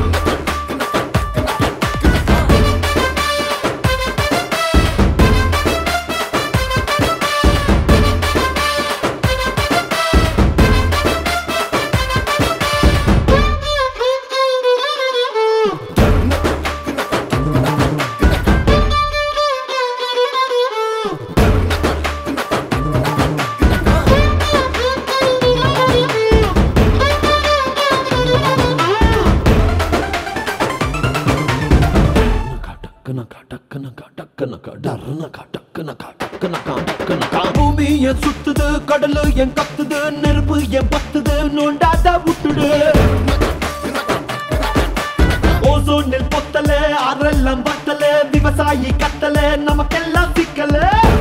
பூமிய சுத்துது கடலு என் கத்துது நெருப்பு என் பத்துது நோண்டாத விட்டுடு ஓசோனில் பொத்தல அரெல்லாம் பத்தல விவசாயி கத்தல நமக்கெல்லாம் சிக்கல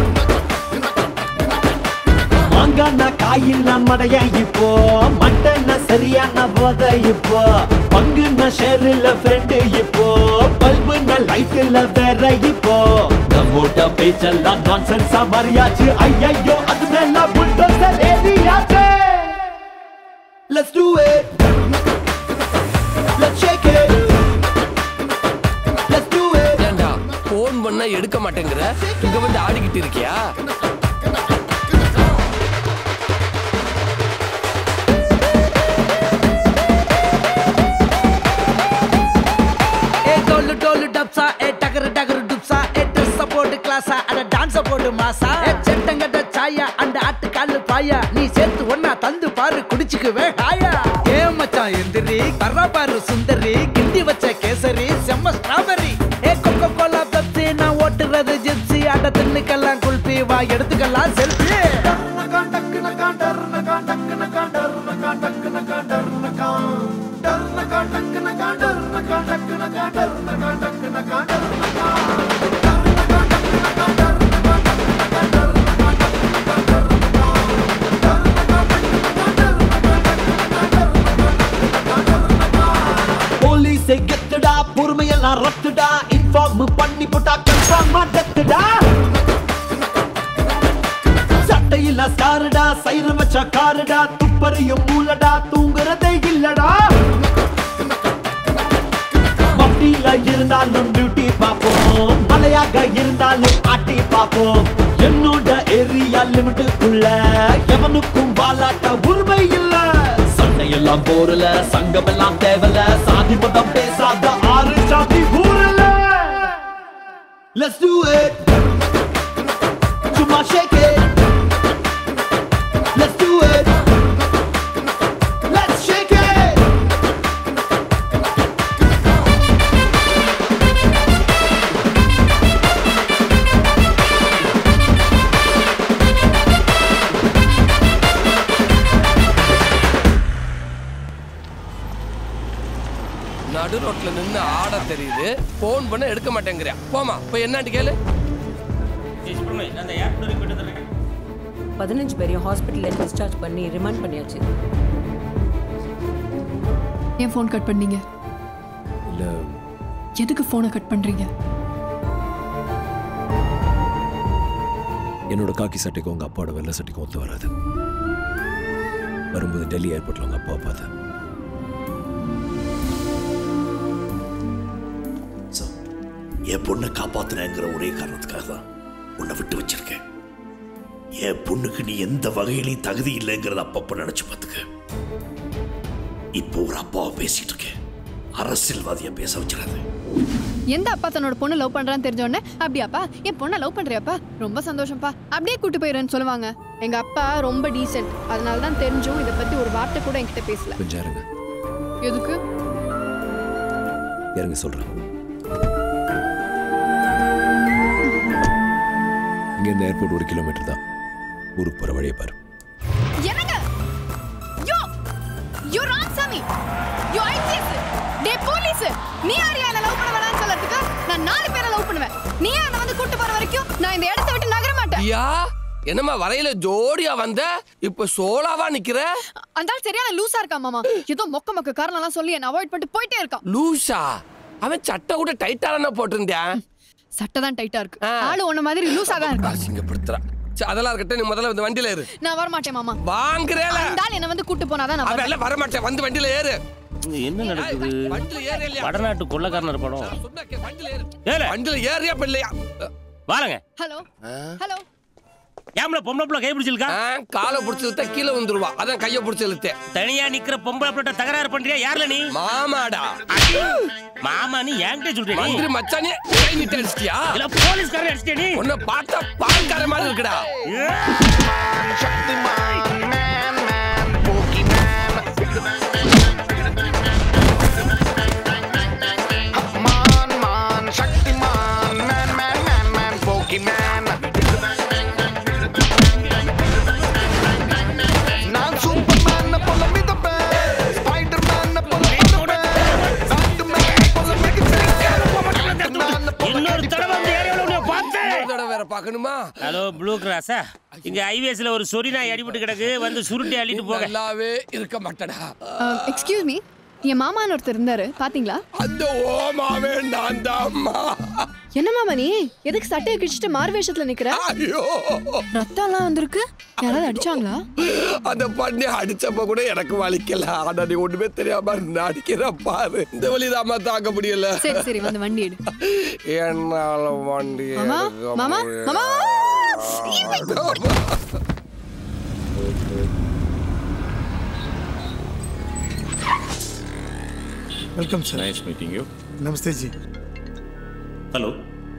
மாங்கான காயில்ல மடைய இப்போ மட்டன சரியான போத இப்போ பங்குன ஷேர்ல ஃப்ரெண்டு இப்போ பல்புன லைட்ல வேற இப்போ நம்மோட பேச்செல்லாம் நான்சென்ஸா மாறியாச்சு ஐயையோ அது மேல புல்டோசர் ஏறியாச்சு Let's do it. Let's shake it. Let's do it. ஏண்டா போன் பண்ணா எடுக்க மாட்டேங்கிற இங்க வந்து ஆடிக்கிட்டு இருக்கியா ஏ டோலு டோலு டப்ஸா ஏ டகரு டகரு டுப்ஸா ஏ ட்ரெஸ் போட்டு கிளாஸா அட டான்ஸ் போட்டு மாசா ஏ செட்டங்கட்ட சாயா அந்த ஆட்டுக்காலு பாயா நீ சேர்த்து ஒன்னா தந்து பாரு குடிச்சுக்குவே ஹாயா ஏ மச்சான் எந்திரி கர்ரா பாரு சுந்தரி கிண்டி வச்ச கேசரி செம்ம ஸ்ட்ராபெரி ஏ கொக்கோ கோலா பெப்சி நான் ஓட்டுறது ஜிப்சி அட தின்னுக்கெல்லாம் குல்பி வா எடுத்துக்கலாம் செல்ஃபி போலீஸை கெத்துடா பொறுமையெல்லாம் ரத்துடா இன்ஃபார்ம் பண்ணி போட்டா கன்ஃபார்ம் டெத்துடா சட்டையில ஸ்டாருடா சைரம் வச்சா காருடா துப்பறியும் மூலடா தூங்குறதே இல்லடா மப்டியில இருந்தாலும் டியூட்டி பார்ப்போம் மலையாக இருந்தாலும் ஆட்டி பார்ப்போம் என்னோட ஏரியா லிமிட்டுக்குள்ள எவனுக்கும் வாலாட்ட உரிமை இல்ல சண்டையெல்லாம் போரல சங்கம் எல்லாம் தேவல சாதி மதம் பேசாத ஆறு சாதி ஊரல Let's do it சும்மா shake it Let's do it Let's shake it நடு ரோட்ல நின்னு ஆட தெரியுது போன் பண்ண எடுக்க மாட்டேங்கிறியா போமா போய் என்னான்னு கேளு பதினஞ்சு பேரையும் ஹாஸ்பிட்டல்ல டிஸ்சார்ஜ் பண்ணி ரிமாண்ட் பண்ணியாச்சு ஏன் ஃபோன் கட் பண்ணீங்க இல்ல எதுக்கு ஃபோனை கட் பண்றீங்க என்னோட காக்கி சட்டைக்கும் உங்க அப்பாவோட வெள்ளை சட்டைக்கும் ஒத்து வராது வரும்போது டெல்லி ஏர்போர்ட்ல உங்க அப்பாவை பார்த்தேன் என் பொண்ணை காப்பாத்துனேங்கிற ஒரே காரணத்துக்காக தான் உன்னை விட்டு வச்சிருக்கேன் என் பொண்ணுக்கு நீ எந்த வகையிலையும் தகுதி இல்லைங்கிறத அப்பப்ப நினைச்சு பார்த்துக்க இப்போ ஒரு அப்பாவை பேசிட்டு இருக்கேன் அரசியல்வாதியா பேச வச்சிடாத எந்த அப்பா தன்னோட பொண்ணு லவ் பண்றான்னு தெரிஞ்ச உடனே அப்படியாப்பா என் பொண்ணை லவ் பண்றியாப்பா ரொம்ப சந்தோஷம்ப்பா அப்படியே கூட்டு போயிடுறேன்னு சொல்லுவாங்க எங்க அப்பா ரொம்ப டீசென்ட் அதனால தான் தெரிஞ்சும் இதை பத்தி ஒரு வார்த்தை கூட என்கிட்ட பேசல கொஞ்சம் இருங்க எதுக்கு இறங்க சொல்றேன் இங்க இருந்து ஏர்போர்ட் ஒரு கிலோமீட்டர் தான் ஊருக்கு போற வழியை பாரு என்னங்க yo yo Ramasamy yo IPS டே போலீஸ் நீ யாரையா என்ன லவ் பண்ண வேணாம்னு சொல்லறதுக்கு நான் நாலு பேரை லவ் பண்ணுவேன் நீ என்ன வந்து கூட்டு போற வரைக்கும் நான் இந்த இடத்தை விட்டு நகர மாட்டேன் ஐயா என்னம்மா வரையில ஜோடியா வந்த இப்ப சோலாவா நிக்கிற அந்த ஆள் சரியான லூசா இருக்கா மாமா ஏதோ மொக்க மொக்க காரணம் எல்லாம் சொல்லி என்ன அவாய்ட் பண்ணிட்டு போயிட்டே இருக்கான் லூசா அவன் சட்டை கூட டைட்டா தானே போட்டிருந்தேன் சட்டை தான் டைட்டா இருக்கு ஆளு உன்ன மாதிரி லூசா தான் இருக்கா அசிங்கப்படுத்துறா சரி, அதெல்லாம் இருக்கட்டும் நீ முதல்ல இந்த வண்டியில ஏறு நான் வர மாட்டேன் மாமா வாங்குறேல அந்த ஆள் என்ன வந்து கூட்டு போனாதான் நான் அவன் வருவேன். எல்லாம் வர மாட்டேன் வந்து வண்டியில ஏறு இங்க என்ன நடக்குது வண்டியில ஏறு இல்லையா வடநாட்டு கொள்ளக்காரனர் படம் வண்டியில ஏறு ஏல வண்டியில ஏறியா இப்ப இல்லையா வாருங்க ஹலோ ஹலோ ஏம்ல பொம்பளை புள்ள கை பிடிச்சிருக்கா காலை பிடிச்சி இழுத்தா கீழே வந்துருவா அதான் கையை பிடிச்சி இழுத்தேன் தனியா நிக்கிற பொம்பளை புள்ள தகராறு பண்றியா யார்ல நீ மாமாடா மாமா நீ என்கிட்ட சொல்றியா நீ? மந்திரி மச்சானே நீட்டு அடிச்சிட்டியா இல்ல போலீஸ்காரன் அடிச்சிட்டியா நீ உன்னை பார்த்தா பால்கார மாதிரி இருக்குடா நான் சூப்பர்மேன் போல மிதப்பேன் ஸ்பைடர்மேன் போல மிதப்பேன் பேட்மேன் போல இன்னொரு தடவை அந்த ஏரியால உன்னை பார்த்தேன் இன்னொரு தடவை வேற பார்க்கணுமா ஹலோ ப்ளூ கிராஸா இங்க ஐவேஸ்ல ஒரு சொறி நாய் அடிபட்டு கிடக்கு வந்து சுருட்டி அள்ளிட்டு போக நல்லாவே இருக்க மாட்டடா எக்ஸ்கியூஸ் மீ என் மாமான்னு ஒருத்தர் இருந்தாரு பாத்தீங்களா அந்த ஓமாவே நான் தான் என்ன மாமா நீ எதுக்கு சட்டையை கிழிச்சிட்டு மாறு வேஷத்துல நிக்கிற ஐயோ ரத்தம்லாம் வந்திருக்கு யாராவது அடிச்சாங்களா அந்த பண்ணி அடிச்சப்ப கூட எனக்கு வலிக்கல ஆனா நீ ஒண்ணுமே தெரியாம நடிக்கிற பாரு இந்த வலிதாம்மா தாங்க முடியல சரி சரி வந்து வண்டி எடு என்னால வண்டி மாமா எடுக்க மாமா முடியல. மாமா welcome sir nice meeting you namaste ji hello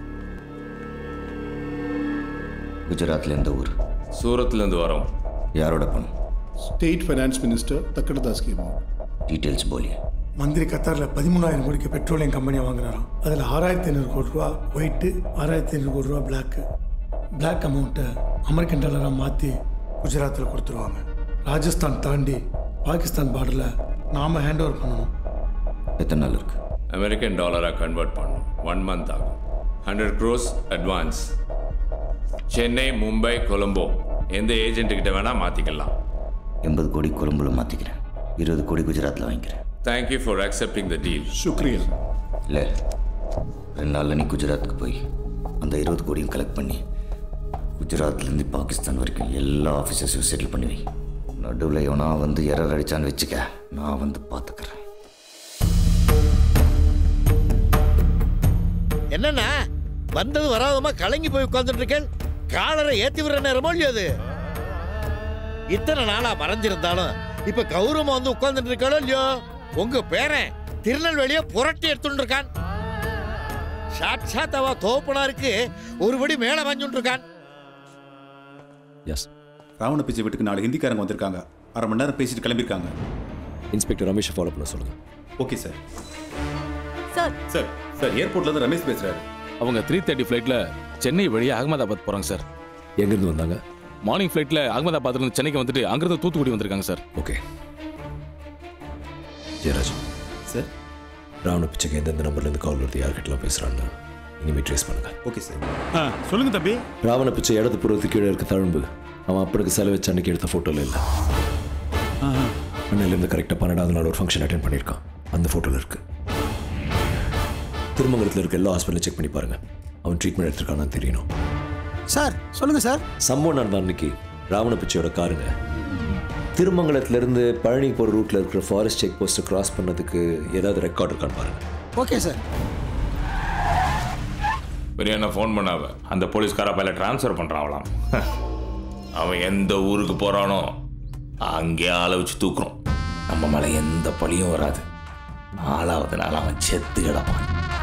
குஜராத்ல எந்த ஊர் சூரத்ல இருந்து வரோம் யாரோட பணம் ஸ்டேட் ஃபைனான்ஸ் மினிஸ்டர் தக்கடதாஸ் கேமா டீடைல்ஸ் போலியே மந்திரி கத்தாரில் பதிமூணாயிரம் கோடிக்கு பெட்ரோலியம் கம்பெனியை வாங்குறாராம் அதில் ஆறாயிரத்தி ஐநூறு கோடி ரூபா ஒயிட்டு ஆறாயிரத்தி ஐநூறு கோடி ரூபா பிளாக்கு பிளாக் அமௌண்ட்டை அமெரிக்கன் டாலராக மாற்றி குஜராத்தில் கொடுத்துருவாங்க ராஜஸ்தான் தாண்டி பாகிஸ்தான் பார்டரில் நாம் ஹேண்ட் ஓவர் பண்ணணும் எத்தனை நாள் இருக்கு அமெரிக்கன் டாலராக கன்வெர்ட் பண்ணும் ஒன் மந்த் ஆகும் ஹண்ட்ரட் க்ரோஸ் அட்வான்ஸ் சென்னை மும்பை கொலம்போ எந்த ஏஜென்ட் கிட்ட வேணா மாத்திக்கலாம் எண்பது கோடி கொழும்புல மாற்றிக்கிறேன் இருபது கோடி குஜராத்தில் வாங்கிக்கிறேன் thank you for accepting the deal சுக்ரியா இல்லை ரெண்டு நாளில் நீ குஜராத்துக்கு போய் அந்த இருபது கோடியும் கலெக்ட் பண்ணி குஜராத்லேருந்து பாகிஸ்தான் வரைக்கும் எல்லா ஆஃபீஸர்ஸையும் செட்டில் பண்ணி வை நடுவில் எவனா வந்து எரர் அடிச்சான்னு வச்சுக்க நான் வந்து பார்த்துக்கிறேன் என்னண்ணா வந்தது வராதமா கலங்கி போய் உட்கார்ந்துட்டு இருக்கேன் காலரை ஏத்தி விடுற நேரமோ இல்லையோ அது இத்தனை நாளா மறைஞ்சிருந்தாலும் இப்ப கௌரவமா வந்து உட்கார்ந்துட்டு இருக்காளோ இல்லையோ உங்க பேரன் திருநெல்வேலிய புரட்டி எடுத்துட்டு இருக்கான் சாட்சாத் அவ தோப்பனாருக்கு ஒருபடி மேல வாங்கிட்டு இருக்கான் எஸ் ராவண பிச்சை வீட்டுக்கு நாலு ஹிந்திக்காரங்க வந்திருக்காங்க அரை மணி நேரம் பேசிட்டு கிளம்பியிருக்காங்க இன்ஸ்பெக்டர் ரமேஷை ஃபாலோ பண்ண சொல்லுங்க okay sir sir sir sir ஏர்போர்ட்ல இருந்து ரமேஷ் பேசுறாரு அவங்க த்ரீ தேர்ட்டி ஃப்ளைட்ல சென்னை வழியா அகமதாபாத் போறாங்க சார் எங்கிருந்து வந்தாங்க மார்னிங் ஃப்ளைட்ல அகமதாபாத்ல இருந்து சென்னைக்கு வந்துட்டு அங்கிருந்து தூத்துக்குடி வந்திருக்காங்க sir okay Jayaraj sir Ravana பிச்சைக்கு எந்தெந்த நம்பர்லேருந்து கால் வருது யார்கிட்டலாம் பேசுகிறான்னு இனிமேல் ட்ரேஸ் பண்ணுங்க ஓகே சார் ஆ சொல்லுங்க தம்பி ராவண பிச்சை இடது புறத்து கீழே இருக்க தழும்பு அவன் அப்பனுக்கு செலவு வச்சு அன்னைக்கு எடுத்த ஃபோட்டோவில் இல்லை அன்னையிலேருந்து கரெக்டாக பன்னெண்டாவது நாள் ஒரு ஃபங்க்ஷன் அட்டென்ட் பண்ணியிருக்கான் அந்த ஃபோட்டோவில் இருக்கு திருமங்கலத்தில் இருக்க எல்லா ஹாஸ்பிட்டலும் செக் பண்ணி பாருங்க அவன் ட்ரீட்மெண்ட் எடுத்திருக்கானான்னு தெரியணும் சார் சொல்லுங்க சார் சம்பவம் நடந்த அன்னைக்கு ராவண பிச்சையோட காருங்க திருமங்கலத்துல இருந்து பழனி போகிற ரூட்ல இருக்கிற ஃபாரஸ்ட் செக் போஸ்ட்டை கிராஸ் பண்ணதுக்கு ஏதாவது ரெக்கார்ட் இருக்கான்னு பாருங்க ஓகே சார் பெரியண்ணா ஃபோன் பண்ணாவ அந்த போலீஸ்கார பையில ட்ரான்ஸ்ஃபர் பண்றாங்களாம் அவன் எந்த ஊருக்கு போறானோ அங்கே ஆளை வச்சு தூக்குறோம் நம்ம மேல எந்த பழியும் வராது நாலாவது நாள் அவன் செத்து கிடப்பான்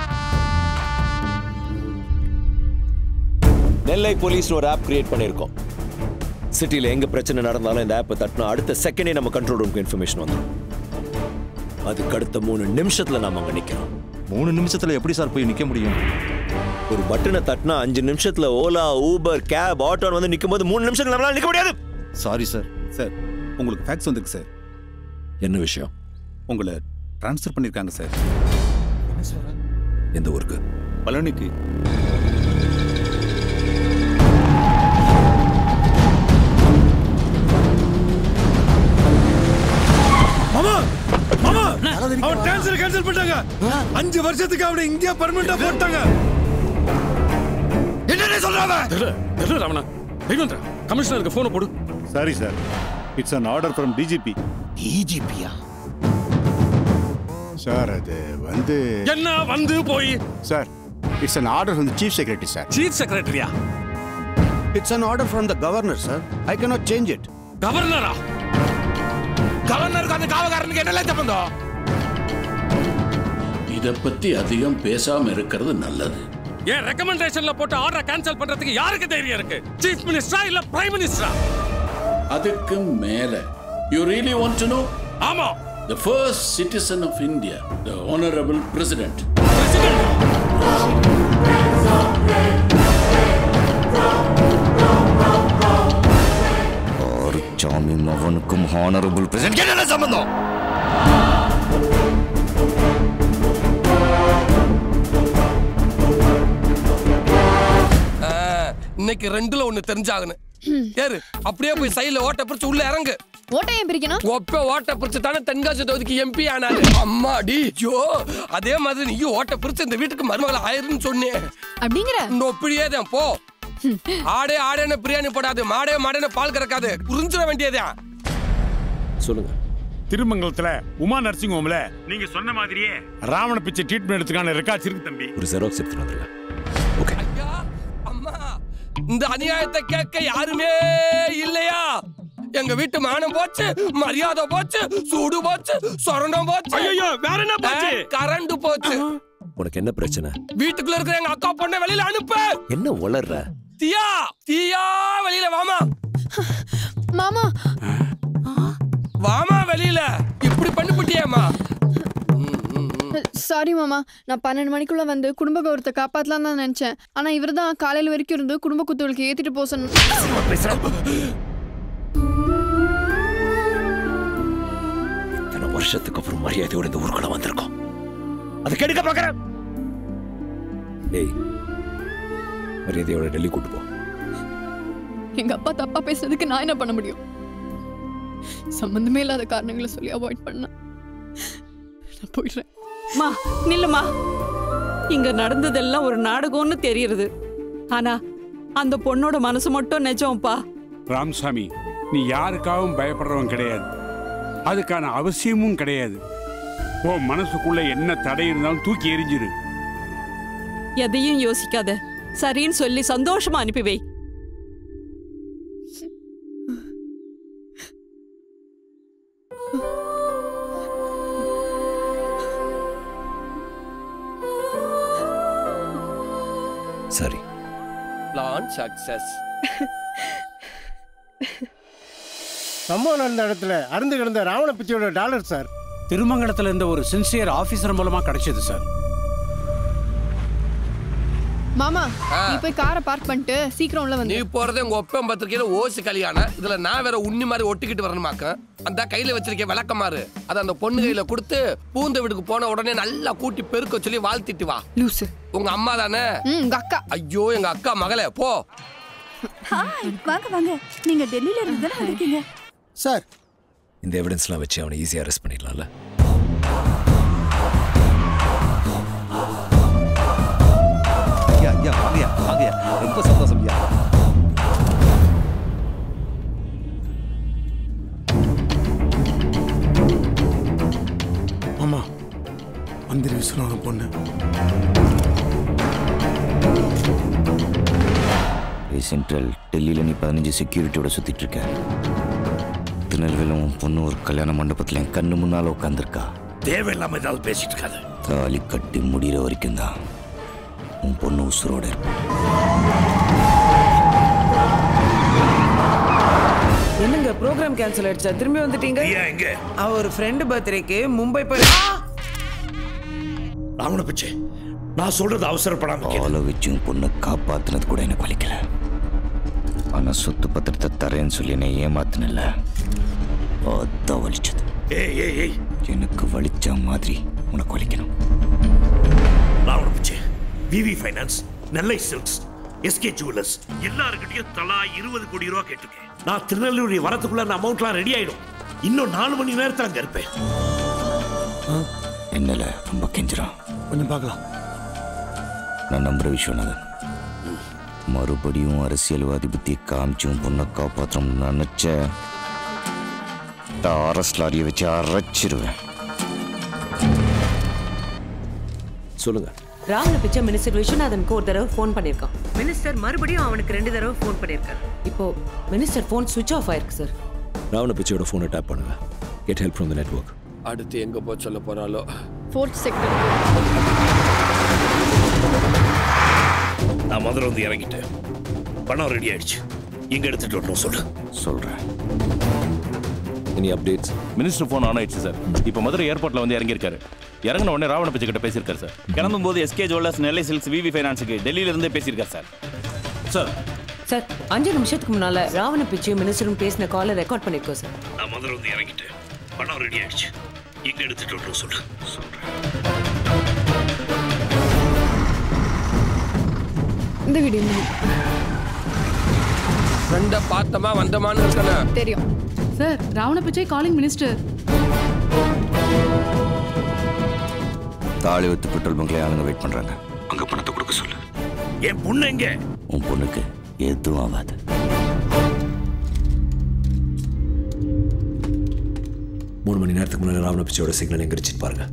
நெல்லை போலீஸ் ஒரு ஆப் கிரியேட் பண்ணியிருக்கோம் சிட்டியில் எங்க பிரச்சனை நடந்தாலும் இந்த ஆப்பை தட்டினா அடுத்த செகண்டே நம்ம கண்ட்ரோல் ரூமுக்கு இன்ஃபர்மேஷன் வந்துடும் அதுக்கு அடுத்த மூணு நிமிஷத்துல நாம அங்க நிக்கிறோம் மூணு நிமிஷத்துல எப்படி சார் போய் நிக்க முடியும் ஒரு பட்டனை தட்டினா அஞ்சு நிமிஷத்துல ஓலா ஊபர் கேப் ஆட்டோன்னு வந்து நிற்கும் போது மூணு நிமிஷத்துல நம்மளால நிக்க முடியாது சாரி சார் சார் உங்களுக்கு ஃபேக்ஸ் வந்திருக்கு சார் என்ன விஷயம் உங்களை ட்ரான்ஸ்ஃபர் பண்ணியிருக்காங்க சார் எந்த ஊருக்கு பழனிக்கு மாமா மாமா அவன் ட்ரான்ஸ்ஃபர் கேன்சல் பண்ணிட்டாங்க அஞ்சு வருஷத்துக்கு அவனை இங்கே பர்மனண்டா போட்டாங்க என்ன சொல்றாங்க தெரியல தெரியல ராவணா தெய்வந்திரா கமிஷனருக்கு போனை போடு sorry sir it's an order from DGP டிஜிபியா சார் அது வந்து என்ன வந்து போய் sir it's an order from chief secretary sir சீஃப் செக்ரட்டரியா it's an order from the governor sir I cannot change it கவர்னரா கவர்னருக்கு அந்த காவகாரனுக்கு என்ன சம்பந்தம் இத பத்தி அதிகம் பேசாம இருக்கிறது நல்லது ஏன் ரெக்கமெண்டேஷன்ல போட்ட ஆர்டரை கேன்சல் பண்றதுக்கு யாருக்கு தைரியம் இருக்கு சீஃப் மினிஸ்டரா இல்ல பிரைம் மினிஸ்டரா அதுக்கு மேல you really want to know ஆமா the first citizen of India the honourable president ஆறு சாமி மகனுக்கும் ஹானரபிள் பிரசிடென்ட் என்ன சம்பந்தம் ஆ, இன்னைக்கு ரெண்டுல ஒண்ணு தெரிஞ்சாகணும் ஏறு அப்படியே போய் சைடுல ஓட்ட பிடிச்சு உள்ள இறங்கு ஓட்டை ஏன் பிரிக்கணும் ஒப்ப ஓட்ட பிரிச்சு தானே தென்காசி தொகுதிக்கு எம்பி ஆனாரு அம்மாடி ஜோ அதே மாதிரி நீயும் ஓட்ட பிரிச்சு இந்த வீட்டுக்கு மருமகள் ஆயிருன்னு சொன்னேன் அப்படிங்கிற நொப்பிடியே தான் போ ஆடே ஆடேன்னு பிரியாணி போடாது மாடே மாடேன்னு பால் கறக்காது புரிஞ்சிட வேண்டியதா சொல்லுங்க திருமங்கலத்துல உமா நர்சிங் ஹோம்ல நீங்க சொன்ன மாதிரியே ராவண பிச்சை ட்ரீட்மெண்ட் எடுத்துக்கான ரெக்கார்ட்ஸ் இருக்கு தம்பி ஒரு ஜெராக்ஸ் எடுத்துட்டு வந்துருங்க இந்த அநியாயத்தை கேட்க யாருமே இல்லையா எங்க வீட்டு மானம் போச்சு மரியாதை போச்சு சூடு போச்சு சொரணம் போச்சு ஐயையோ, வேற என்ன போச்சு? கரண்ட் போச்சு உனக்கு என்ன பிரச்சனை வீட்டுக்குள்ள இருக்கிற எங்க அக்கா பொண்ணை வெளியில அனுப்பு என்ன உளர்ற தீயா தீயா வெளியில வாமா மாமா வாமா வெளியில இப்படி பண்ணி புட்டியேம்மா சாரி மாமா நான் பன்னெண்டு மணிக்குள்ள வந்து குடும்ப கௌரவத்தை காப்பாத்தலாம் தான் நினைச்சேன் ஆனா இவர் தான் காலையில வரைக்கும் இருந்து குடும்ப குத்துவலுக்கு ஏத்திட்டு போக சொன்ன இத்தனை வருஷத்துக்கு அப்புறம் மரியாதையோட இந்த ஊருக்குள்ள வந்திருக்கோம் அதை கெடுக்க பாக்குறேன் ஏய் மரியாதையோட டெல்லி கூட்டு போ எங்க அப்பா தப்பா பேசுனதுக்கு நான் என்ன பண்ண முடியும் சம்பந்தமே இல்லாத காரணங்களை சொல்லி அவாய்ட் பண்ண நான் போயிடுறேன் மா நில்லுமா இங்க நடந்ததெல்லாம் ஒரு நாடகம்னு தெரியுது ஆனா அந்த பொண்ணோட மனசு மட்டும் நிஜம்ப்பா ராமசாமி நீ யாருக்காகவும் பயப்படுறவன் கிடையாது அதுக்கான அவசியமும் கிடையாது உன் மனசுக்குள்ள என்ன தடை இருந்தாலும் தூக்கி எறிஞ்சிரு எதையும் யோசிக்காத சரின்னு சொல்லி சந்தோஷமா அனுப்பி வை சரி பிளான் சக்சஸ் சம்பவம் நடந்த இடத்துல அருந்து கிடந்த ராவண பிச்சையோட டாலர் சார் திருமங்கலத்துல இருந்த ஒரு சின்சியர் ஆபீசர் மூலமா கிடைச்சது சார் மாமா நீ போய் காரை பார்க் பண்ணிட்டு சீக்கிரம் உள்ள வந்து நீ போறது உங்க ஒப்பம் பத்திரிக்கையில ஓசி கல்யாணம் இதுல நான் வேற உண்ணி மாதிரி ஒட்டிக்கிட்டு வரணுமாக்க அந்த கையில வச்சிருக்க விளக்கமாறு அதை அந்த பொண்ணு கையில கொடுத்து பூந்த வீட்டுக்கு போன உடனே நல்லா கூட்டி பெருக்க சொல்லி வாழ்த்திட்டு வா லூசு உங்க அம்மா தானே உங்க அக்கா ஐயோ எங்க அக்கா மகளே போ ஹாய் வாங்க வாங்க நீங்க டெல்லியில இருந்து தானே வந்திருக்கீங்க சார் இந்த எவிடன்ஸ்லாம் வச்சு அவனை ஈஸியாக அரெஸ்ட் பண்ணிடலாம்ல ஐயா ஐயா வாங்கயா வாங்கயா ரொம்ப சந்தோஷம் ஐயா ஆமா மந்திரி விஸ்வநாதன் பொண்ணு சென்ட்ரல் டெல்லியில் நீ பதினஞ்சு செக்யூரிட்டியோட சுத்திட்டு இருக்க திருநெல்வேலியும் உன் பொண்ணு ஒரு கல்யாண மண்டபத்தில் என் கண்ணு முன்னால உட்காந்துருக்கா தேவையில்லாம ஏதாவது பேசிட்டு இருக்காது தாலி கட்டி முடிகிற வரைக்கும் தான் உன் பொண்ணு உசுரோட இருப்பா என்னங்க ப்ரோக்ராம் கேன்சல் ஆயிடுச்சா திரும்பி வந்துட்டீங்க எங்க அவர் ஃப்ரெண்டு பர்த்டேக்கு மும்பை போய் ராவண பிச்சை நான் சொல்றது அவசரப்படாம ஆளை வச்சு உன் பொண்ணை காப்பாத்துனது கூட எனக்கு வலிக்கல ஆனா சொத்து பத்திரத்தை தரேன்னு சொல்லி என்னை ஏமாத்தினல அதான் வலிச்சது ஏய் ஏய் ஏய் எனக்கு வலிச்ச மாதிரி உனக்கு வலிக்கணும் Ravana Pichai VV finance Nellai silks SK jewellers எல்லாருக்கிட்டையும் தலா இருபது கோடி ரூபா கேட்டிருக்கேன் நான் திருநெல்வேலி வரதுக்குள்ள அந்த அமௌண்ட்லாம் ரெடி ஆயிடும் இன்னும் நாலு மணி நேரத்தில் அங்க இருப்பேன் என்னல ரொம்ப கெஞ்சுறான் கொஞ்சம் பார்க்கலாம் நான் நம்புற விஸ்வநாதன் மறுபடியும் அரசியல்வாதி புத்தி காமிச்சும் பொண்ணை காப்பாற்றணும்னு நினைச்ச அரஸ்ட் லாரியை வச்சு அரைச்சிருவேன் சொல்லுங்க ராவண பிச்சை மினிஸ்டர் விஸ்வநாதனுக்கு ஒரு தடவை ஃபோன் பண்ணியிருக்கான் மினிஸ்டர் மறுபடியும் அவனுக்கு ரெண்டு தடவை ஃபோன் பண்ணியிருக்காரு இப்போ மினிஸ்டர் ஃபோன் சுவிட்ச் ஆஃப் ஆயிருக்கு சார் ராவண பிச்சையோட ஃபோனை டேப் பண்ணுங்க get help from the network அடுத்து எங்க போய் சொல்ல போறாளோ ஃபோர்த் செக்டர் நான் மதுரை வந்து இறங்கிட்டேன் பணம் ரெடி ஆயிடுச்சு எங்க எடுத்துட்டு வரணும் சொல்லு சொல்றேன் any updates minister phone on ஆயிடுச்சு சார் இப்போ மதுரை ஏர்போர்ட்ல வந்து இறங்கியிருக்காரு இறங்கின உடனே ராவண பிச்சை கிட்ட பேசியிருக்காரு சார் கிளம்பும் போது SK jewellers Nellai silks VV ஃபைனான்ஸுக்கு டெல்லியில இருந்தே பேசியிருக்காரு சார் சார் சார் அஞ்சு நிமிஷத்துக்கு முன்னால ராவண பிச்சையும் மினிஸ்டரும் பேசின காலை ரெக்கார்ட் பண்ணிருக்கோம் சார் நான் மதுரை வந்து இறங்கிட்டேன் பணம் ரெடி ஆயிடுச்சு எங்க எடுத்துட்டு வரணும் சொல்லு இந்த வீடியோ ஃப்ரெண்ட பார்த்தமா வந்தமான்னு இருக்கணும் தெரியும் sir Ravana Pichai calling minister தாலி வித்து பெட்ரோல் பங்க்ல ஆளுங்க வெயிட் பண்றாங்க அங்க பணத்தை கொடுக்க சொல்லு என் பொண்ணு எங்க உன் பொண்ணுக்கு எதுவும் ஆகாது மூணு மணி நேரத்துக்கு முன்னாடி ராவண பிச்சையோட சிக்னல் எங்க இருந்துச்சுன்னு பாருங்க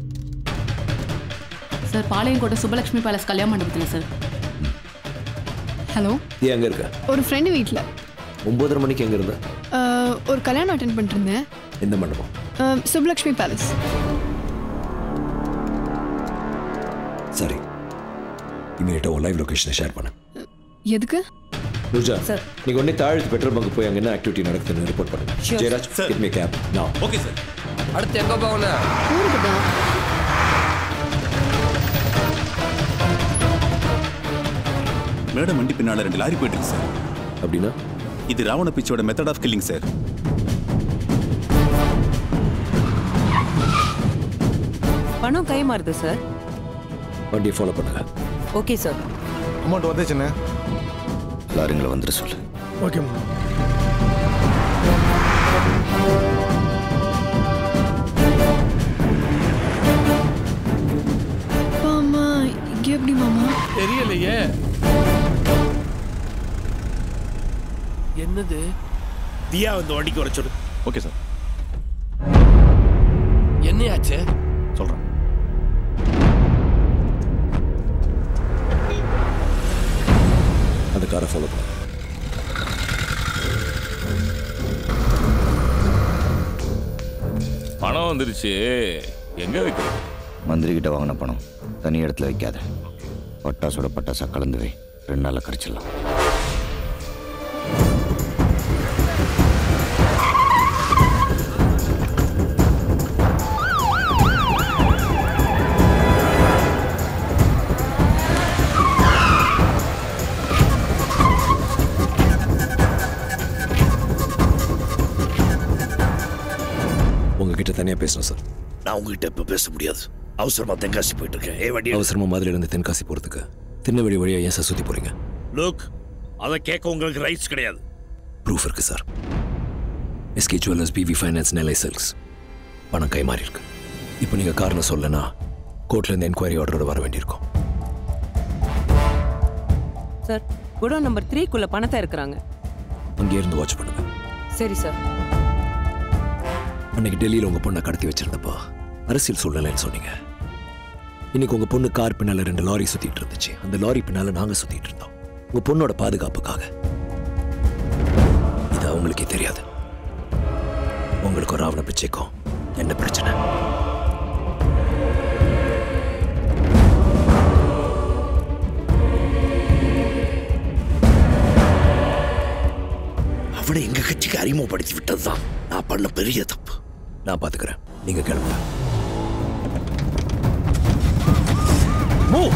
சார் பாளையங்கோட்டை சுப்பலட்சுமி பேலஸ் கல்யாண மண்டபத்தில் சார் ஹலோ நீ எங்க இருக்க ஒரு ஃப்ரெண்டு வீட்டில் ஒன்பதரை மணிக்கு எங்க இருந்த ஒரு கல்யாணம் அட்டன் பண்ணிட்டு இருந்தேன் எந்த மண்டபம் அஹ், சுப்புலக்ஷ்மி பேலஸ் சரி இமீடியட்டா உன் லைவ் லொகேஷனை ஷேர் பண்ணு எதுக்கு ருஜா நீங்க உடனே தாழ்த்து பெட்ரோல் பங்க் போய் அங்க என்ன ஆக்டிவிட்டி நடக்குதுன்னு ரிப்போர்ட் பண்ணுங்க Sure. Jayaraj get me cab நான் ஓகே சார் அடுத்து எங்க போகணும் ஊருக்கு தான் மேடம் வண்டி பின்னால ரெண்டு லாரி போயிட்டு இருக்கு சார் அப்படின்னா இது ராவண பிச்சோட மெத்தட் ஆஃப் கில்லிங் சார் பணம் கை மாறுது சார் வண்டியை ஃபாலோ பண்ணுங்க ஓகே சார் அமௌண்ட் வந்துச்சுண்ணே லாரிங்களை வந்துட சொல்லு ஓகே மாமா இங்கே எப்படி மாமா தெரியலையே என்னது தியா வந்து வண்டிக்கு வர சொல்லு ஓகே சார் என்னையாச்சு சொல்றேன் அந்த காரை ஃபாலோ பண்ணுங்க பணம் வந்துருச்சு எங்க வைக்கிறது மந்திரி கிட்ட வாங்கின பணம் தனி இடத்துல வைக்காத பட்டாசோட பட்டாசா கலந்து வை ரெண்டு நாளில் கரைச்சிடலாம் உங்ககிட்ட தனியா பேசணும் சார் நான் உங்ககிட்ட இப்ப பேச முடியாது அவசரமா தென்காசி போயிட்டு இருக்கேன் ஏ வண்டி அவசரமா மாதிரி இருந்து தென்காசி போறதுக்கு திருநெல்வேலி வழியா ஏன் சார் சுத்தி போறீங்க லுக் அதை கேட்க உங்களுக்கு ரைட்ஸ் கிடையாது ப்ரூஃப் இருக்கு sir SK jewellers BV finance Nellai silks பணம் கை மாறி இருக்கு இப்போ நீங்க காரணம் சொல்லனா கோர்ட்ல இருந்து என்கொயரி ஆர்டரோட வர வேண்டியிருக்கும் சார் குடோன் நம்பர் த்ரீக்குள்ள பணத்தை இருக்கிறாங்க அங்கேயே இருந்து வாட்ச் பண்ணுங்க சரி சார் அன்னைக்கு டெல்லியில் உங்க பொண்ணை கடத்தி வச்சிருந்தப்போ அரசியல் சூழ்நிலைன்னு சொன்னீங்க இன்னைக்கு உங்க பொண்ணு கார் பின்னால ரெண்டு லாரி சுத்திட்டு இருந்துச்சு அந்த லாரி பின்னால நாங்க சுத்திட்டு இருந்தோம் உங்க பொண்ணோட பாதுகாப்புக்காக இது அவங்களுக்கே தெரியாது உங்களுக்கும் ராவண பிச்சைக்கும் என்ன பிரச்சனை அவனை எங்க கட்சிக்கு அறிமுகப்படுத்தி விட்டதுதான் நான் பண்ண பெரிய தப்பு நான் பாத்துக்கிறேன் நீங்க கிளம்புங்க move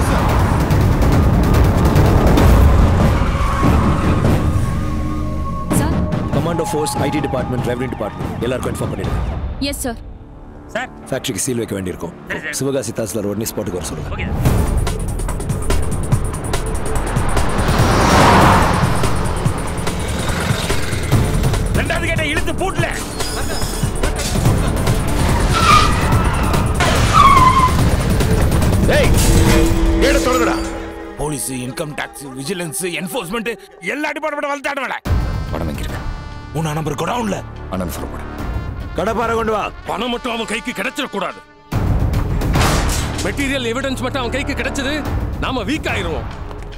commando force IT department revenue department எல்லாருக்கும் இன்ஃபார்ம் பண்ணிடுங்க எஸ் சார் சார் ஃபேக்டரிக்கு சீல் வைக்க வேண்டியிருக்கும் சிவகாசி தாசில்தார் உடனே ஸ்பாட்டுக்கு வர சொல்லுங்க ரெண்டாவது கேட்டை இழுத்து பூட்டல ஏய் ஏட தொடங்கடா police income tax vigilance enforcement எல்லா டிபார்ட்மெண்ட் வளர்த்தாட வேலை பணம் வைக்கிறேன் மூணா நம்பர் குடவுன்ல அனல் புறப்படு கடப்பார கொண்டு வா பணம் மட்டும் அவன் கைக்கு கிடைச்சிடக்கூடாது மெட்டீரியல் எவிடன்ஸ் மட்டும் அவன் கைக்கு கிடைச்சது நாம வீக் ஆயிருவோம்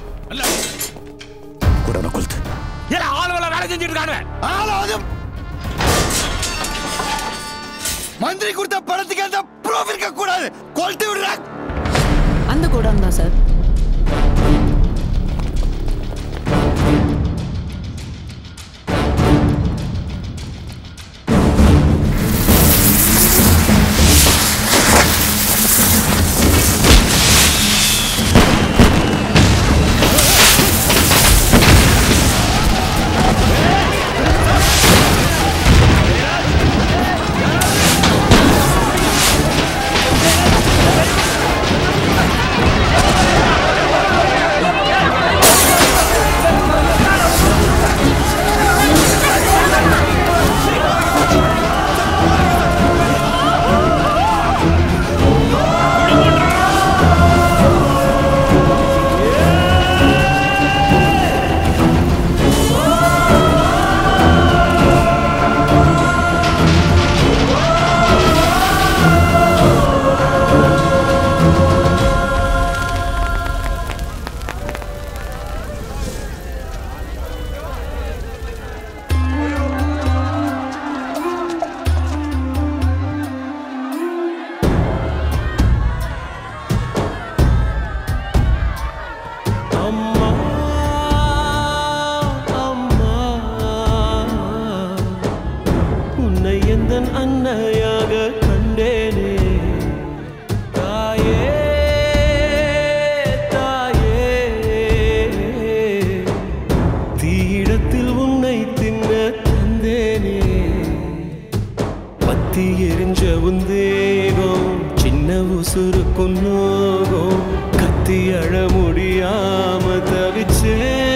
குடனை கொளுத்து ஏன் ஆள் வேலை வேலை செஞ்சுட்டு இருக்காங்க ஆளாவதும் மந்திரி கொடுத்த பணத்துக்கு அந்த ப்ரூஃப் இருக்க கூடாது கொளுத்து விடுறா அந்த கோடான் தான் சார் ஏய் கத்தி அழ முடியாம தவிச்சே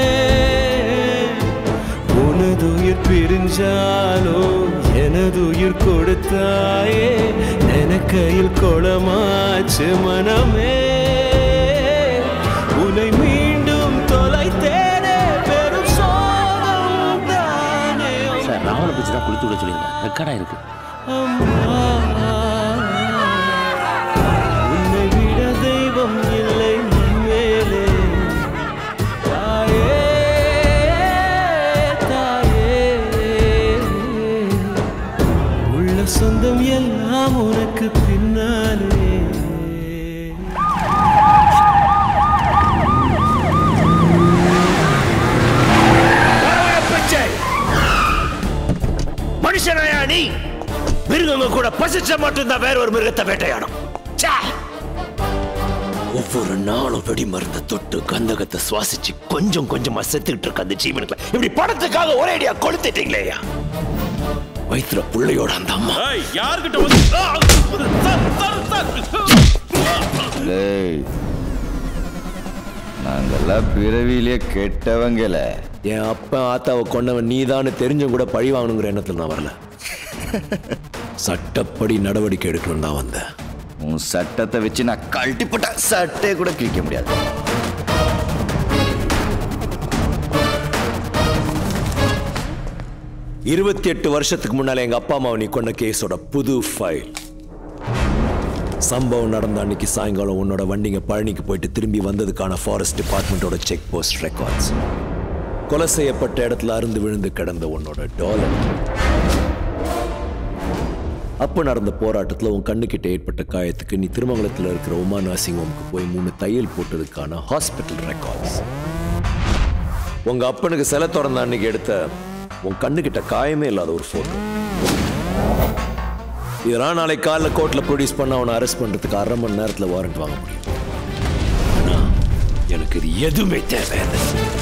உனது உயிர் பிரிஞ்சாலோ எனது உயிர் கொடுத்தாயே நினைக்கையில் கொளமாச்சு மனமே உன்னை மீண்டும் தொலைத்தேனே பெரும் சோகம் தானே சார் ராவண பிச்சு தான் குளித்து விட சொல்லியிருக்கேன் ரெக்கார்டா இருக்கு உன்னை விட தெய்வம் இல்லை மேலே தாயே தாயே உள்ள சொந்தம் எல்லாம் உனக்கு பின்னாலே பிச்சை மனுஷனாயா நீ மிருகங்க கூட பசிச்ச மட்டும்தான் வேற ஒரு மிருகத்தை வேட்டையாடும் ச்சே! ஒவ்வொரு நாளும் வெடி மருந்த தொட்டு கந்தகத்தை சுவாசிச்சு கொஞ்சம் கொஞ்சமா செத்துக்கிட்டு இருக்க அந்த ஜீவனுக்கு இப்படி படத்துக்காக ஒரே அடியா கொளுத்திட்டீங்களேயா வயிற்றுல புள்ளையோட அந்த அம்மா யாருக்கிட்ட வந்து டேய் நாங்கெல்லாம் பிறவியிலே கெட்டவங்கள என் அப்பா ஆத்தாவை கொண்டவன் நீதான்னு தெரிஞ்சும் கூட பழி வாங்கணுங்கிற எண்ணத்தில் நான் வரல சட்டப்படி நடவடிக்கை எடுக்கணும் தான் வந்தேன் உன் சட்டத்தை வச்சு நான் கழட்டி போட்ட சட்டையை கூட கிழிக்க முடியாது இருபத்தி எட்டு வருஷத்துக்கு முன்னால எங்க அப்பா அம்மாவை நீ கொண்ட கேஸோட புது ஃபைல் சம்பவம் நடந்த அன்னைக்கு சாயங்காலம் உன்னோட வண்டிங்க பழனிக்கு போயிட்டு திரும்பி வந்ததுக்கான ஃபாரஸ்ட் டிபார்ட்மெண்டோட செக் போஸ்ட் ரெக்கார்ட்ஸ் கொலை செய்யப்பட்ட இடத்துல அருந்து விழுந்து கிடந்த உன்னோட டாலர் அப்ப நடந்த போராட்டத்துல உன் கண்ணுக்கிட்ட ஏற்பட்ட காயத்துக்கு நீ திருமங்கலத்துல இருக்கிற உமா நர்சிங் ஹோம்க்கு போய் மூணு தையல் போட்டதுக்கான ஹாஸ்பிட்டல் ரெக்கார்ட்ஸ் உங்க அப்பனுக்கு சிலை திறந்த அன்னைக்கு எடுத்த உன் கண்ணுக்கிட்ட காயமே இல்லாத ஒரு போட்டோ இதெல்லாம் நாளை காலைல கோர்ட்ல ப்ரொடியூஸ் பண்ண அவனை அரெஸ்ட் பண்றதுக்கு அரை மணி நேரத்துல வாரண்ட் வாங்க முடியும் ஆனா எனக்கு இது எதுவுமே தேவையில்லை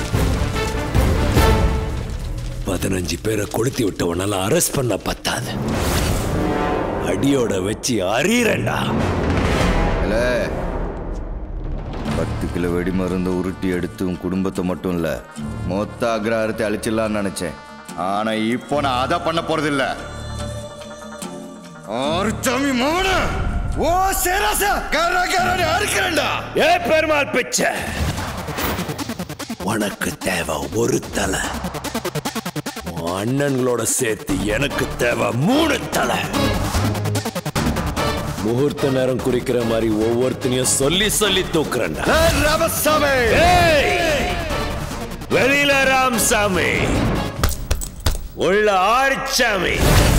பதினஞ்சு பேரை கொளுத்தி விட்டவனால அரெஸ்ட் பண்ண பத்தாது அடியோட வச்சு அறியறேன்டா இல்ல பத்து கிலோ வெடி மருந்து உருட்டி எடுத்து உன் குடும்பத்தை மட்டும் இல்ல மொத்த அக்ரஹாரத்தை அழிச்சிடலாம்னு நினைச்சேன் ஆனா இப்போ நான் அதை பண்ண போறதில்ல ஆறுச்சாமி மோன ஓ சேராசா கர கரடி அறுக்கிறேன்டா ஏ பெருமாள் பிச்சை உனக்கு தேவை ஒரு தலை உன் அண்ணன்களோட சேர்த்து எனக்கு தேவை மூணு தலை முகூர்த்த நேரம் குறிக்கிற மாதிரி ஒவ்வொருத்தனையும் சொல்லி சொல்லி தூக்குறேன்டா ரமசாமி வெளியில ராமசாமி உள்ள ஆரிச்சாமி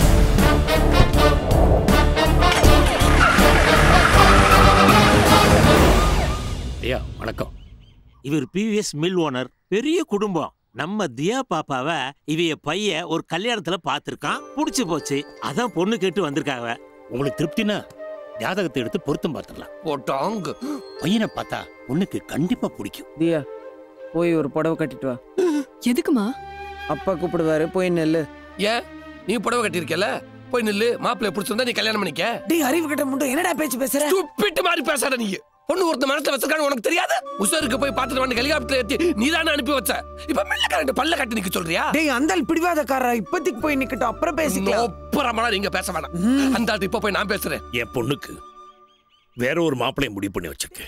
ஐயா வணக்கம் இவர் பிவிஎஸ் மில் ஓனர் பெரிய குடும்பம் நம்ம தியா பாப்பாவை இவைய பையன் ஒரு கல்யாணத்துல பார்த்திருக்கான் புடிச்சு போச்சு அதான் பொண்ணு கேட்டு வந்திருக்காங்க உங்களுக்கு திருப்தினா ஜாதகத்தை எடுத்து பொருத்தம் பார்த்துடலாம் போட்டாங்க பையனை பார்த்தா பொண்ணுக்கு கண்டிப்பா பிடிக்கும் தியா போய் ஒரு புடவை கட்டிட்டு வா எதுக்குமா அப்பா கூப்பிடுவாரு போய் நெல்லு ஏன் நீ புடவை கட்டியிருக்கல போய் நில்லு மாப்பிள்ளை பிடிச்சிருந்தா நீ கல்யாணம் பண்ணிக்க டேய் அறிவு கட்ட முட்டை என்னடா பேச்சு பேசுற துப்பிட்டு மாதிரி பேசாத நீ பொண்ணு ஒருத்த மனசுல வச்சிருக்கான்னு உனக்கு தெரியாது உசருக்கு போய் பார்த்துட்டு வந்து ஹெலிகாப்டர் ஏத்தி நீ தானே அனுப்பி வச்ச இப்ப மெல்ல கரண்ட் பல்ல கட்டி நிக்க சொல்றியா டேய் அந்த பிடிவாதக்காரா இப்போதைக்கு போய் நிக்கட்டும் அப்புறம் பேசிக்கலாம் ஒப்பரமா நீங்க பேச வேணாம் அந்த ஆட்டு இப்ப போய் நான் பேசுறேன் என் பொண்ணுக்கு வேற ஒரு மாப்பிளைய முடிவு பண்ணி வச்சிருக்கேன்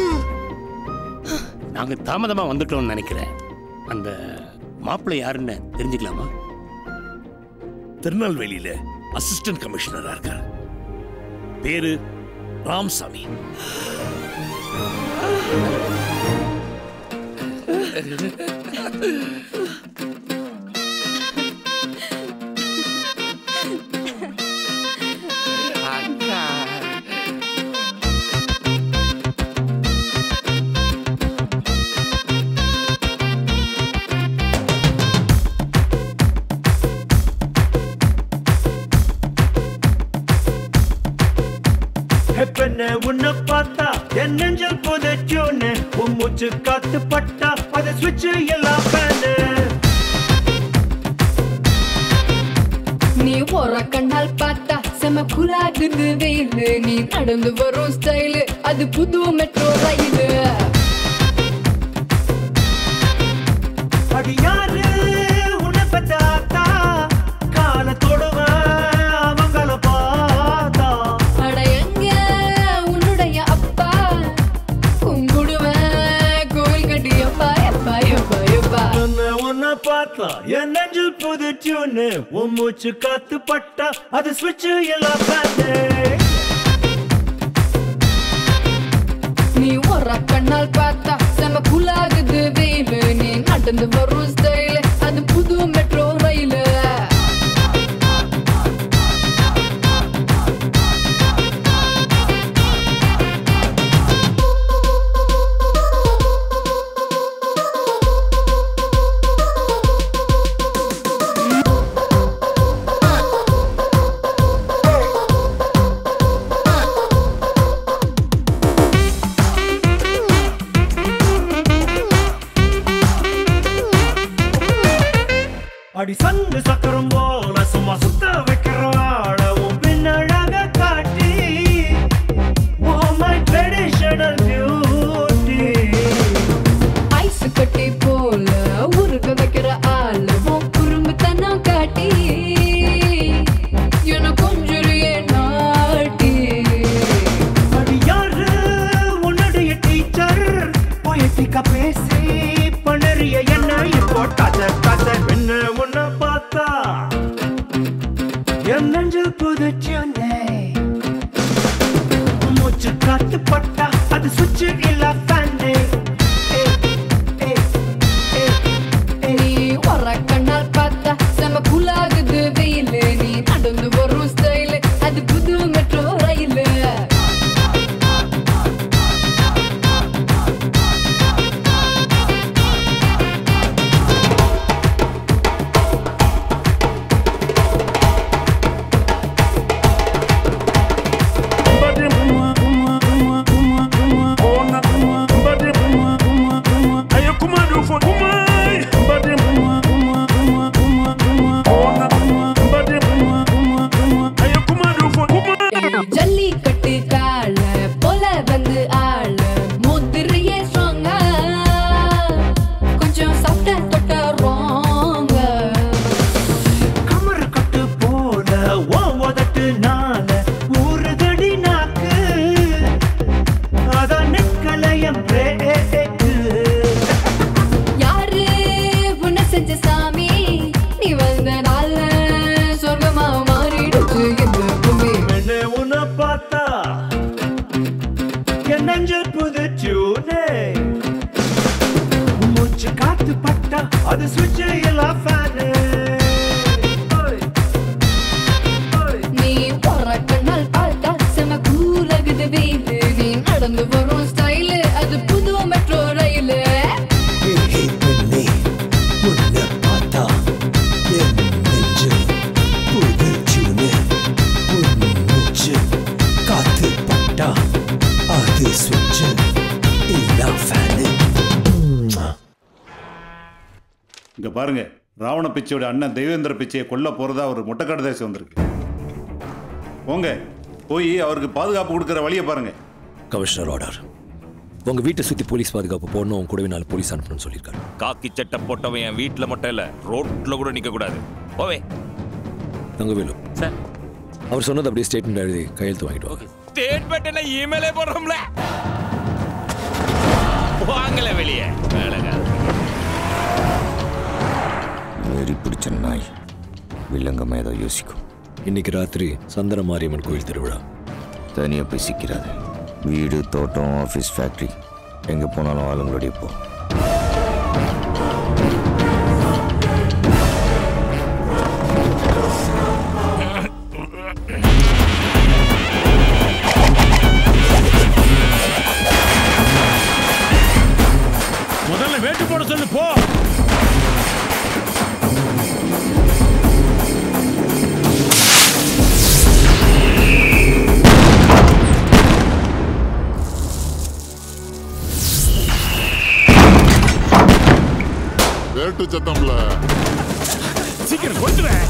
நாங்க தாமதமா வந்துட்டோம்னு நினைக்கிறேன் அந்த மாப்பிள்ளை யாருன்னு தெரிஞ்சுக்கலாமா திருநெல்வேலியில அசிஸ்டன்ட் கமிஷனரா இருக்காரு பேரு ராம்சாமி பெண்ண உன்னை பார்த்தா என் நெஞ்சல் புதைச்சோன்னு உன் மூச்சு காத்து பட்டா அதை சுவிட்ச் எல்லாம் ஃபேனு நீ போற கண்ணால் பார்த்தா செம குலாகுது வெயிலு நீ நடந்து வரும் ஸ்டைலு அது புது மெட்ரோ ரயிலு அடியாரு உன்னை பெத்தாத்தா கால தொடுவேன் அவங்கள பார்த்தா அட எங்க உன்னுடைய அப்பா கும்பிடுவேன் கோவில் கட்டி எப்பா எப்பா எப்பா எப்பா உன்னை உன்னை பார்த்தா என் நெஞ்சில் புது டியூனு உன் மூச்சு காத்து பட்டா அது ஸ்விட்ச் எல்லாம் ஃபேனு நீ ஒரு கண்ணால் பார்த்தா செம குலாகுது வெயிலு நீ நடந்து வரும் ஸ்டைலு அது புது மெட்ரோ ரயிலு அடி சங்கு சக்கரம் போல சும்மா சுத்த வைக்கிற ஆள உன் பின்னழக காட்டி Oh my traditional beauty ice கட்டி போல உருக வைக்கிற ஆளு உன் குறும்புத்தனம் காட்டி என்ன கொஞ்சுறியே நாட்டி அடி யாரு உன்னுடைய டீச்சர் பொயட்டிக்கா பேசி பண்ணறிய என்ன இப்போ கதை கதை என்ன உன்னை பார்த்தா என் நெஞ்சில் புது டியூனே மூச்சு காத்து பட்டா அது சுவிட்ச் இல்ல ஃபேனே நீ ஒரு கண்ணால் பார்த்தா செம குலாகுது வெயிலு நீ நடந்து வரும் ஸ்டைலு அது புது மெட்ரோ ரயிலு ஜல்லிக்கட்டு கால போல வந்து ஆள முதிரையே ஸ்ட்ராங்கா கொஞ்சம் சாப்பிட்ட தொட்ட ராங்க கமர் கட்டு போல ஓ உதட்டு நால ஊறுதடி நாக்கு அதான் நிக்கலையம் பிரேக்கு யாரு உன்னை செஞ்ச சாமி நீ வந்த நாள்ல சொர்க்கமா மாறிடுச்சு இந்த பூமி என்ன உன்னை பார்த்தா என் நெஞ்சில் புது டியூனே மூச்சு காத்து பட்டா அது சுவிட்ச் எல்லாம் ஃபேனு நீ ஒரு கண்ணால் பார்த்தா செம கூலகுது வெயிலு நீ நடந்து வரும் ஸ்டைலு அது புது மெட்ரோ ரயிலு உன்னை பார்த்தா என் நெஞ்சு புது டியூனு உன் மூச்சு காத்து பட்டா அது சுவிட்ச் இல்லா ஃபேனு இங்க பாருங்க ராவண பிச்சையோட அண்ணன் தெய்வேந்திர பிச்சையை கொல்ல போறதா ஒரு முட்டைக்காடு தேசம் வந்திருக்கு போங்க போய் அவருக்கு பாதுகாப்பு கொடுக்கிற வழியை பாருங்க கமிஷனர் ஆர்டர் உங்க வீட்டை சுத்தி போலீஸ் பாதுகாப்பு போடணும் உங்க கூடவே நாலு போலீஸ் அனுப்பணும்னு சொல்லியிருக்காரு காக்கி சட்டை போட்டவன் என் வீட்டில் மட்டும் இல்லை ரோட்ல கூட நிற்க கூடாது போவே தங்கவேலு சார் அவர் சொன்னது அப்படியே ஸ்டேட்மெண்ட் எழுதி கையெழுத்து வாங்கிட்டு வாங்க ஸ்டேட்மெண்ட் என்ன இமெயிலே போடுறோம்ல வாங்கல வெளியே வேலைங்க வெறி பிடிச்ச நாய் வில்லங்கமாக ஏதோ யோசிக்கும் இன்னைக்கு ராத்திரி சந்தன மாரியம்மன் கோயில் திருவிழா தனியாக போய் சிக்கிறாது வீடு தோட்டம் ஆஃபீஸ் ஃபேக்ட்ரி எங்கே போனாலும் ஆளுங்களோடய போ முதல்ல வேட்டு போட சொல்லு போ வேட்டு சத்தம்ல சீக்கிரம் கொடுத்துறேன்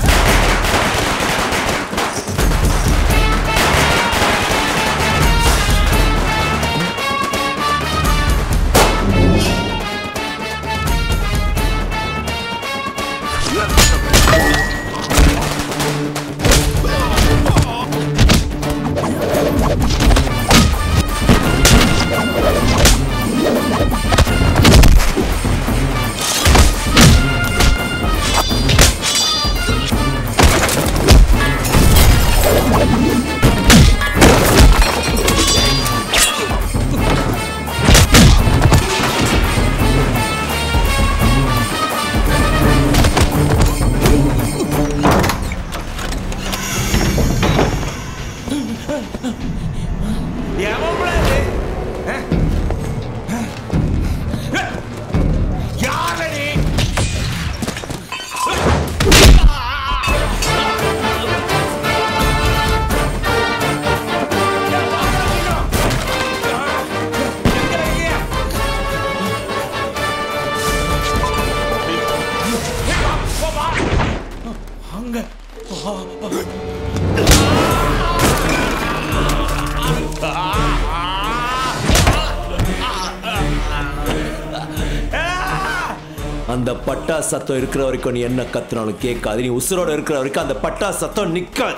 அந்த பட்டா சத்தம் இருக்கிற வரைக்கும் நீ என்ன கத்துனாலும் கேட்காது நீ உசுரோட இருக்கிற வரைக்கும் அந்த பட்டா சத்தம் நிக்காது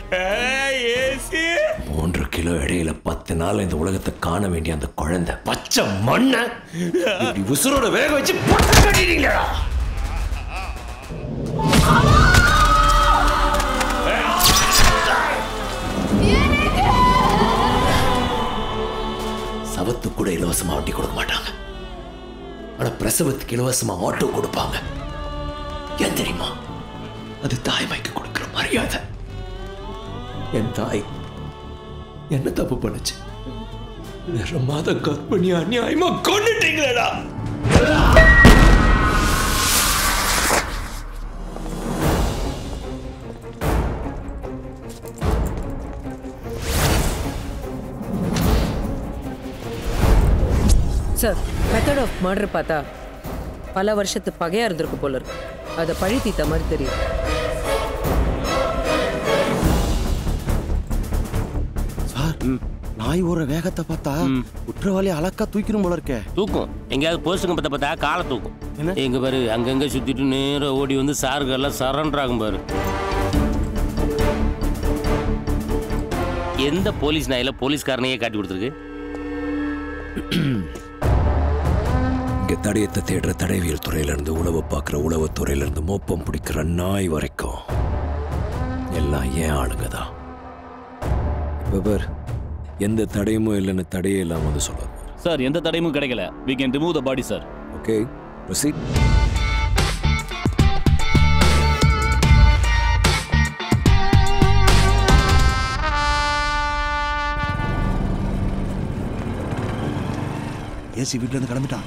மூன்று கிலோ இடையில பத்து நாள் இந்த உலகத்தை காண வேண்டிய அந்த குழந்தை பச்சை மண்ணை இப்படி உசுரோட வேக வச்சு பொட்டை கட்டிட்டீங்களா சவத்து கூட இலவசமா வண்டி கொடுக்க மாட்டாங்க ஆனா பிரசவத்துக்கு இலவசமா ஆட்டோ கொடுப்பாங்க ஏன் தெரியுமா அது தாய்மைக்கு கொடுக்கிற மரியாதை என் தாய் என்ன தப்பு பண்ணுச்சு வேற மாத கற்பனி அநியாயமா கொண்டுட்டீங்களேடா சார் மெத்தட் ஆஃப் மர்டர் பார்த்தா பல வருஷத்து பகையா இருந்திருக்கு போல இருக்கு அதை பழி தீத்த மாதிரி தெரியுது சார் நாய் ஓர வேகத்தை பார்த்தா குற்றவாளி அலக்கா தூக்கிடும் போல இருக்கே தூக்கும் எங்கேயாவது போஸ்டுங்க பார்த்தா பார்த்தா காலை தூக்கும் எங்க பாரு அங்கங்க சுத்திட்டு நேரா ஓடி வந்து சாருக்கு எல்லாம் சரண்டர் ஆகும் பாரு எந்த போலீஸ் நாயில போலீஸ்காரனையே காட்டி கொடுத்துருக்கு இங்க தடயத்தை தேடுற தடயவியல் துறையில இருந்து உழவு பார்க்குற உழவுத்துறையில இருந்து மோப்பம் பிடிக்கிற நாய் வரைக்கும் எல்லாம் ஏன் ஆளுங்க தான் இப்போ பார் எந்த தடயமும் இல்லைன்னு தடையே இல்லாம வந்து சொல்லுவார் சார் எந்த தடையும் கிடைக்கல we can remove the body sir okay proceed AC வீட்டுல இருந்து கிளம்பிட்டான்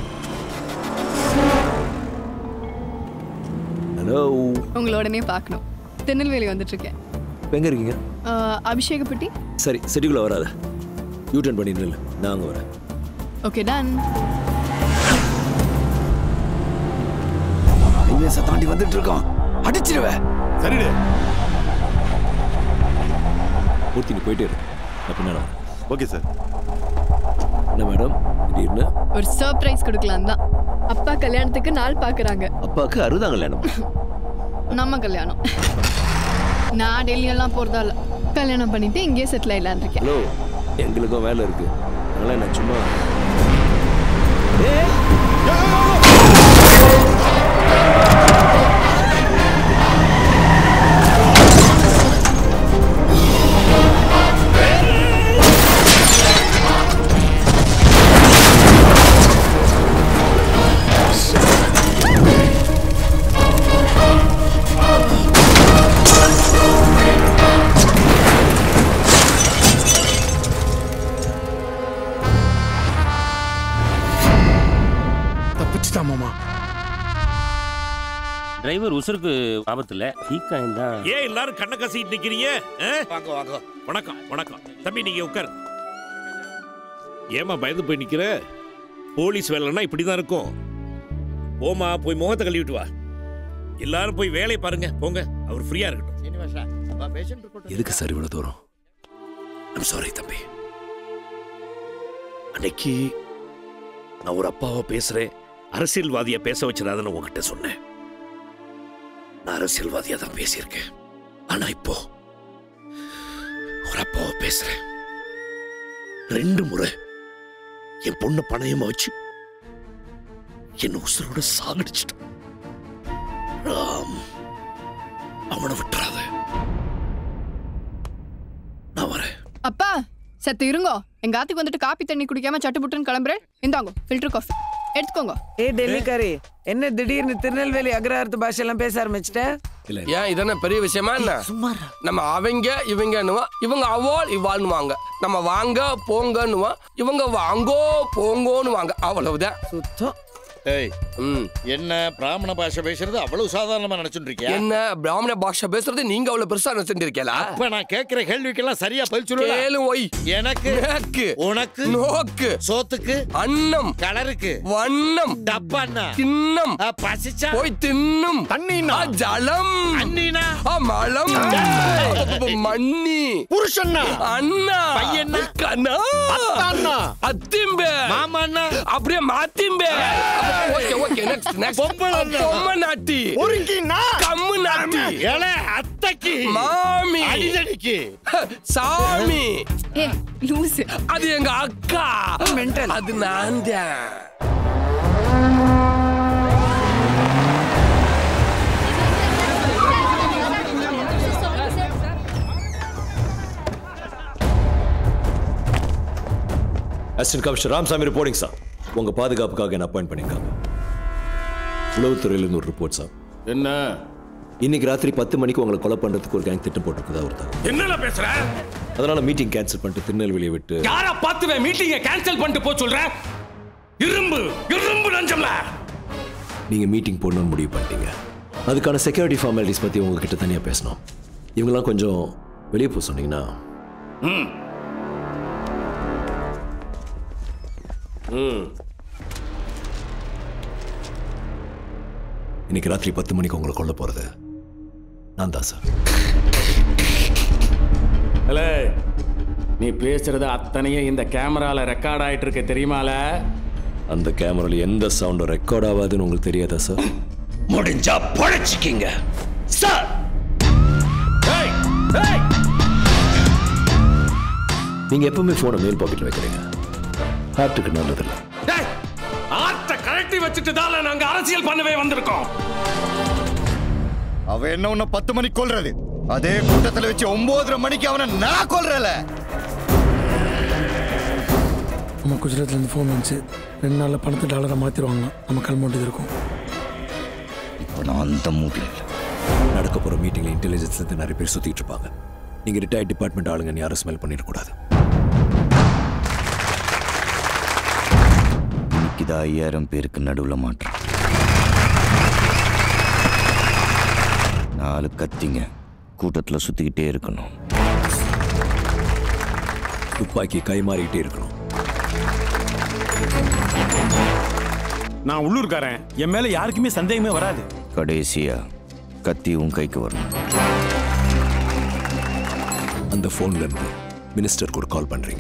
ஹலோ உங்களை உடனே பார்க்கணும் திருநெல்வேலி வந்துட்டு இருக்கேன் எங்க இருக்கீங்க ஆஹ், அபிஷேகப்பட்டி சரி சிட்டிக்குள்ள வராத யூ டர்ன் பண்ணி நில்லு நான் அங்க வரேன் ஓகே டன் ஹைவேஸை தாண்டி வந்துட்டு இருக்கோம் அடிச்சிருவேன் சரிடு பூர்த்தி நீ போயிட்டே இரு நான் பின்னால வரேன் ஓகே சார் என்ன மேடம் திடீர்னு ஒரு சர்ப்ரைஸ் கொடுக்கலாம் தான் அப்பா கல்யாணத்துக்கு நாள் பார்க்கறாங்க அப்பாவுக்கு அறுபதாம் கல்யாணம் நம்ம கல்யாணம் நான் டெல்லி எல்லாம் போறதா இல்ல கல்யாணம் பண்ணிட்டு இங்கேயே செட்டில் ஆயிடலான் இருக்கேன் ஹலோ எங்களுக்கும் வேலை இருக்கு அதனால நான் சும்மா தப்பிச்சுட்டான் மாமா டிரைவர் உசுருக்கு ஆபத்து இல்ல ஈக்காயம் தான் ஏன் எல்லாரும் கண்ணை கசிட்டு நிக்கிறீங்க வாங்க வாங்க வணக்கம் வணக்கம் தம்பி நீங்க உட்காரு ஏமா பயந்து போய் நிக்கிற போலீஸ் வேலைன்னா இப்படிதான் இருக்கும் போமா போய் முகத்தை கழுவிட்டு வா எல்லாரும் போய் வேலையை பாருங்க போங்க அவர் ஃப்ரீயா இருக்கட்டும் சீனிவாசா அப்பா பேஷண்ட் ரிப்போர்ட் எதுக்கு சார் இவ்வளவு தூரம் ஐம் சாரி தம்பி அன்னைக்கு நான் ஒரு அப்பாவை பேசுறேன் அரசியல்வாதியா பேச வச்சிடாதுன்னு உங்ககிட்ட சொன்னேன் நான் அரசியல்வாதியா தான் பேசியிருக்கேன் ஆனா இப்போ ஒரு அப்பாவை பேசுறேன் ரெண்டு முறை என் பொண்ணு பணயமா வச்சு என்ன உசுரோட சாகடிச்சிட்டான் ராம் அவனை விட்டுறாத நான் வரேன் அப்பா சத்து இருங்கோ எங்க ஆத்துக்கு வந்துட்டு காப்பி தண்ணி குடிக்காம சட்டு புட்டுன்னு கிளம்புறேன் இந்தாங்கோ ஃபில்டர் காஃபி எடுத்துக்கோங்க ஏ டெல்லிக்காரி என்ன திடீர்னு திருநெல்வேலி அக்ரஹாரத்து பாஷையெல்லாம் பேச ஆரம்பிச்சிட்ட ஏன் இது என்ன பெரிய விஷயமா என்ன நம்ம அவங்க இவங்கன்னுவா இவங்க அவாள் இவாள்னுவாங்க நம்ம வாங்க போங்கன்னுவோம் இவங்க வாங்கோ போங்கோன்னுவாங்க அவ்வளவுதான் சுத்தம் ஏய் என்ன பிராமண பாஷை பேசுறது அவ்வளவு சாதாரணமா நினைச்சுட்டு இருக்கியா என்ன பிராமண பாஷை பேசுறது நீங்க அவ்வளவு பெருசா நினைச்சிட்டு இருக்கீங்களா அப்ப நான் கேக்குற கேள்விக்கெல்லாம் சரியா பதில் சொல்லுவா கேளு ஒய் எனக்கு நேக்கு உனக்கு நோக்கு சோத்துக்கு அன்னம் கலருக்கு வண்ணம் டப்பான்னா கிண்ணம் பசிச்சா போய் தின்னும் தண்ணினா ஜலம் அண்ணினா மலம் மண்ணி புருஷன்னா அண்ணா பையன்னா கண்ணா அத்தான்னா அத்திம்பே மாமான்னா அப்படியே மாத்திம்பே அப்ப ஓகே ஓகே நெக்ஸ்ட் நெக்ஸ்ட் பொம்பளை அண்ணா. பொம்மை நாட்டி பொறுக்கினா? கம்மு நாட்டி ஏலே, அத்தைக்கு மாமி அடிதடிக்கு சாமி ஏ லூசு அது எங்க அக்கா அது நான் தான் assistant commissioner Ramasamy reporting sir உங்க பாதுகாப்புக்காக என்ன அப்பாயிண்ட் பண்ணிருக்காங்க உளவுத்துறையிலிருந்து ஒரு ரிப்போர்ட் சார் என்ன இன்னைக்கு ராத்திரி பத்து மணிக்கு உங்களை கொலை பண்றதுக்கு ஒரு கேங் திட்டம் போட்டிருக்குதா ஒருத்தர் என்னல பேசுற அதனால மீட்டிங் கேன்சல் பண்ணிட்டு திருநெல்வேலியை விட்டு யாரா பார்த்துவே மீட்டிங்க கேன்சல் பண்ணிட்டு போ சொல்ற இரும்பு இரும்பு லஞ்சம்ல நீங்க மீட்டிங் போடணும்னு முடிவு பண்ணிட்டீங்க அதுக்கான செக்யூரிட்டி ஃபார்மாலிட்டிஸ் பத்தி உங்ககிட்ட தனியா பேசணும் இவங்கெல்லாம் கொஞ்சம் வெளியே போக சொன்னீங்கன்னா ம் ம் இன்னைக்கு ராத்திரி பத்து மணிக்கு உங்களை கொல்ல போறது நான் தான் சார் ஹலே நீ பேசுறது அத்தனையும் இந்த கேமரால ரெக்கார்ட் ஆயிட்டு இருக்கு தெரியுமால அந்த கேமரால எந்த சவுண்டும் ரெக்கார்ட் ஆகாதுன்னு உங்களுக்கு தெரியாதா சார் முடிஞ்சா பொழைச்சிக்கிங்க சார் நீங்க எப்பவுமே போனை மேல் பாக்கெட்ல வைக்கிறீங்க ஹார்ட்டுக்கு நல்லதில்லை டேய், ஆட்ட கழட்டி வச்சுட்டு தான் நாங்க அரசியல் பண்ணவே வந்திருக்கோம் அவ என்ன உன்ன பத்து மணிக்கு கொல்றது அதே கூட்டத்துல வச்சு ஒன்பதரை மணிக்கு அவனை நான் கொல்றல நம்ம குஜராத்லேருந்து ஃபோன் வந்துச்சு ரெண்டு நாளில் பணத்தை டாலரை மாற்றிடுவாங்க நம்ம கிளம்பிட்டு இருக்கும் இப்போ நான் அந்த மூடில் நடக்க போற மீட்டிங்ல இன்டெலிஜென்ஸ்ல இருந்து நிறைய பேர் சுத்திட்டு இருப்பாங்க நீங்க ரிட்டையர்ட் டிபார்ட்மெண்ட் ஆளுங்க யாரும் ஸ்மெல் பண்ணிடக்கூடாது இன்னைக்கு தான் ஐயாயிரம் பேருக்கு நடுவில் மாற்றம் நாலு கத்திங்க கூட்டத்தில் சுத்திக்கிட்டே இருக்கணும் துப்பாக்கி கை மாறிக்கிட்டே இருக்கணும் நான் உள்ளூர்காரன் என் மேல யாருக்குமே சந்தேகமே வராது கடைசியா கத்தி உன் கைக்கு வரணும் அந்த போன்ல இருந்து மினிஸ்டருக்கு ஒரு கால் பண்றீங்க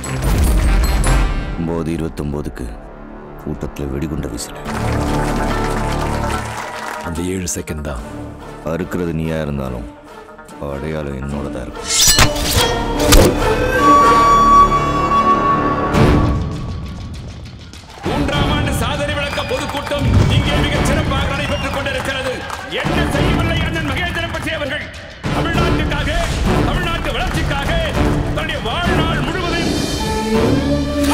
ஒம்பது இருபத்தொம்போதுக்கு கூட்டத்தில் வெடிகுண்ட வீசல அந்த ஏழு செகண்ட் தான் அறுக்கிறது நீயா இருந்தாலும் அடையாளம் என்னோட தான் இருக்கும் மூன்றாம் ஆண்டு சாதனை விளக்க பொதுக்கூட்டம் இங்கே மிகச் சிறப்பாக நடைபெற்றுக் கொண்டிருக்கிறது என்ன செய்யவில்லை அண்ணன் மகேந்திரன் பற்றி அவர்கள் தமிழ்நாட்டுக்காக தமிழ்நாட்டு வளர்ச்சிக்காக தன்னுடைய வாழ்நாள் முழுவதும்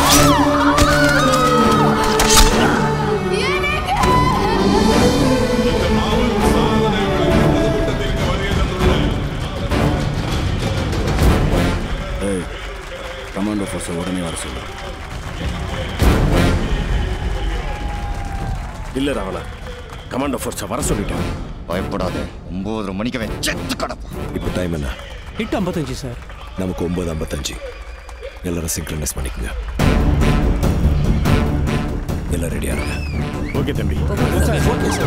ஏய் கமாண்டோ ஃபோர்ஸை உடனே வர சொல்லு இல்ல ராவணா கமாண்டோ ஃபோர்ஸை வர சொல்லிட்டேன் பயப்படாத ஒன்பதரை மணிக்கு அவன் செத்து கிடப்பான் இப்போ டைம் என்ன எட்டு ஐம்பத்தஞ்சு சார் நமக்கு ஒன்பது ஐம்பத்தஞ்சு எல்லாரும் சிங்க்ரனைஸ் பண்ணிக்கங்க எல்லாம் ரெடியா இருங்க ஓகே தம்பி okay sir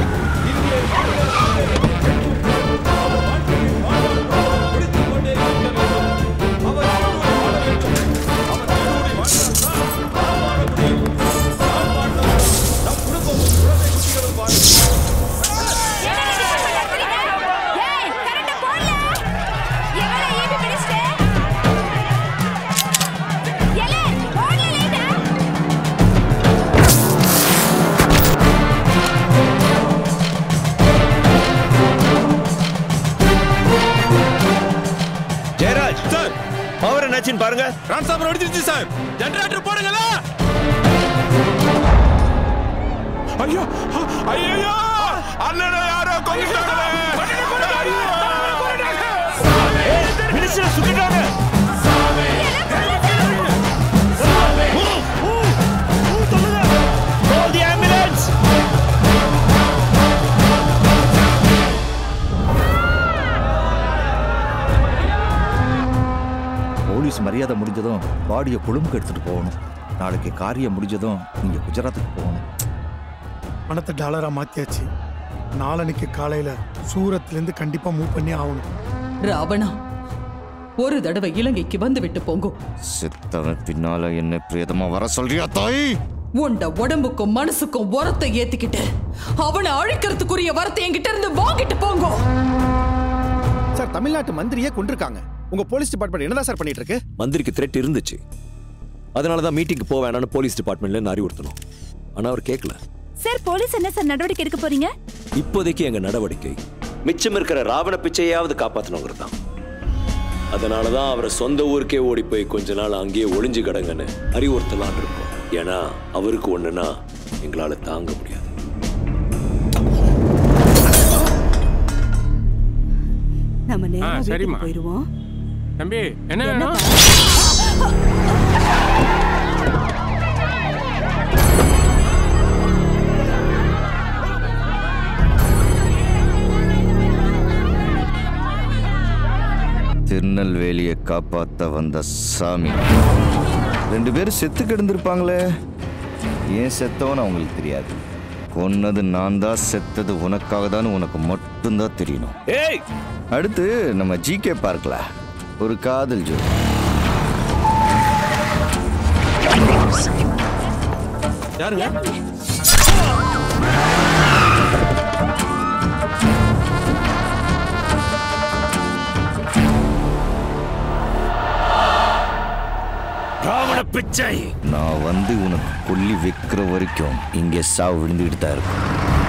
Jayaraj sir power என்னாச்சுன்னு பாருங்க ரான்சாமர் வெடிச்சிருச்சு சார் ஜெனரேட்டர் போடுங்களா ஐயோ ஐயோ அண்ணனை யாரோ கொண்டுட்டாங்களே மினிஸ்டர் சுட்டுட்டாங்க Call the ambulance! போலீஸ் மரியாதை முடிஞ்சதும் பாடியை கொழும்புக்கு எடுத்துட்டு போகணும் நாளைக்கு காரியம் முடிஞ்சதும் நீங்க குஜராத்துக்கு போகணும் பணத்தை டாலராக மாற்றியாச்சு நாளன்னைக்கு காலையில் சூரத்லேருந்து கண்டிப்பாக மூவ் பண்ணி ஆகணும் ராவணா ஒரு தடவை இலங்கைக்கு வந்து விட்டு போங்கோ செத்தவன் பின்னால என்ன பிரேதமா வர சொல்றியா தாய் உண்ட உடம்புக்கும் மனசுக்கும் உரத்தை ஏத்திக்கிட்டு அவனை அழிக்கிறதுக்குரிய வரத்தை என்கிட்ட இருந்து வாங்கிட்டு போங்க சார் தமிழ்நாட்டு மந்திரியே கொண்டிருக்காங்க உங்க போலீஸ் டிபார்ட்மெண்ட் என்னதான் சார் பண்ணிட்டு இருக்கு மந்திரிக்கு த்ரெட் இருந்துச்சு அதனால தான் மீட்டிங்க்கு போக வேணாம்னு போலீஸ் டிபார்ட்மெண்ட்ல இருந்து அறிவுறுத்தணும் ஆனா அவர் கேட்கல சார் போலீஸ் என்ன சார் நடவடிக்கை எடுக்க போறீங்க இப்போதைக்கு எங்க நடவடிக்கை மிச்சம் இருக்கிற ராவண பிச்சையாவது காப்பாற்றணுங்கிறது தான் அதனால தான் அவரை சொந்த ஊருக்கே ஓடி போய் கொஞ்ச நாள் அங்கேயே ஒளிஞ்சு கிடங்கன்னு அறிவுறுத்தலாம்னு இருக்கோம் ஏன்னா அவருக்கு ஒண்ணுன்னா எங்களால தாங்க முடியாது நம்ம ஆ, நேரா வீட்டுக்கு சரிம்மா. போயிருவோம் தம்பி என்ன வேணும் திருநெல்வேலியை காப்பாத்த வந்த சாமி ரெண்டு பேரும் செத்து கிடந்திருப்பாங்களே ஏன் செத்தவன்னு அவங்களுக்கு தெரியாது கொன்னது நான் தான் செத்தது உனக்காக தான் உனக்கு மட்டும்தான் தெரியணும் ஏய் அடுத்து நம்ம ஜிகே பார்க்கல ஒரு காதல் ஜோடி யாருங்க ராவண பிச்சை நான் வந்து உனக்கு கொல்லி வைக்கிற வரைக்கும் இங்கே சாவு விழுந்துக்கிட்டு தான் இருக்கும்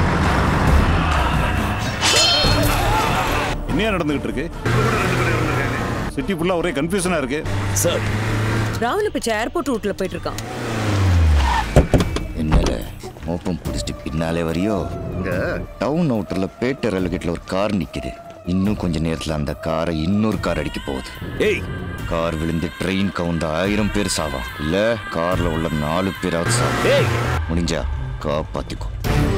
என்ன நடந்துகிட்டு இருக்கு சிட்டி ஃபுல்லா ஒரே கன்ஃபியூஷனா இருக்கு சார் ராவண பிச்சை ஏர்போர்ட் ரூட்ல போயிட்டு இருக்கான் என்னல மோப்பம் பிடிச்சிட்டு பின்னாலே வரியோ இங்க டவுன் அவுட்டர்ல பேட்டை ரயில்கேட்ல ஒரு கார் நிக்குது இன்னும் கொஞ்ச நேரத்துல அந்த காரை இன்னொரு கார் அடிக்க போகுது ஏய் கார் விழுந்து ட்ரெயின் கவுந்த ஆயிரம் பேர் சாவா இல்ல கார்ல உள்ள நாலு பேராவது சாவா முடிஞ்சா காப்பாத்திக்கோ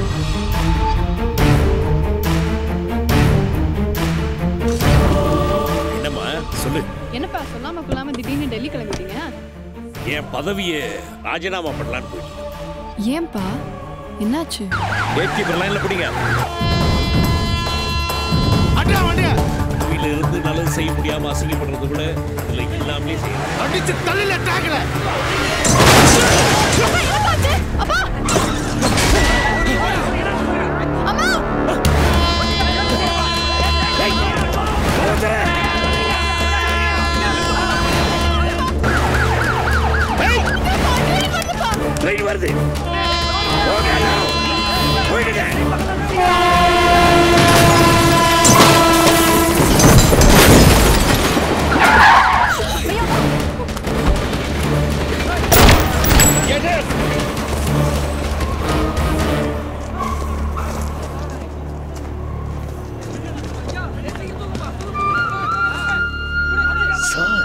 என்னம்மா சொல்லு என்னப்பா சொல்லாம கொள்ளாம திடீர்னு டெல்லி கிளம்பிட்டீங்க என் பதவியை ராஜினாமா பண்ணலான்னு போயிட்டு ஏன்பா என்னாச்சு கேட் கீப்பர் லைன்ல பிடிங்க வீட்டுல இருந்து நல்லது செய்ய முடியாம அசிங்கப்படுறத விட இதுல இல்லாமலே செய்யலாம் அடிச்சு தள்ளில டாகல ட்ரெயின் வருது போங்க போயிடுங்க சார்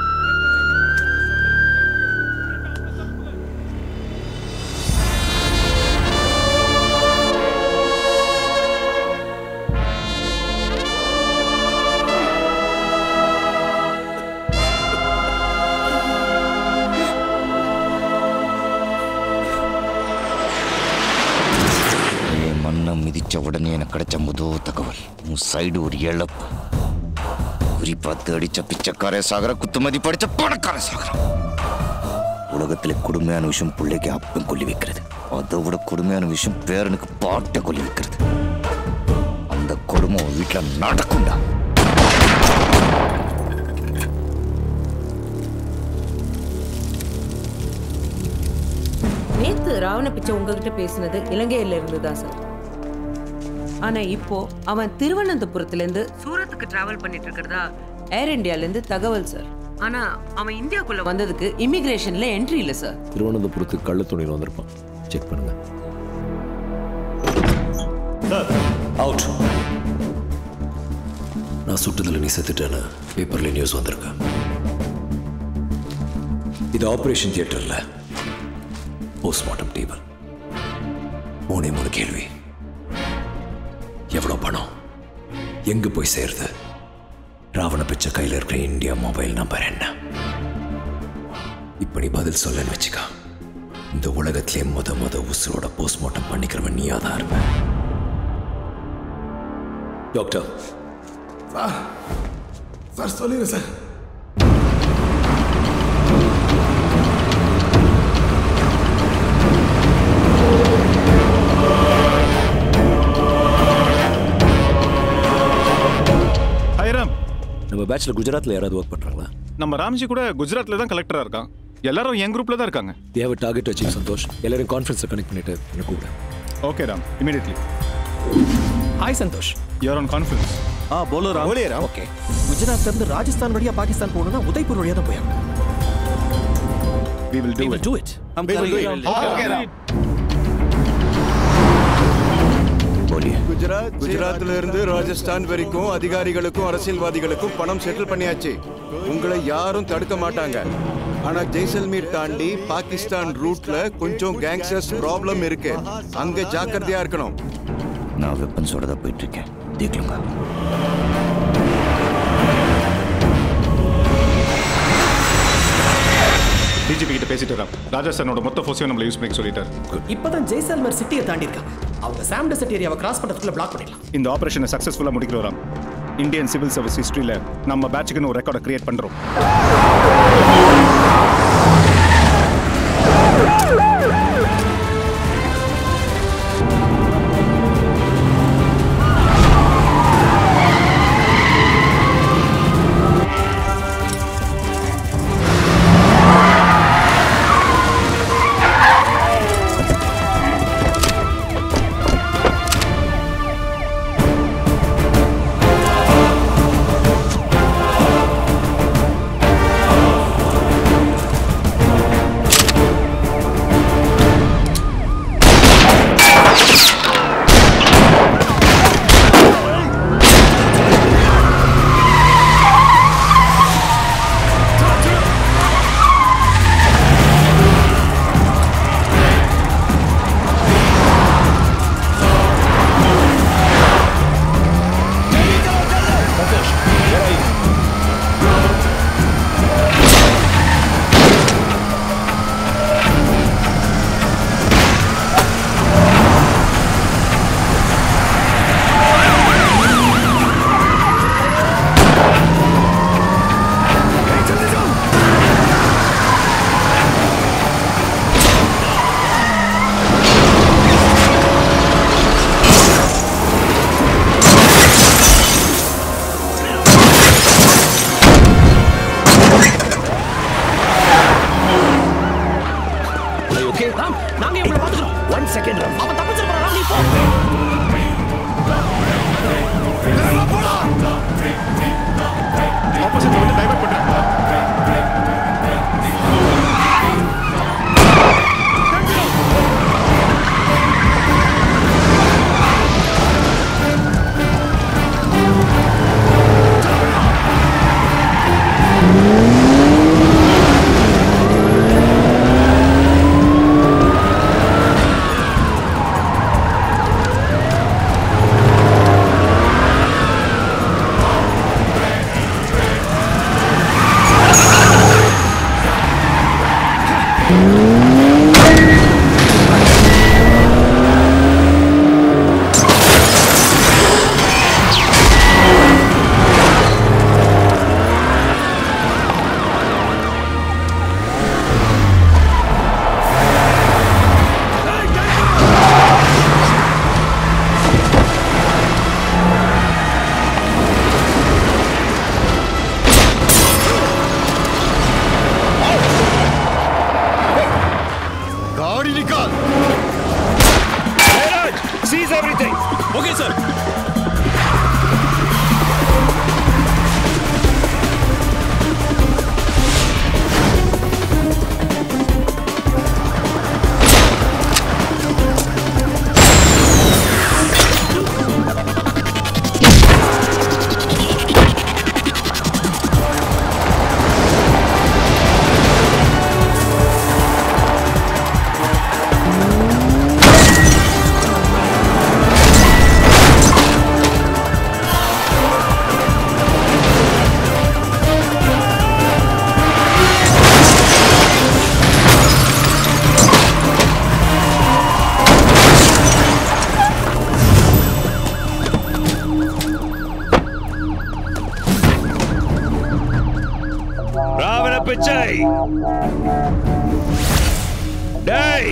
என் மண்ணை மிதிச்ச உடனே எனக்கு கிடைச்ச முதல் தகவல் உன் சைடு ஒரு இழப்பு குறி பார்த்து அடிச்ச பிச்சைக்காரே சாகர குத்துமதி படிச்ச பணக்கார சாகரம் உலகத்துல கொடுமையான விஷயம் பிள்ளைக்கு அப்பன் கொல்லி வைக்கிறது அதை விட கொடுமையான விஷயம் பேரனுக்கு பாட்டை கொல்லி வைக்கிறது அந்த கொடுமை உன் வீட்டுல நடக்கும்டா நேத்து ராவண பிச்சை உங்ககிட்ட பேசினது இலங்கையில இருந்து தான் சார் ஆனா இப்போ அவன் திருவனந்தபுரத்துல இருந்து சூரத்துக்கு டிராவல் பண்ணிட்டு இருக்கிறதா ஏர் இந்தியால இருந்து தகவல் சார் ஆனா அவன் இந்தியாக்குள்ள வந்ததுக்கு இமிகிரேஷன்ல என்ட்ரி இல்ல சார் திருவனந்தபுரத்துக்கு கள்ள துணியில் வந்திருப்பான் செக் பண்ணுங்க அவுட் நான் சுட்டதுல நீ செத்துட்டேன்னு பேப்பர்ல நியூஸ் வந்திருக்கு இது ஆபரேஷன் தியேட்டர்ல போஸ்ட்மார்ட்டம் டேபிள் மூணே மூணு கேள்வி எவ்வளவு பணம் எங்க போய் சேருது ராவண பிச்சை கையில் இருக்கிற இந்தியா மொபைல் நம்பர் என்ன இப்ப நீ பதில் சொல்லன்னு வச்சுக்க இந்த உலகத்திலே முத முத உசுரோட போஸ்ட்மார்ட்டம் பண்ணிக்கிறவன் நீயா தான் இருப்ப டாக்டர் சார் சார் சொல்லிடுறேன் சார் நம்ம பேட்ச்ல குஜராத்ல யாராவது ஒர்க் பண்றாங்களா நம்ம ராம்ஜி கூட குஜராத்ல தான் கலெக்டரா இருக்கான் எல்லாரும் என் குரூப்ல தான் இருக்காங்க தேவை டார்கெட் வச்சு சந்தோஷ் எல்லாரும் கான்ஃபரன்ஸ்ல கனெக்ட் பண்ணிட்டு என்ன கூப்பிடு okay Ram immediately hi Santhosh you are on conference ஆ போலோ ராம் போலே ராம். ஓகே குஜராத்ல இருந்து ராஜஸ்தான் வழியா பாகிஸ்தான் போகணும்னா உதய்பூர் வழியா தான் போயாங்க we will do we will it do it I'm We will do coming. it. Okay, Ram. Gujarat குஜராத்ல இருந்து ராஜஸ்தான் வரைக்கும் அதிகாரிகளுக்கும் அரசியல்வாதிகளுக்கும் பணம் செட்டில் பண்ணியாச்சு உங்களை யாரும் தடுக்க மாட்டாங்க ஆனா ஜெய்சல்மீர் தாண்டி பாகிஸ்தான் ரூட்ல கொஞ்சம் கேங்ஸ்டர்ஸ் ப்ராப்ளம் இருக்கு அங்க ஜாக்கிரதையா இருக்கணும் நான் வெப்பன்ஸோட தான் போயிட்டு இருக்கேன் தேக்கலுங்க டிஜிபி கிட்ட பேசிட்டு ராம் ராஜஸ்தானோட மொத்த ஃபோர்ஸையும் நம்மள யூஸ் பண்ணி சொல்லிட்டாரு இப்பதான் ஜெய்சால்மர் சிட்டியை தாண்டி இருக்காங்க அவங்க சாம் டெசர்ட் ஏரியாவை கிராஸ் பண்றதுக்குள்ள பிளாக் பண்ணிடலாம் இந்த ஆபரேஷனை சக்சஸ்ஃபுல்லா முடிக்கிறோம் ராம் இந்தியன் சிவில் சர்வீஸ் ஹிஸ்டரியில நம்ம பேட்சுக்குன்னு ஒரு ரெக்கார்டை கிரியேட் பண்றோம் ஓகே ராம் நாங்க இவங்களை பாத்துக்கிறோம் ஒன் செகண்ட் ராம் அவன் தப்பிச்சிருப்பான் ராம் நீ போ ஆப்போசிட்ல வந்து டைவர்ட் பண்றேன் गाड़ी निकाल Seize everything. Okay, sir. Ravana பிச்சை டேய்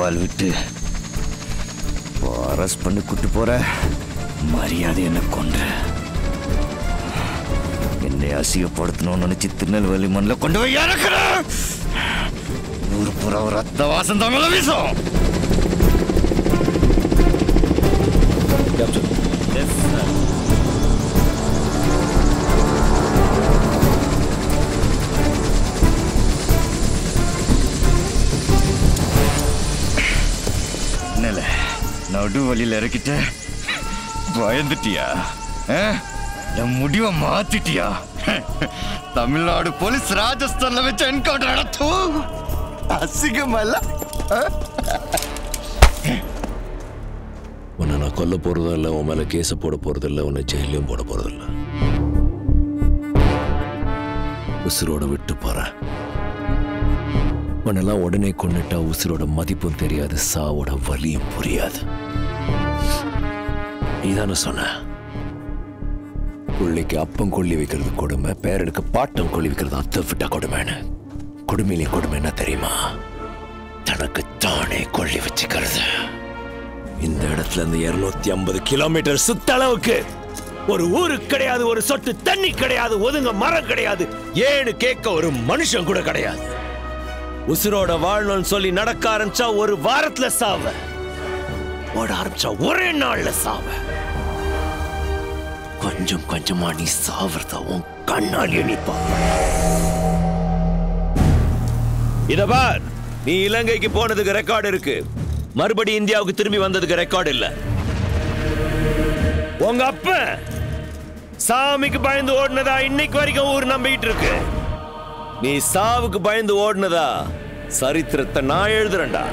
சவால் விட்டு அரெஸ்ட் பண்ணி கூட்டு போற மரியாதை என்ன கொன்ற என்னை அசிங்கப்படுத்தணும்னு நினைச்சு திருநெல்வேலி மண்ணில் கொண்டு போய் இறக்குற ஊர் புற ஒரு ரத்த வாசம் தமிழ வீசும் என்னல நடு வழியில் இறக்கிட்ட பயந்துட்டியா ஆ? என் முடிவை மாத்திட்டியா தமிழ்நாடு போலீஸ் ராஜஸ்தான்ல வச்சு என்கவுண்டர் நடத்தும் அசிங்கமல்ல ஆ? உன்னை நான் கொல்ல போறதும் இல்லை உன் மேல கேஸ் போட போறதும் இல்லை உன்னை ஜெயிலையும் போட போறதும் இல்லை உசுரோட விட்டு போறேன் உன்னெல்லாம் உடனே கொண்டுட்டா உசுரோட மதிப்பும் தெரியாது சாவோட வலியும் புரியாது நீதானே சொன்ன பிள்ளைக்கு அப்பம் கொள்ளி வைக்கிறது கொடுமை பேரனுக்கு பாட்டம் கொள்ளி வைக்கிறது அத்தை விட்டா கொடுமைன்னு கொடுமையிலே கொடுமை என்ன தெரியுமா தனக்கு தானே கொள்ளி வச்சுக்கிறது இந்த இடத்துல இருந்து இருநூத்தி ஐம்பது கிலோமீட்டர் சுத்தளவுக்கு ஒரு ஊரு கிடையாது ஒரு சொட்டு தண்ணி கிடையாது ஒதுங்க மரம் கிடையாது ஏன்னு கேட்க ஒரு மனுஷன் கூட கிடையாது உசுரோட வாழணும்னு சொல்லி நடக்க ஆரம்பிச்சா ஒரு வாரத்துல சாவ ஓட ஆரம்பிச்சா ஒரே நாள்ல சாவ கொஞ்சம் கொஞ்சமா நீ சாவறத உன் கண்ணால் எண்ணிப்பா இத பார் நீ இலங்கைக்கு போனதுக்கு ரெக்கார்டு இருக்கு மறுபடி இந்தியாவுக்கு திரும்பி வந்ததுக்கு ரெக்கார்டு இல்ல உங்க அப்ப சாமிக்கு பயந்து ஓடுனதா இன்னைக்கு வரைக்கும் ஊர் நம்பிட்டு இருக்கு நீ சாவுக்கு பயந்து ஓடுனதா சரித்திரத்தை நான் எழுதுறேன்டா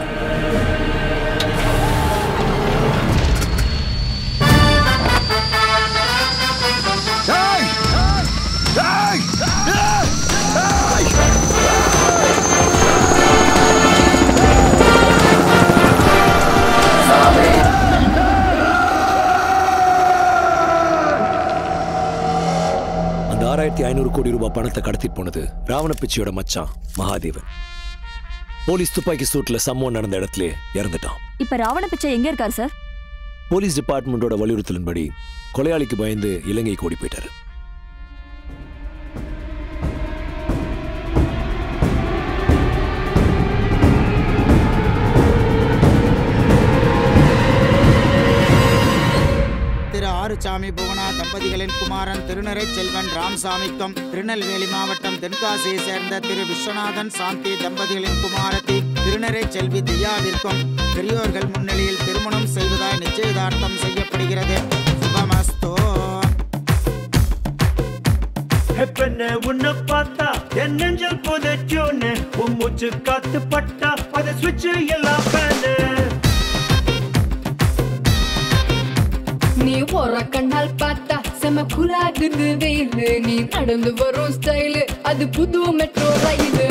டேய்! டேய்! டேய்! அந்த ஆறாயிரத்தி ஐநூறு கோடி ரூபாய் பணத்தை கடத்திட்டு போனது ராவண பிச்சையோட மச்சான் மகாதேவன் போலீஸ் துப்பாக்கி சூட்ல சம்பவம் நடந்த இடத்துல இறந்துட்டான் இப்ப ராவண பிச்சை எங்க இருக்காரு சார் போலீஸ் டிபார்ட்மெண்டோட வலியுறுத்தலின்படி கொலையாளிக்கு பயந்து இலங்கைக்கு ஓடி போயிட்டாரு திரு ஆறுசாமி புவனா தம்பதிகளின் குமாரன் திருநரை செல்வன் ராம்சாமிக்கும் திருநெல்வேலி மாவட்டம் தென்காசியை சேர்ந்த திரு விஸ்வநாதன் சாந்தி தம்பதிகளின் குமாரத்தி திருநரை செல்வி தியாவிற்கும் பெரியோர்கள் முன்னிலையில் திருமணம் செய்வதாய் நிச்சயதார்த்தம் செய்யப்படுகிறது சுபமஸ்தோ பெண்ண உன்னை பார்த்தா என் நெஞ்சல் புதைச்சோன்னு உன் மூச்சு காத்து பட்டா அதை சுவிட்ச் எல்லாம் ஃபேனு நீ ஒரு கண்ணால் பார்த்தா செம குலாகுது வெயிலு நீ நடந்து வரும் ஸ்டைலு அது புது மெட்ரோ ரயிலு